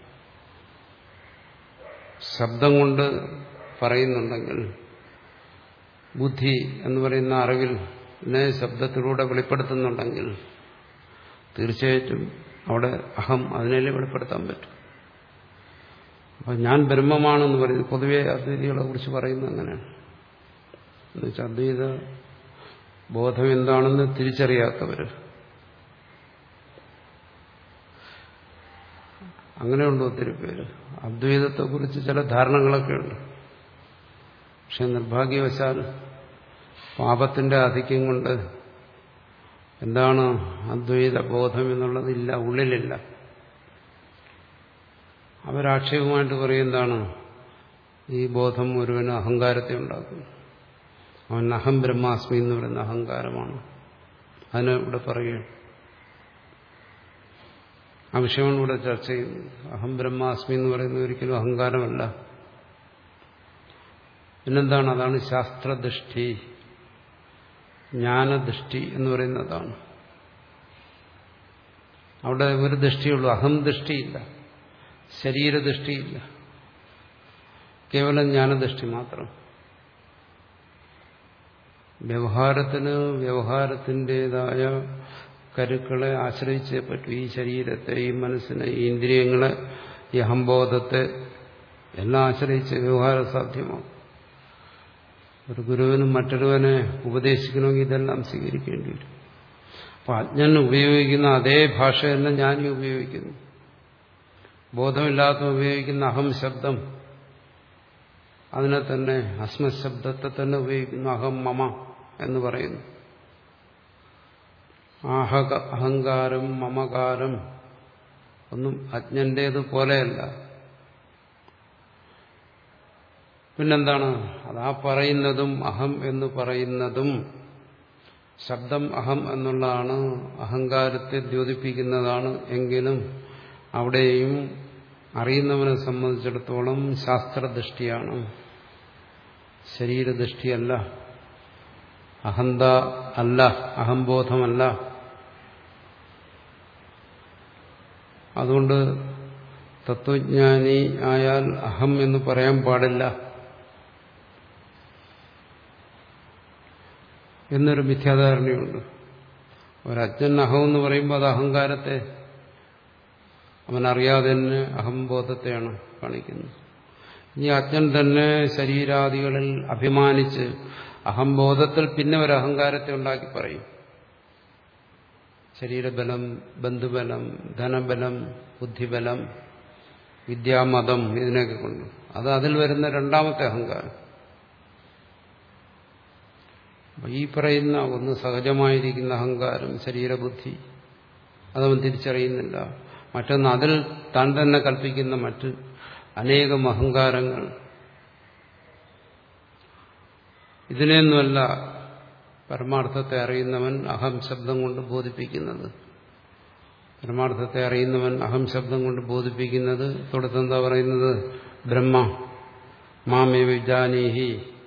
ശബ്ദം കൊണ്ട് പറയുന്നുണ്ടെങ്കിൽ ബുദ്ധി എന്ന് പറയുന്ന അറിവിൽ എന്നെ ശബ്ദത്തിലൂടെ വെളിപ്പെടുത്തുന്നുണ്ടെങ്കിൽ തീർച്ചയായിട്ടും അവിടെ അഹം അതിനല്ലേ വെളിപ്പെടുത്താൻ പറ്റും അപ്പം ഞാൻ ബ്രഹ്മമാണെന്ന് പറയുന്നത് പൊതുവെ അദ്വൈതികളെ കുറിച്ച് പറയുന്നത് അങ്ങനെയാണ് എന്നുവെച്ചാൽ അദ്വൈത ബോധം എന്താണെന്ന് തിരിച്ചറിയാത്തവർ അങ്ങനെയുണ്ട് ഒത്തിരി പേര് അദ്വൈതത്തെക്കുറിച്ച് ചില ധാരണകളൊക്കെ ഉണ്ട് പക്ഷെ നിർഭാഗ്യവശാൽ പാപത്തിന്റെ ആധിക്യം കൊണ്ട് എന്താണ് അദ്വൈത ബോധം എന്നുള്ളതില്ല ഉള്ളിലില്ല അവരാക്ഷേപമായിട്ട് പറയും എന്താണ് ഈ ബോധം ഒരുവന് അഹങ്കാരത്തെ ഉണ്ടാക്കുന്നു അവൻ അഹം ബ്രഹ്മാസ്മി എന്ന് പറയുന്ന അഹങ്കാരമാണ് അതിനെ ഇവിടെ പറയുകയാണ് ആ വിഷയമാണ് ഇവിടെ ചർച്ച ചെയ്യുന്നത് അഹം ബ്രഹ്മാസ്മി എന്ന് പറയുന്നത് ഒരിക്കലും അഹങ്കാരമല്ല പിന്നെന്താണ് അതാണ് ശാസ്ത്രദൃഷ്ടി ജ്ഞാനദൃഷ്ടി എന്ന് പറയുന്നതാണ് അവിടെ ഒരു ദൃഷ്ടിയുള്ളൂ അഹം ദൃഷ്ടിയില്ല ശരീരദൃഷ്ടിയില്ല കേവലം ജ്ഞാനദൃഷ്ടി മാത്രം വ്യവഹാരത്തിന് വ്യവഹാരത്തിൻ്റെതായ കരുക്കളെ ആശ്രയിച്ചേ പറ്റൂ ഈ ശരീരത്തെ ഈ മനസ്സിനെ ഈ ഇന്ദ്രിയങ്ങളെ ഈ അഹംബോധത്തെ എല്ലാം ആശ്രയിച്ച് വ്യവഹാരം സാധ്യമാകും ഒരു ഗുരുവിനും മറ്റൊരുവനെ ഉപദേശിക്കണമെങ്കിൽ ഇതെല്ലാം സ്വീകരിക്കേണ്ടി വരും അപ്പൊ അജ്ഞൻ ഉപയോഗിക്കുന്ന അതേ ഭാഷ തന്നെ ഞാനും ഉപയോഗിക്കുന്നു ബോധമില്ലാത്ത ഉപയോഗിക്കുന്ന അഹം ശബ്ദം അതിനെ തന്നെ അസ്മശബ്ദത്തെ തന്നെ ഉപയോഗിക്കുന്നു അഹം മമ എന്ന് പറയുന്നു ആഹക അഹങ്കാരം മമകാരം ഒന്നും അജ്ഞന്റേത് പോലെയല്ല പിന്നെന്താണ് അതാ പറയുന്നതും അഹം എന്ന് പറയുന്നതും ശബ്ദം അഹം എന്നുള്ളതാണ് അഹങ്കാരത്തെ ദ്യോതിപ്പിക്കുന്നതാണ് എങ്കിലും അവിടെയും അറിയുന്നവനെ സംബന്ധിച്ചിടത്തോളം ശാസ്ത്രദൃഷ്ടിയാണ് ശരീരദൃഷ്ടിയല്ല അഹന്ത അല്ല അഹംബോധമല്ല അതുകൊണ്ട് തത്വജ്ഞാനി ആയാൽ അഹം എന്ന് പറയാൻ പാടില്ല എന്നൊരു മിഥ്യാധാരണയുണ്ട് ഒരജ്ഞൻ അഹം എന്ന് പറയുമ്പോൾ അത് അഹങ്കാരത്തെ അവനറിയാതെ തന്നെ അഹംബോധത്തെയാണ് കാണിക്കുന്നത് ഈ അജ്ഞൻ തന്നെ ശരീരാദികളിൽ അഭിമാനിച്ച് അഹംബോധത്തിൽ പിന്നെ ഒരു അഹങ്കാരത്തെ ഉണ്ടാക്കി പറയും ശരീരബലം ബന്ധുബലം ധനബലം ബുദ്ധിബലം വിദ്യാമതം ഇതിനൊക്കെ കൊണ്ട് അത് അതിൽ വരുന്ന രണ്ടാമത്തെ അഹങ്കാരം ഈ പറയുന്ന ഒന്ന് സഹജമായിരിക്കുന്ന അഹങ്കാരം ശരീരബുദ്ധി അതവൻ തിരിച്ചറിയുന്നില്ല മറ്റൊന്ന് അതിൽ താൻ തന്നെ കൽപ്പിക്കുന്ന മറ്റ് അനേകം അഹങ്കാരങ്ങൾ ഇതിനെയൊന്നുമല്ല പരമാർത്ഥത്തെ അറിയുന്നവൻ അഹം ശബ്ദം കൊണ്ട് ബോധിപ്പിക്കുന്നത് പരമാർത്ഥത്തെ അറിയുന്നവൻ അഹം ശബ്ദം കൊണ്ട് ബോധിപ്പിക്കുന്നത് തൊടുത്തെന്താ പറയുന്നത് ബ്രഹ്മ മാമേ വിജാനീഹി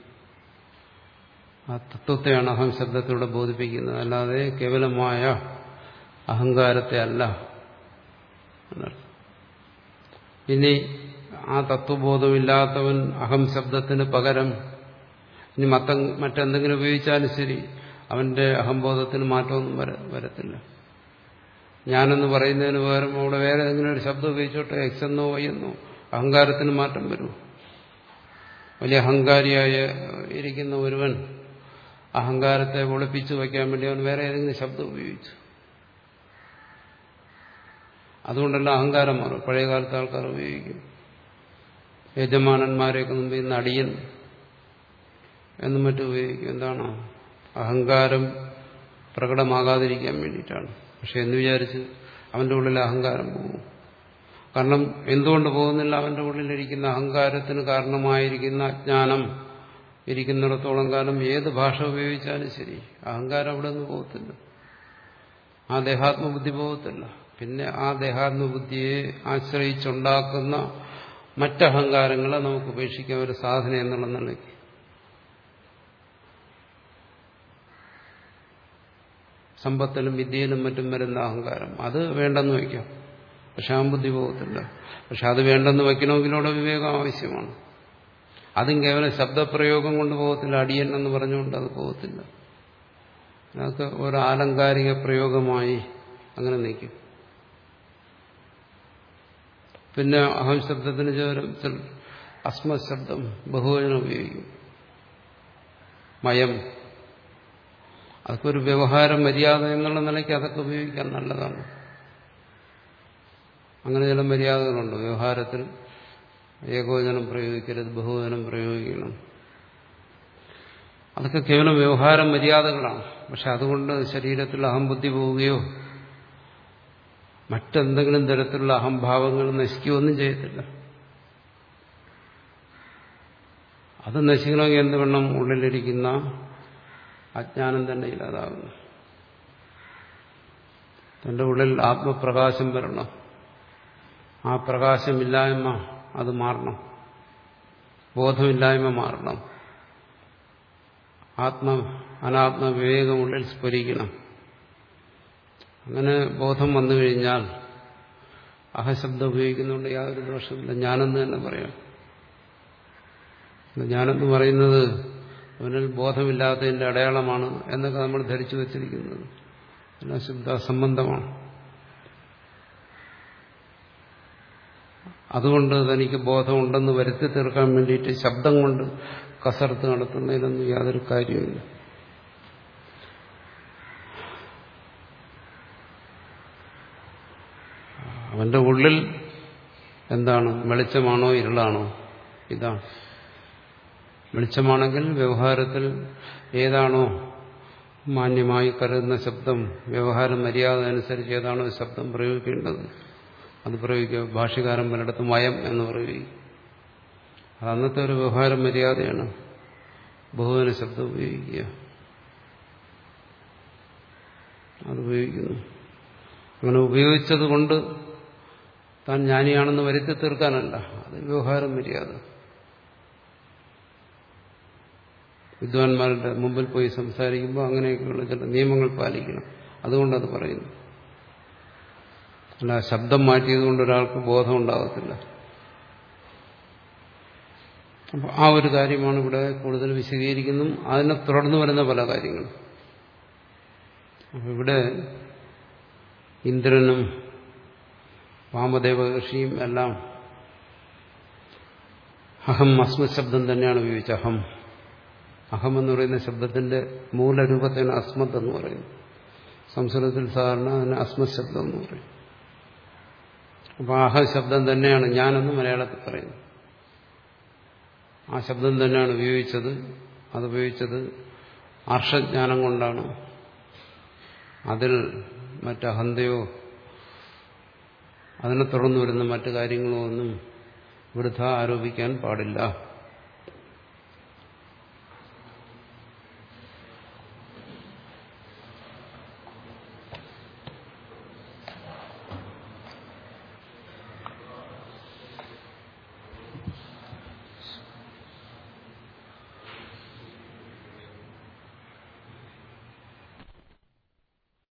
ആ തത്വത്തെയാണ് അഹം ശബ്ദത്തിലൂടെ ബോധിപ്പിക്കുന്നത് അല്ലാതെ കേവലമായ അഹങ്കാരത്തെ അല്ല എന്നർത്ഥം ഇനി ആ തത്വബോധമില്ലാത്തവൻ അഹം ശബ്ദത്തിന് പകരം ഇനി മത്ത മറ്റെന്തെങ്കിലും ഉപയോഗിച്ചാലും ശരി അവന്റെ അഹംബോധത്തിന് മാറ്റമൊന്നും വര വരത്തില്ല ഞാനെന്ന് പറയുന്നതിന് പകരം അവിടെ വേറെ ഏതെങ്കിലും ഒരു ശബ്ദം ഉപയോഗിച്ചോട്ടെ എക്സ് എന്നോ വൈ എന്നോ അഹങ്കാരത്തിന് മാറ്റം വരും വലിയ അഹങ്കാരിയായ ഇരിക്കുന്ന ഒരുവൻ അഹങ്കാരത്തെ ഒളിപ്പിച്ചു വയ്ക്കാൻ വേണ്ടി അവൻ വേറെ ഏതെങ്കിലും ശബ്ദം ഉപയോഗിച്ചു അതുകൊണ്ടല്ല അഹങ്കാരം മാറും പഴയ കാലത്ത് ആൾക്കാർ ഉപയോഗിക്കും യജമാനന്മാരെയൊക്കെ മുമ്പിൽ നിന്ന് അടിയൻ എന്നും മറ്റും ഉപയോഗിക്കും എന്താണ് അഹങ്കാരം പ്രകടമാകാതിരിക്കാൻ വേണ്ടിയിട്ടാണ് പക്ഷെ എന്ന് വിചാരിച്ച് അവന്റെ ഉള്ളിൽ അഹങ്കാരം പോകും കാരണം എന്തുകൊണ്ട് പോകുന്നില്ല അവന്റെ ഉള്ളിലിരിക്കുന്ന അഹങ്കാരത്തിന് കാരണമായിരിക്കുന്ന അജ്ഞാനം ഇരിക്കുന്നിടത്തോളം കാലം ഏത് ഭാഷ ഉപയോഗിച്ചാലും ശരി അഹങ്കാരം അവിടെ നിന്ന് പോകത്തില്ല ആ ദേഹാത്മബുദ്ധി പോകത്തില്ല പിന്നെ ആ ദേഹാത്മബുദ്ധിയെ ആശ്രയിച്ചുണ്ടാക്കുന്ന മറ്റഹങ്കാരങ്ങളെ നമുക്ക് ഉപേക്ഷിക്കാം ഒരു സാധന എന്നുള്ള നിലയ്ക്ക് സമ്പത്തിലും വിദ്യയിലും മറ്റും വരുന്ന അഹങ്കാരം അത് വേണ്ടെന്ന് വയ്ക്കാം പക്ഷെ ആ ബുദ്ധി പോകത്തില്ല പക്ഷെ അത് വേണ്ടെന്ന് വയ്ക്കണമെങ്കിൽ അവിടെ വിവേകം ആവശ്യമാണ് അതും കേവലം ശബ്ദപ്രയോഗം കൊണ്ട് പോകത്തില്ല അടിയൻ എന്ന് പറഞ്ഞുകൊണ്ട് അത് പോകത്തില്ല അതൊക്കെ ഒരു ആലങ്കാരിക പ്രയോഗമായി അങ്ങനെ നിൽക്കും പിന്നെ അഹം ശബ്ദത്തിന് ചേരും അസ്മത് ശബ്ദം ബഹുവചനം ഉപയോഗിക്കും മയം അതൊക്കെ ഒരു വ്യവഹാര മര്യാദ എന്നുള്ള നിലയ്ക്ക് അതൊക്കെ ഉപയോഗിക്കാൻ നല്ലതാണ് അങ്ങനെ ചില മര്യാദകളുണ്ട് വ്യവഹാരത്തിൽ ഏകോചനം പ്രയോഗിക്കരുത് ബഹുവചനം പ്രയോഗിക്കണം അതൊക്കെ കേവലം വ്യവഹാര മര്യാദകളാണ് പക്ഷെ അതുകൊണ്ട് ശരീരത്തിൽ അഹംബുദ്ധി പോവുകയോ മറ്റെന്തെങ്കിലും തരത്തിലുള്ള അഹംഭാവങ്ങൾ നശിക്കുകയൊന്നും ചെയ്യത്തില്ല അത് നശിക്കണമെങ്കിൽ എന്ത് വേണം ഉള്ളിലിരിക്കുന്ന അജ്ഞാനം തന്നെ ഇല്ലാതാകുന്നു തന്റെ ഉള്ളിൽ ആത്മപ്രകാശം വരണം ആ പ്രകാശമില്ലായ്മ അത് മാറണം ബോധമില്ലായ്മ മാറണം ആത്മ അനാത്മ വിവേകമുള്ളിൽ സ്ഫുരിക്കണം അങ്ങനെ ബോധം വന്നു കഴിഞ്ഞാൽ അഹശബ്ദം ഉപയോഗിക്കുന്നുണ്ട് യാതൊരു ദോഷമില്ല ഞാനെന്ന് തന്നെ പറയാം ഞാനെന്ന് പറയുന്നത് അവനിൽ ബോധമില്ലാത്തതിന്റെ അടയാളമാണ് എന്നൊക്കെ നമ്മൾ ധരിച്ചു വച്ചിരിക്കുന്നത് എല്ലാം ശുദ്ധ സംബന്ധമാണ് അതുകൊണ്ട് തനിക്ക് ബോധമുണ്ടെന്ന് വരുത്തി തീർക്കാൻ വേണ്ടിയിട്ട് ശബ്ദം കൊണ്ട് കസർത്ത് നടത്തുന്നതിനൊന്നും യാതൊരു കാര്യമില്ല അവന്റെ ഉള്ളിൽ എന്താണ് വെളിച്ചമാണോ ഇരുളാണോ ഇതാണ് വെളിച്ചമാണെങ്കിൽ വ്യവഹാരത്തിൽ ഏതാണോ മാന്യമായി കരുതുന്ന ശബ്ദം വ്യവഹാര മര്യാദ അനുസരിച്ച് ഏതാണോ ശബ്ദം പ്രയോഗിക്കേണ്ടത് അത് പ്രയോഗിക്കുക ഭാഷകാരൻ പലയിടത്തും വയം എന്ന് പ്രയോഗിക്കും അത് അന്നത്തെ ഒരു വ്യവഹാര മര്യാദയാണ് ബഹുവന ശബ്ദം ഉപയോഗിക്കുക അത് ഉപയോഗിക്കുന്നു അങ്ങനെ ഉപയോഗിച്ചത് കൊണ്ട് താൻ ജ്ഞാനിയാണെന്ന് വരുത്തി തീർക്കാനല്ല അത് വ്യവഹാര മര്യാദ വിദ്വാൻമാരുടെ മുമ്പിൽ പോയി സംസാരിക്കുമ്പോൾ അങ്ങനെയൊക്കെയുള്ള ചില നിയമങ്ങൾ പാലിക്കണം അതുകൊണ്ടത് പറയുന്നു അല്ല ശബ്ദം മാറ്റിയതുകൊണ്ട് ഒരാൾക്ക് ബോധം ഉണ്ടാകത്തില്ല അപ്പോൾ ആ ഒരു കാര്യമാണ് ഇവിടെ കൂടുതൽ വിശദീകരിക്കുന്നു അതിനെ തുടർന്ന് വരുന്ന പല കാര്യങ്ങളും അപ്പോൾ ഇവിടെ ഇന്ദ്രനും വാമദേവ ഋഷിയും എല്ലാം അഹം അസ്മ ശബ്ദം തന്നെയാണ് ഉപയോഗിച്ചത് അഹം അഹം എന്ന് പറയുന്ന ശബ്ദത്തിന്റെ മൂലരൂപത്തെയാണ് അസ്മത് എന്ന് പറയുന്നത് സംസ്കൃതത്തിൽ സാധാരണ അതിന് അസ്മത് ശബ്ദം എന്ന് പറയും അപ്പൊ അഹ ശബ്ദം തന്നെയാണ് ഞാനെന്ന് മലയാളത്തിൽ പറയുന്നത് ആ ശബ്ദം തന്നെയാണ് ഉപയോഗിച്ചത് അത് ഉപയോഗിച്ചത് അർഷജ്ഞാനം കൊണ്ടാണ് അതിൽ മറ്റഹന്തയോ അതിനെ തുടർന്ന് വരുന്ന മറ്റു കാര്യങ്ങളോ ഒന്നും വൃഥ ആരോപിക്കാൻ പാടില്ല